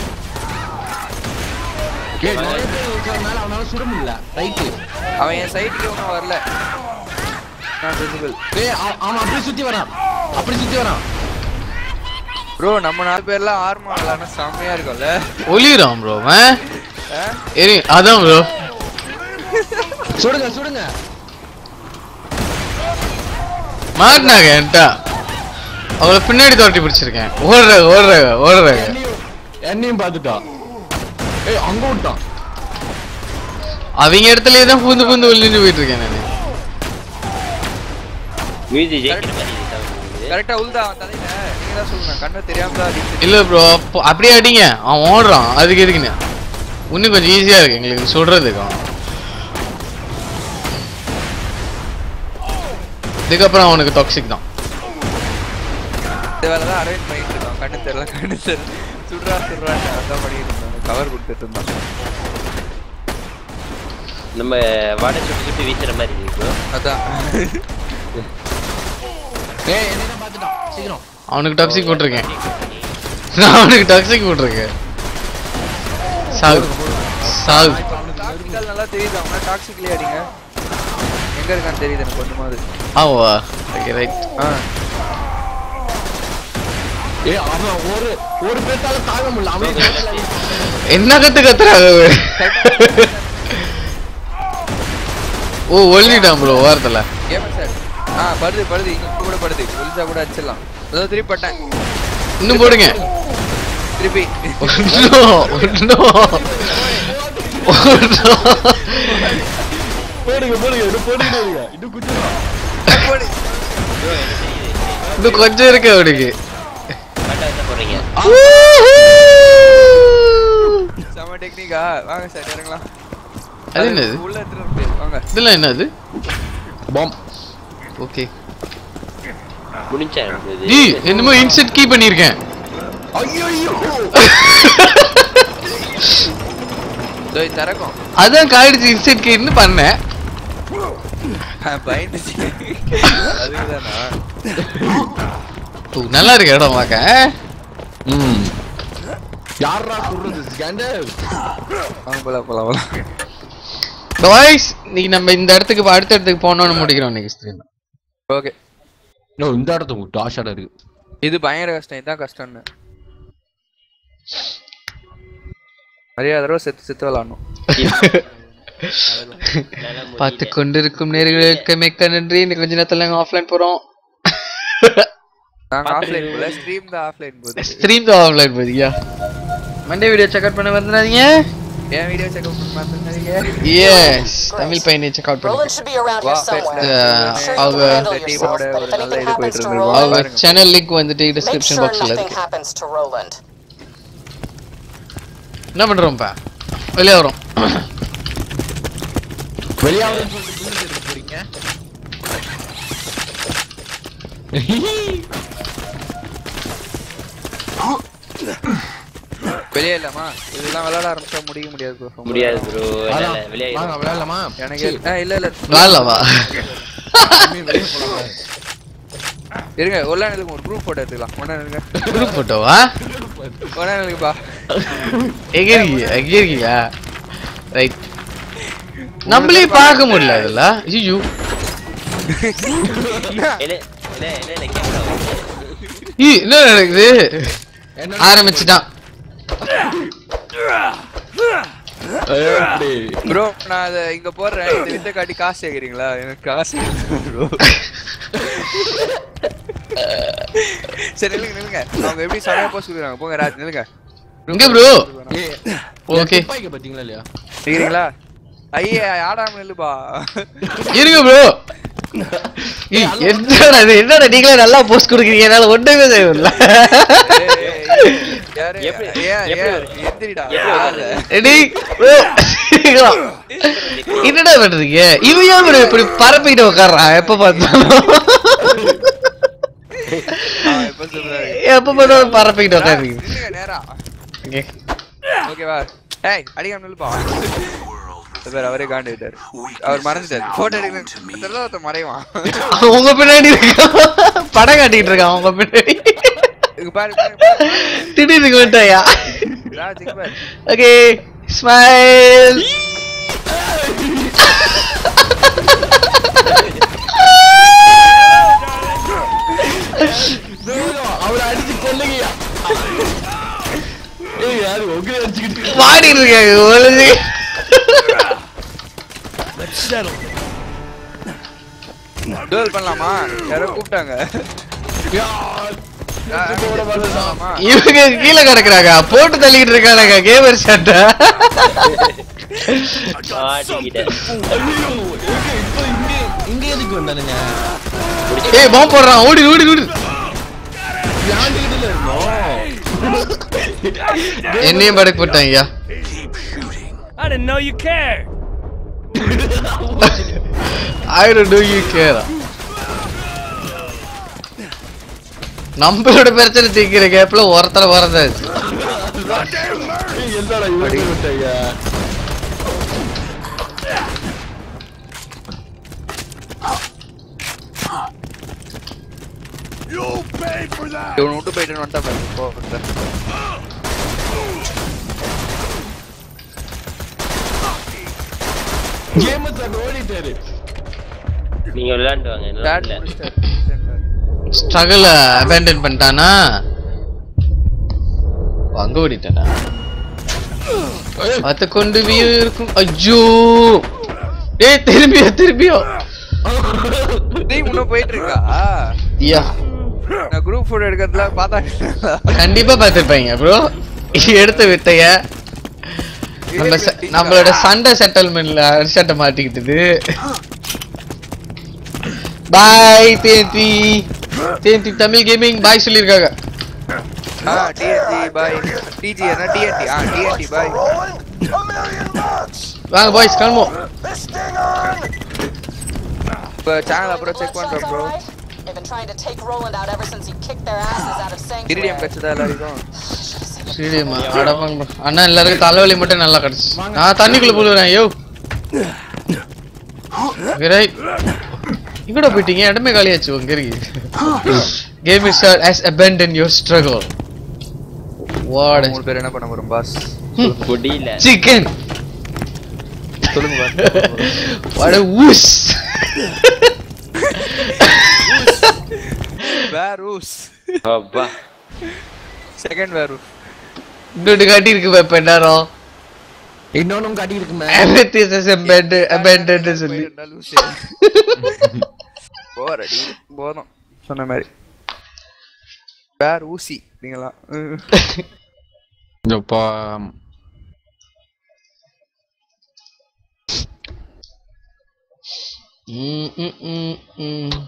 ஏய் நிறைய பேர் இருக்கிறதுனால அவனால சுட முடியல ரைட்டு அவன் என் சைடுக்கு ஒன்றும் வரல நான் விசிபிள் ஏய் அவ- அவன் அப்படி சுத்தி வரான் அப்படி சுத்தி வரான் ப்ரோ நம்ம நாலு பேர்லாம் ஆர்மா விளாட்னா செம்மையா இருக்கும்ல ஒளிரான் ப்ரோ அவன் ஆ? ஏறி அதான் ப்ரோ சுடுங்க சுடுங்க மாட்டினாங்க என்கிட்ட அவளை பின்னாடி தோட்டி பிடிச்சிருக்கேன் ஓடுறாங்க ஓடுறாங்க ஓடுறாங்க என்னையும் என்னையும் பார்த்துட்டான் ஏய் அங்க விட்டான் அவங்க இடத்துலயே தான் பூந்து பூந்து ஒளிஞ்சு போயிட்டு இருக்கேன் நான் மியூசிக் ஜெயிக்கிற மாதிரி இது sound இருக்குது. கரெக்டா உள்தா அவன் தலையில நீங்க தான் சொல்லுங்க கண்ணு தெரியாம தான் அடிச்சு இல்ல ப்ரோ அப்படியே அடிங்க அவன் ஓடுறான் அதுக்கு எதுக்குன்னு இன்னும் கொஞ்சம் ஈஸியா இருக்கு எங்களுக்கு சொல்றதுக்கு அவன். இதுக்கப்புறம் அவனுக்கு டாக்ஸிக் தான் இந்த வேலை தான் அரேஞ்ச் பண்ணிட்டு இருக்கான் கண்ணு தெரியல கண்ணு தெரியல சுடுறா சுடுறான்னு அதான் பண்ணிட்டு இருந்தான் கவர் கொடுத்துட்டு இருந்தான் நம்ம வாடகை சுட்டு சுட்டு வீசுற மாதிரி இருக்கு அதான் ஏய் என்னைய தான் பார்த்துட்டான் சீக்கிரம் அவனுக்கு டாக்ஸிக் போட்டிருக்கேன் நான் அவனுக்கு டாக்ஸிக் போட்டிருக்கேன் சாகு சாகு டாக்ஸிக்கல் நல்லா தெரியுது அவனா டாக்ஸிக்லயே அடிங்க எங்க இருக்கான்னு தெரியுது எனக்கு கொஞ்சமாவது ஆவா ஓகே ரைட் ஆ ஏய் அவன் ஒரு ஒரு பேத்தால தாங்க முடியல அவன் என்ன கத்து கத்துறாங்க அவரு? ஓ ஒல்லிட்டான் ப்ரோ வாரத்துல கேமர் சார் ஆ படுது படுது இங்க கூட படுது ஒலிசா கூட அடிச்சிடலாம் ஏதோ திருப்பி பட்டேன் இன்னும் போடுங்க திருப்பி No, no. போடுங்க போடுங்க இன்னும் போட்டுக்கிட்டே இருங்க இன்னும் கொஞ்சம் போடு. இன்னும் கொஞ்சம் இருக்கு அவனுக்கு கரெக்டா என்ன போறீங்க செம டெக்னிக்கா வாங்க சார் இறங்கலாம் அது என்னது உள்ள எடுத்துட்டு வர முடியாது. வாங்க இதெல்லாம் என்னது பாம் ஓகே முடிஞ்சா இது டி என்னமோ இன்செட் கீ பண்ணிருக்கேன் ஐயோ இதோ இது திறக்கும் அதான் காயிடுச்சு இன்செட் கீன்னு பண்ணேன் பயந்துச்சு அதுக்குதானா ஓ, நல்லா இருக்கு இடம் பார்க்க ம் யாரா சொல்றது ஸ்கேண்டர் வாங்க போலாம் போலாம் போலாம் பாய்ஸ் இன்னைக்கு நம்ம இந்த இடத்துக்கு இப்ப அடுத்த இடத்துக்கு போனோம்னு முடிக்கிறோம் இன்னைக்கு ஸ்ட்ரீம் ஓகே நோ இந்த இடத்துக்கு டாஷாடா இருக்கு இது பயங்கர கஷ்டம் இதான் கஷ்டம்னு நிறைய தடவை செத்து செத்து விளாடணும் பார்த்து கொண்டிருக்கும் நேர்களுக்கு மிக்க நன்றி இன்னைக்கு கொஞ்ச நேரத்துல நாங்க ஆஃப்லைன் போறோம் நாங்க ஆஃப்லைன் போல ஸ்ட்ரீம் தான் ஆஃப்லைன் போகுது ஸ்ட்ரீம் தான் ஆஃப்லைன் போதியா மண்டே வீடியோ செக் அவுட் பண்ண வந்துடாதீங்க என் வீடியோ செக் அவுட் பண்ணி பார்த்துருந்தீங்க எஸ் தமிழ் பையனை செக் அவுட் Roland பண்ணுங்க should be around here Wow, somewhere. Uh, I'm sure you அவங்க- can handle இந்த yourself, team-ஓட but if ஒரு நல்ல anything இது happens போயிட்டு to இருந்தது. Roland, அவங்க சேனல் லிங்க் வந்துட்டு make டிஸ்கிரிப்ஷன் sure பாக்ஸ்ல nothing இருக்கு happens to Roland. என்ன பண்றோம்ப்பா வெளியே வரோம் வெளியாவது சொல்லிட்டு bullet எடுக்க போறீங்க வெளியே இல்லாமா இதெல்லாம் விளையாட ஆரம்பிச்சா முடிக்க முடியாது bro. முடியாது ப்ரோ அதான். என்னால வெளியே வாங்க விளையாடலாமா எனக்கு ஆ, இல்ல இல்ல வேலவா வெளியே போலாமா இருங்க ஒரு நேரம் ஒரு குரூப் போட்டோ எடுத்துக்கலாம் ஒன்னா இருங்க குரூப் போட்டோவா ஒன்னா இருக்குப்பா எங்க இருக்கீங்க எங்க இருக்கீங்க ரைட் நம்மளே பார்க்க முடியல இதெல்லாம் ஐயோ என்ன என்ன என்ன என்ன கேமரா ஈ, என்ன நடக்குது என்ன ஆரம்பிச்சுட்டான் எப்படி ப்ரோ நான் அதை இங்க போடுறேன் இந்த வித்த காட்டி காசு கேக்குறீங்களா எனக்கு காசு ப்ரோ சரி நில்லுங்க நில்லுங்க அவங்க எப்படி சமையா போஸ்ட் கொடுக்குறாங்க போங்க ராஜ் நில்லுங்க எங்க ப்ரோ ஏய், ஓகே துப்பாக்கி பாத்தீங்களா இல்லையா இருக்கிறீங்களா ஐயே ஆடாம நில்லுப்பா இருங்க ப்ரோ என்னடா இது என்னடா நீங்களே நல்லா போஸ்ட் கொடுக்குறீங்க என்னால ஒண்ணுமே செய்யல ஏய், ஏய், யாரு எப்படி- ஏன் எப்படி- ஏன் எந்திரிடா எப்படி ஆளு. ரெடி என்னடா பண்றீங்க இவன் ஏன் bro இப்படி பரப்பிட்டு உட்கார்றான் எப்ப பார்த்தாலும் ஆ, இப்ப சொல்றாரு. எப்ப பார்த்தாலும் பரப்பிட்டு உட்காருங்க நில்லுங்க நேரா ஓகே ஓகேவா ஏய் அடிக்காம நில்லுப்பா இந்த பேர் அவரே காண்டு விட்டாரு அவர் மறைஞ்சிட்டாரு போட்டோ எடுக்கணும் ஒருத்தன் மறைவான் உங்க பின்னாடி இருக்கான் படம் காட்டிட்டு இருக்கான் உங்க பின்னாடி இங்க பாரு பாரு, பாரு. திடீர்னு வந்துட்டாயா ராஜ் இங்க பாரு ஓகே ஸ்மைல் அவரை அடிச்சு கொல்லுங்கயா ஏய் யாரு உங்களை அடிச்சுக்கிட்டு பாடிட்டு இருக்காங்க ஒழுங்கு டோல் பண்ணலாமா யாரோ கூப்பிட்டாங்க பண்ணலாமா இவங்க கீழே கிடக்குறாங்க போட்டு தள்ளிக்கிட்டு இருக்கானுங்க கேமர் ஷாட்ட மாட்டிக்கிட்டேன் ஐயோ எங்க இப்போ இங்க இங்க எதுக்கு வந்தானுங்க ஏய் பாம்பு போடுறான் ஓடி ஓடி ஓடி விளையாண்டுக்கிட்டுல இருந்தோம் என்னையும் படக்கு போட்டாங்க ஐயா I didn't know you cared. I don't do you care நம்மளோட பிரச்சனை தீக்கிற கேப்ல ஒருத்தர வரதாச்சு என்னடா இவங்க விட்டாங்க You'll pay for that. இவனை விட்டு போயிட்டு வந்துட்டா பாரு போ வந்துட்டேன். கேம் சார் ஓடிட்டாரு நீங்க விளையாண்டு வாங்க என்னால Dad இல்ல. முடிச்சிட்டாரு. ஸ்ட்ரகிள் அபேண்டன் பண்ணிட்டானா ஓ, அங்க ஓடிட்டானா அத கொண்டு வியூ இருக்கும் ஐயோ டேய் திரும்பியோ திரும்பியோ டேய் இன்னும் போயிட்டு இருக்கா ஐயா நான் குரூப் போட்டோ எடுக்கிறதுல பார்த்தா கண்டிப்பா பார்த்திருப்பீங்க ப்ரோ எடுத்து விட்டைய நம்ம ச- நம்மளோட சண்டை செட்டில்மெண்ட்ல அரிசட்டை மாட்டிக்கிட்டது பாய் தேந்தி தேந்தி தமிழ் கேமிங் பாய் சொல்லியிருக்காங்க ஆ டிஎன்டி பாய் டிஜி என்ன டிஎன்டி ஆ TNT boy A million bucks! வாங்க பாய்ஸ் கிளம்புவோம் This thing on! இப்போ சேனல் அப்புறம் செக் Bloodshot's பண்றோம் bro alright. They've been trying to take Roland out ever since he kicked their asses out of iridium Sanctuary. கட்சதா எல்லாருக்கும் ஸ்ரீடியமா அடவாங்க அண்ணா எல்லாருக்கும் தலைவலி மட்டும் நல்லா கிடைச்சு நான் தண்ணிக்குள்ள போடுறேன் யோ ரைட் இங்கட போயிட்டீங்க இடமே காலியாச்சு உங்க இருக்கு game is as abandon your struggle what மூணு பேர் என்ன பண்ண போறோம் பாஸ் முடியல chicken சொல்லுங்க பாஸ் what a woos வேரூஸ் அப்பா செகண்ட் வேரூஸ் இன்னொன்று காட்டி இருக்கு இப்ப நேரம் இன்னொன்னும் காட்டி இருக்குமே everything is abandoned abandoned சொல்லி போர் அடி போதும் சொன்ன மாதிரி வேர் ஊசி நீங்களா அப்பா ம் ம் ம் ம்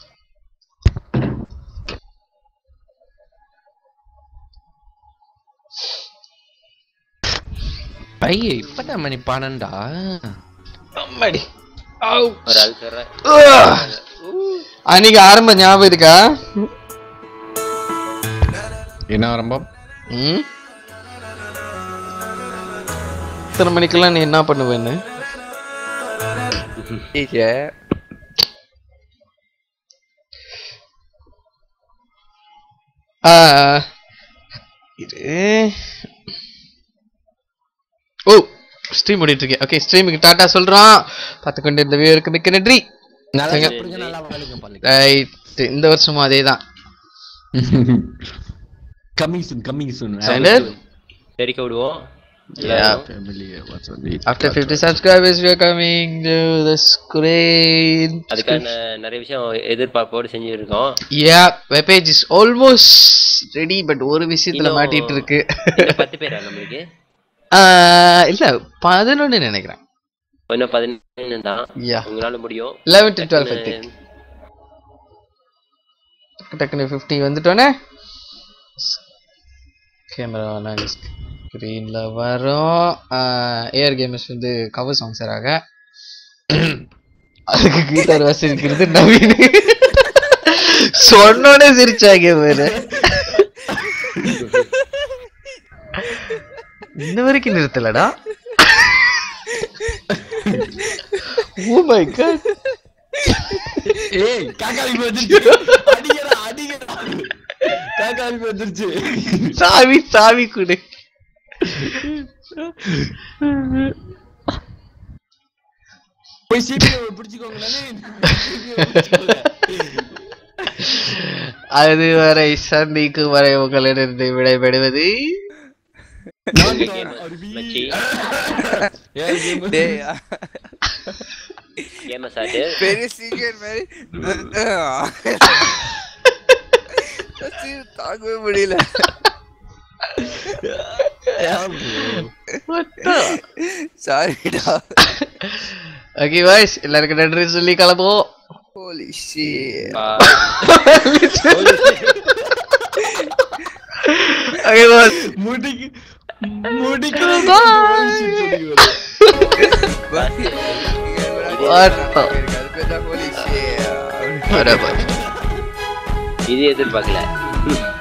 ஐய இப்பதான் மணி பன்னெண்டா அம்மாடி ஒரு ஆள் சொல்றேன் அன்னைக்கு ஆரம்ப ஞாபகம் இருக்கா என்ன ஆரம்பம் ம் இத்தனை மணிக்கெல்லாம் நீ என்ன பண்ணுவேன்னு டீச்சே ஆ, இது ஓ ஸ்ட்ரீம் ஓடிட்டு இருக்கேன் ஓகே ஸ்ட்ரீமுக்கு டாட்டா சொல்றோம் பார்த்து கொண்டு இருந்த வியூவருக்கு மிக்க நன்றி நல்லா சரிங்க. சாப்பிடுங்க, நல்லா வாழுங்க பாருங்க ரைட் இந்த வருஷமும் அதே தான் coming soon coming soon Standard? தெரிக்க விடுவோம் Yeah. After 50 subscribers, we are coming to the screen. அதுக்கான நிறைய விஷயம் எதிர்பார்ப்போடு செஞ்சிருக்கோம் Yeah, web page is almost ready, but ஒரு விஷயத்துல இன்னும் மாட்டிட்டு இருக்கு இன்னும் பத்து பேரா நம்மளுக்கு ஆஹ், இல்ல பதினொன்னு நினைக்கிறேன் இன்னும் பதினொன்று தான் Yeah. உங்களால முடியும் 11 to 12 I டக்குனு think. டக்கு டக்குனு 50 வந்துட்டோன்னே கேமரா நாங்கள் ஸ்க்ரீனில் வரோம் ஏஆர் கேமர்ஸ் வந்து கவர் சாங்ஸராக அதுக்கு கீட்டார் வசிக்கிறது நவீன் சொன்னோடனே சிரிச்சாங்க வேறு இன்ன வரைக்கும் நிறுத்தலடா ஓ மை காட் ஏய் காக்காலிக்கு வந்துருச்சு அடிங்கடா அடிங்கடா காக்காலிக்கு வந்துருச்சு சாவி சாவி கொடு போய் சிபிஐ பிடிச்சுக்கோங்க நவீன். CPO வை பிடிச்சுக்கோங்க. அதுவரை சந்திக்கும் வரை உங்களிடம் விடைபெறுவது நான் உங்க தான் game அருவி. மச்சி ஏய், game. டேய் கேம சாட்டு பெரிய சீக்கிரம் மாதிரி சீ, தாங்கவே முடியல சாரிடா ஓகே வாய்ஸ் எல்லாருக்கும் நன்றி சொல்லி கிளம்புவோம் ஹோலி ஷிட் ஓகே பாஸ் முடிக்கு முடிக்கு What the- அது பேர் தான் ஹோலி ஷிட் Whatever. இது எதிர்பார்க்கல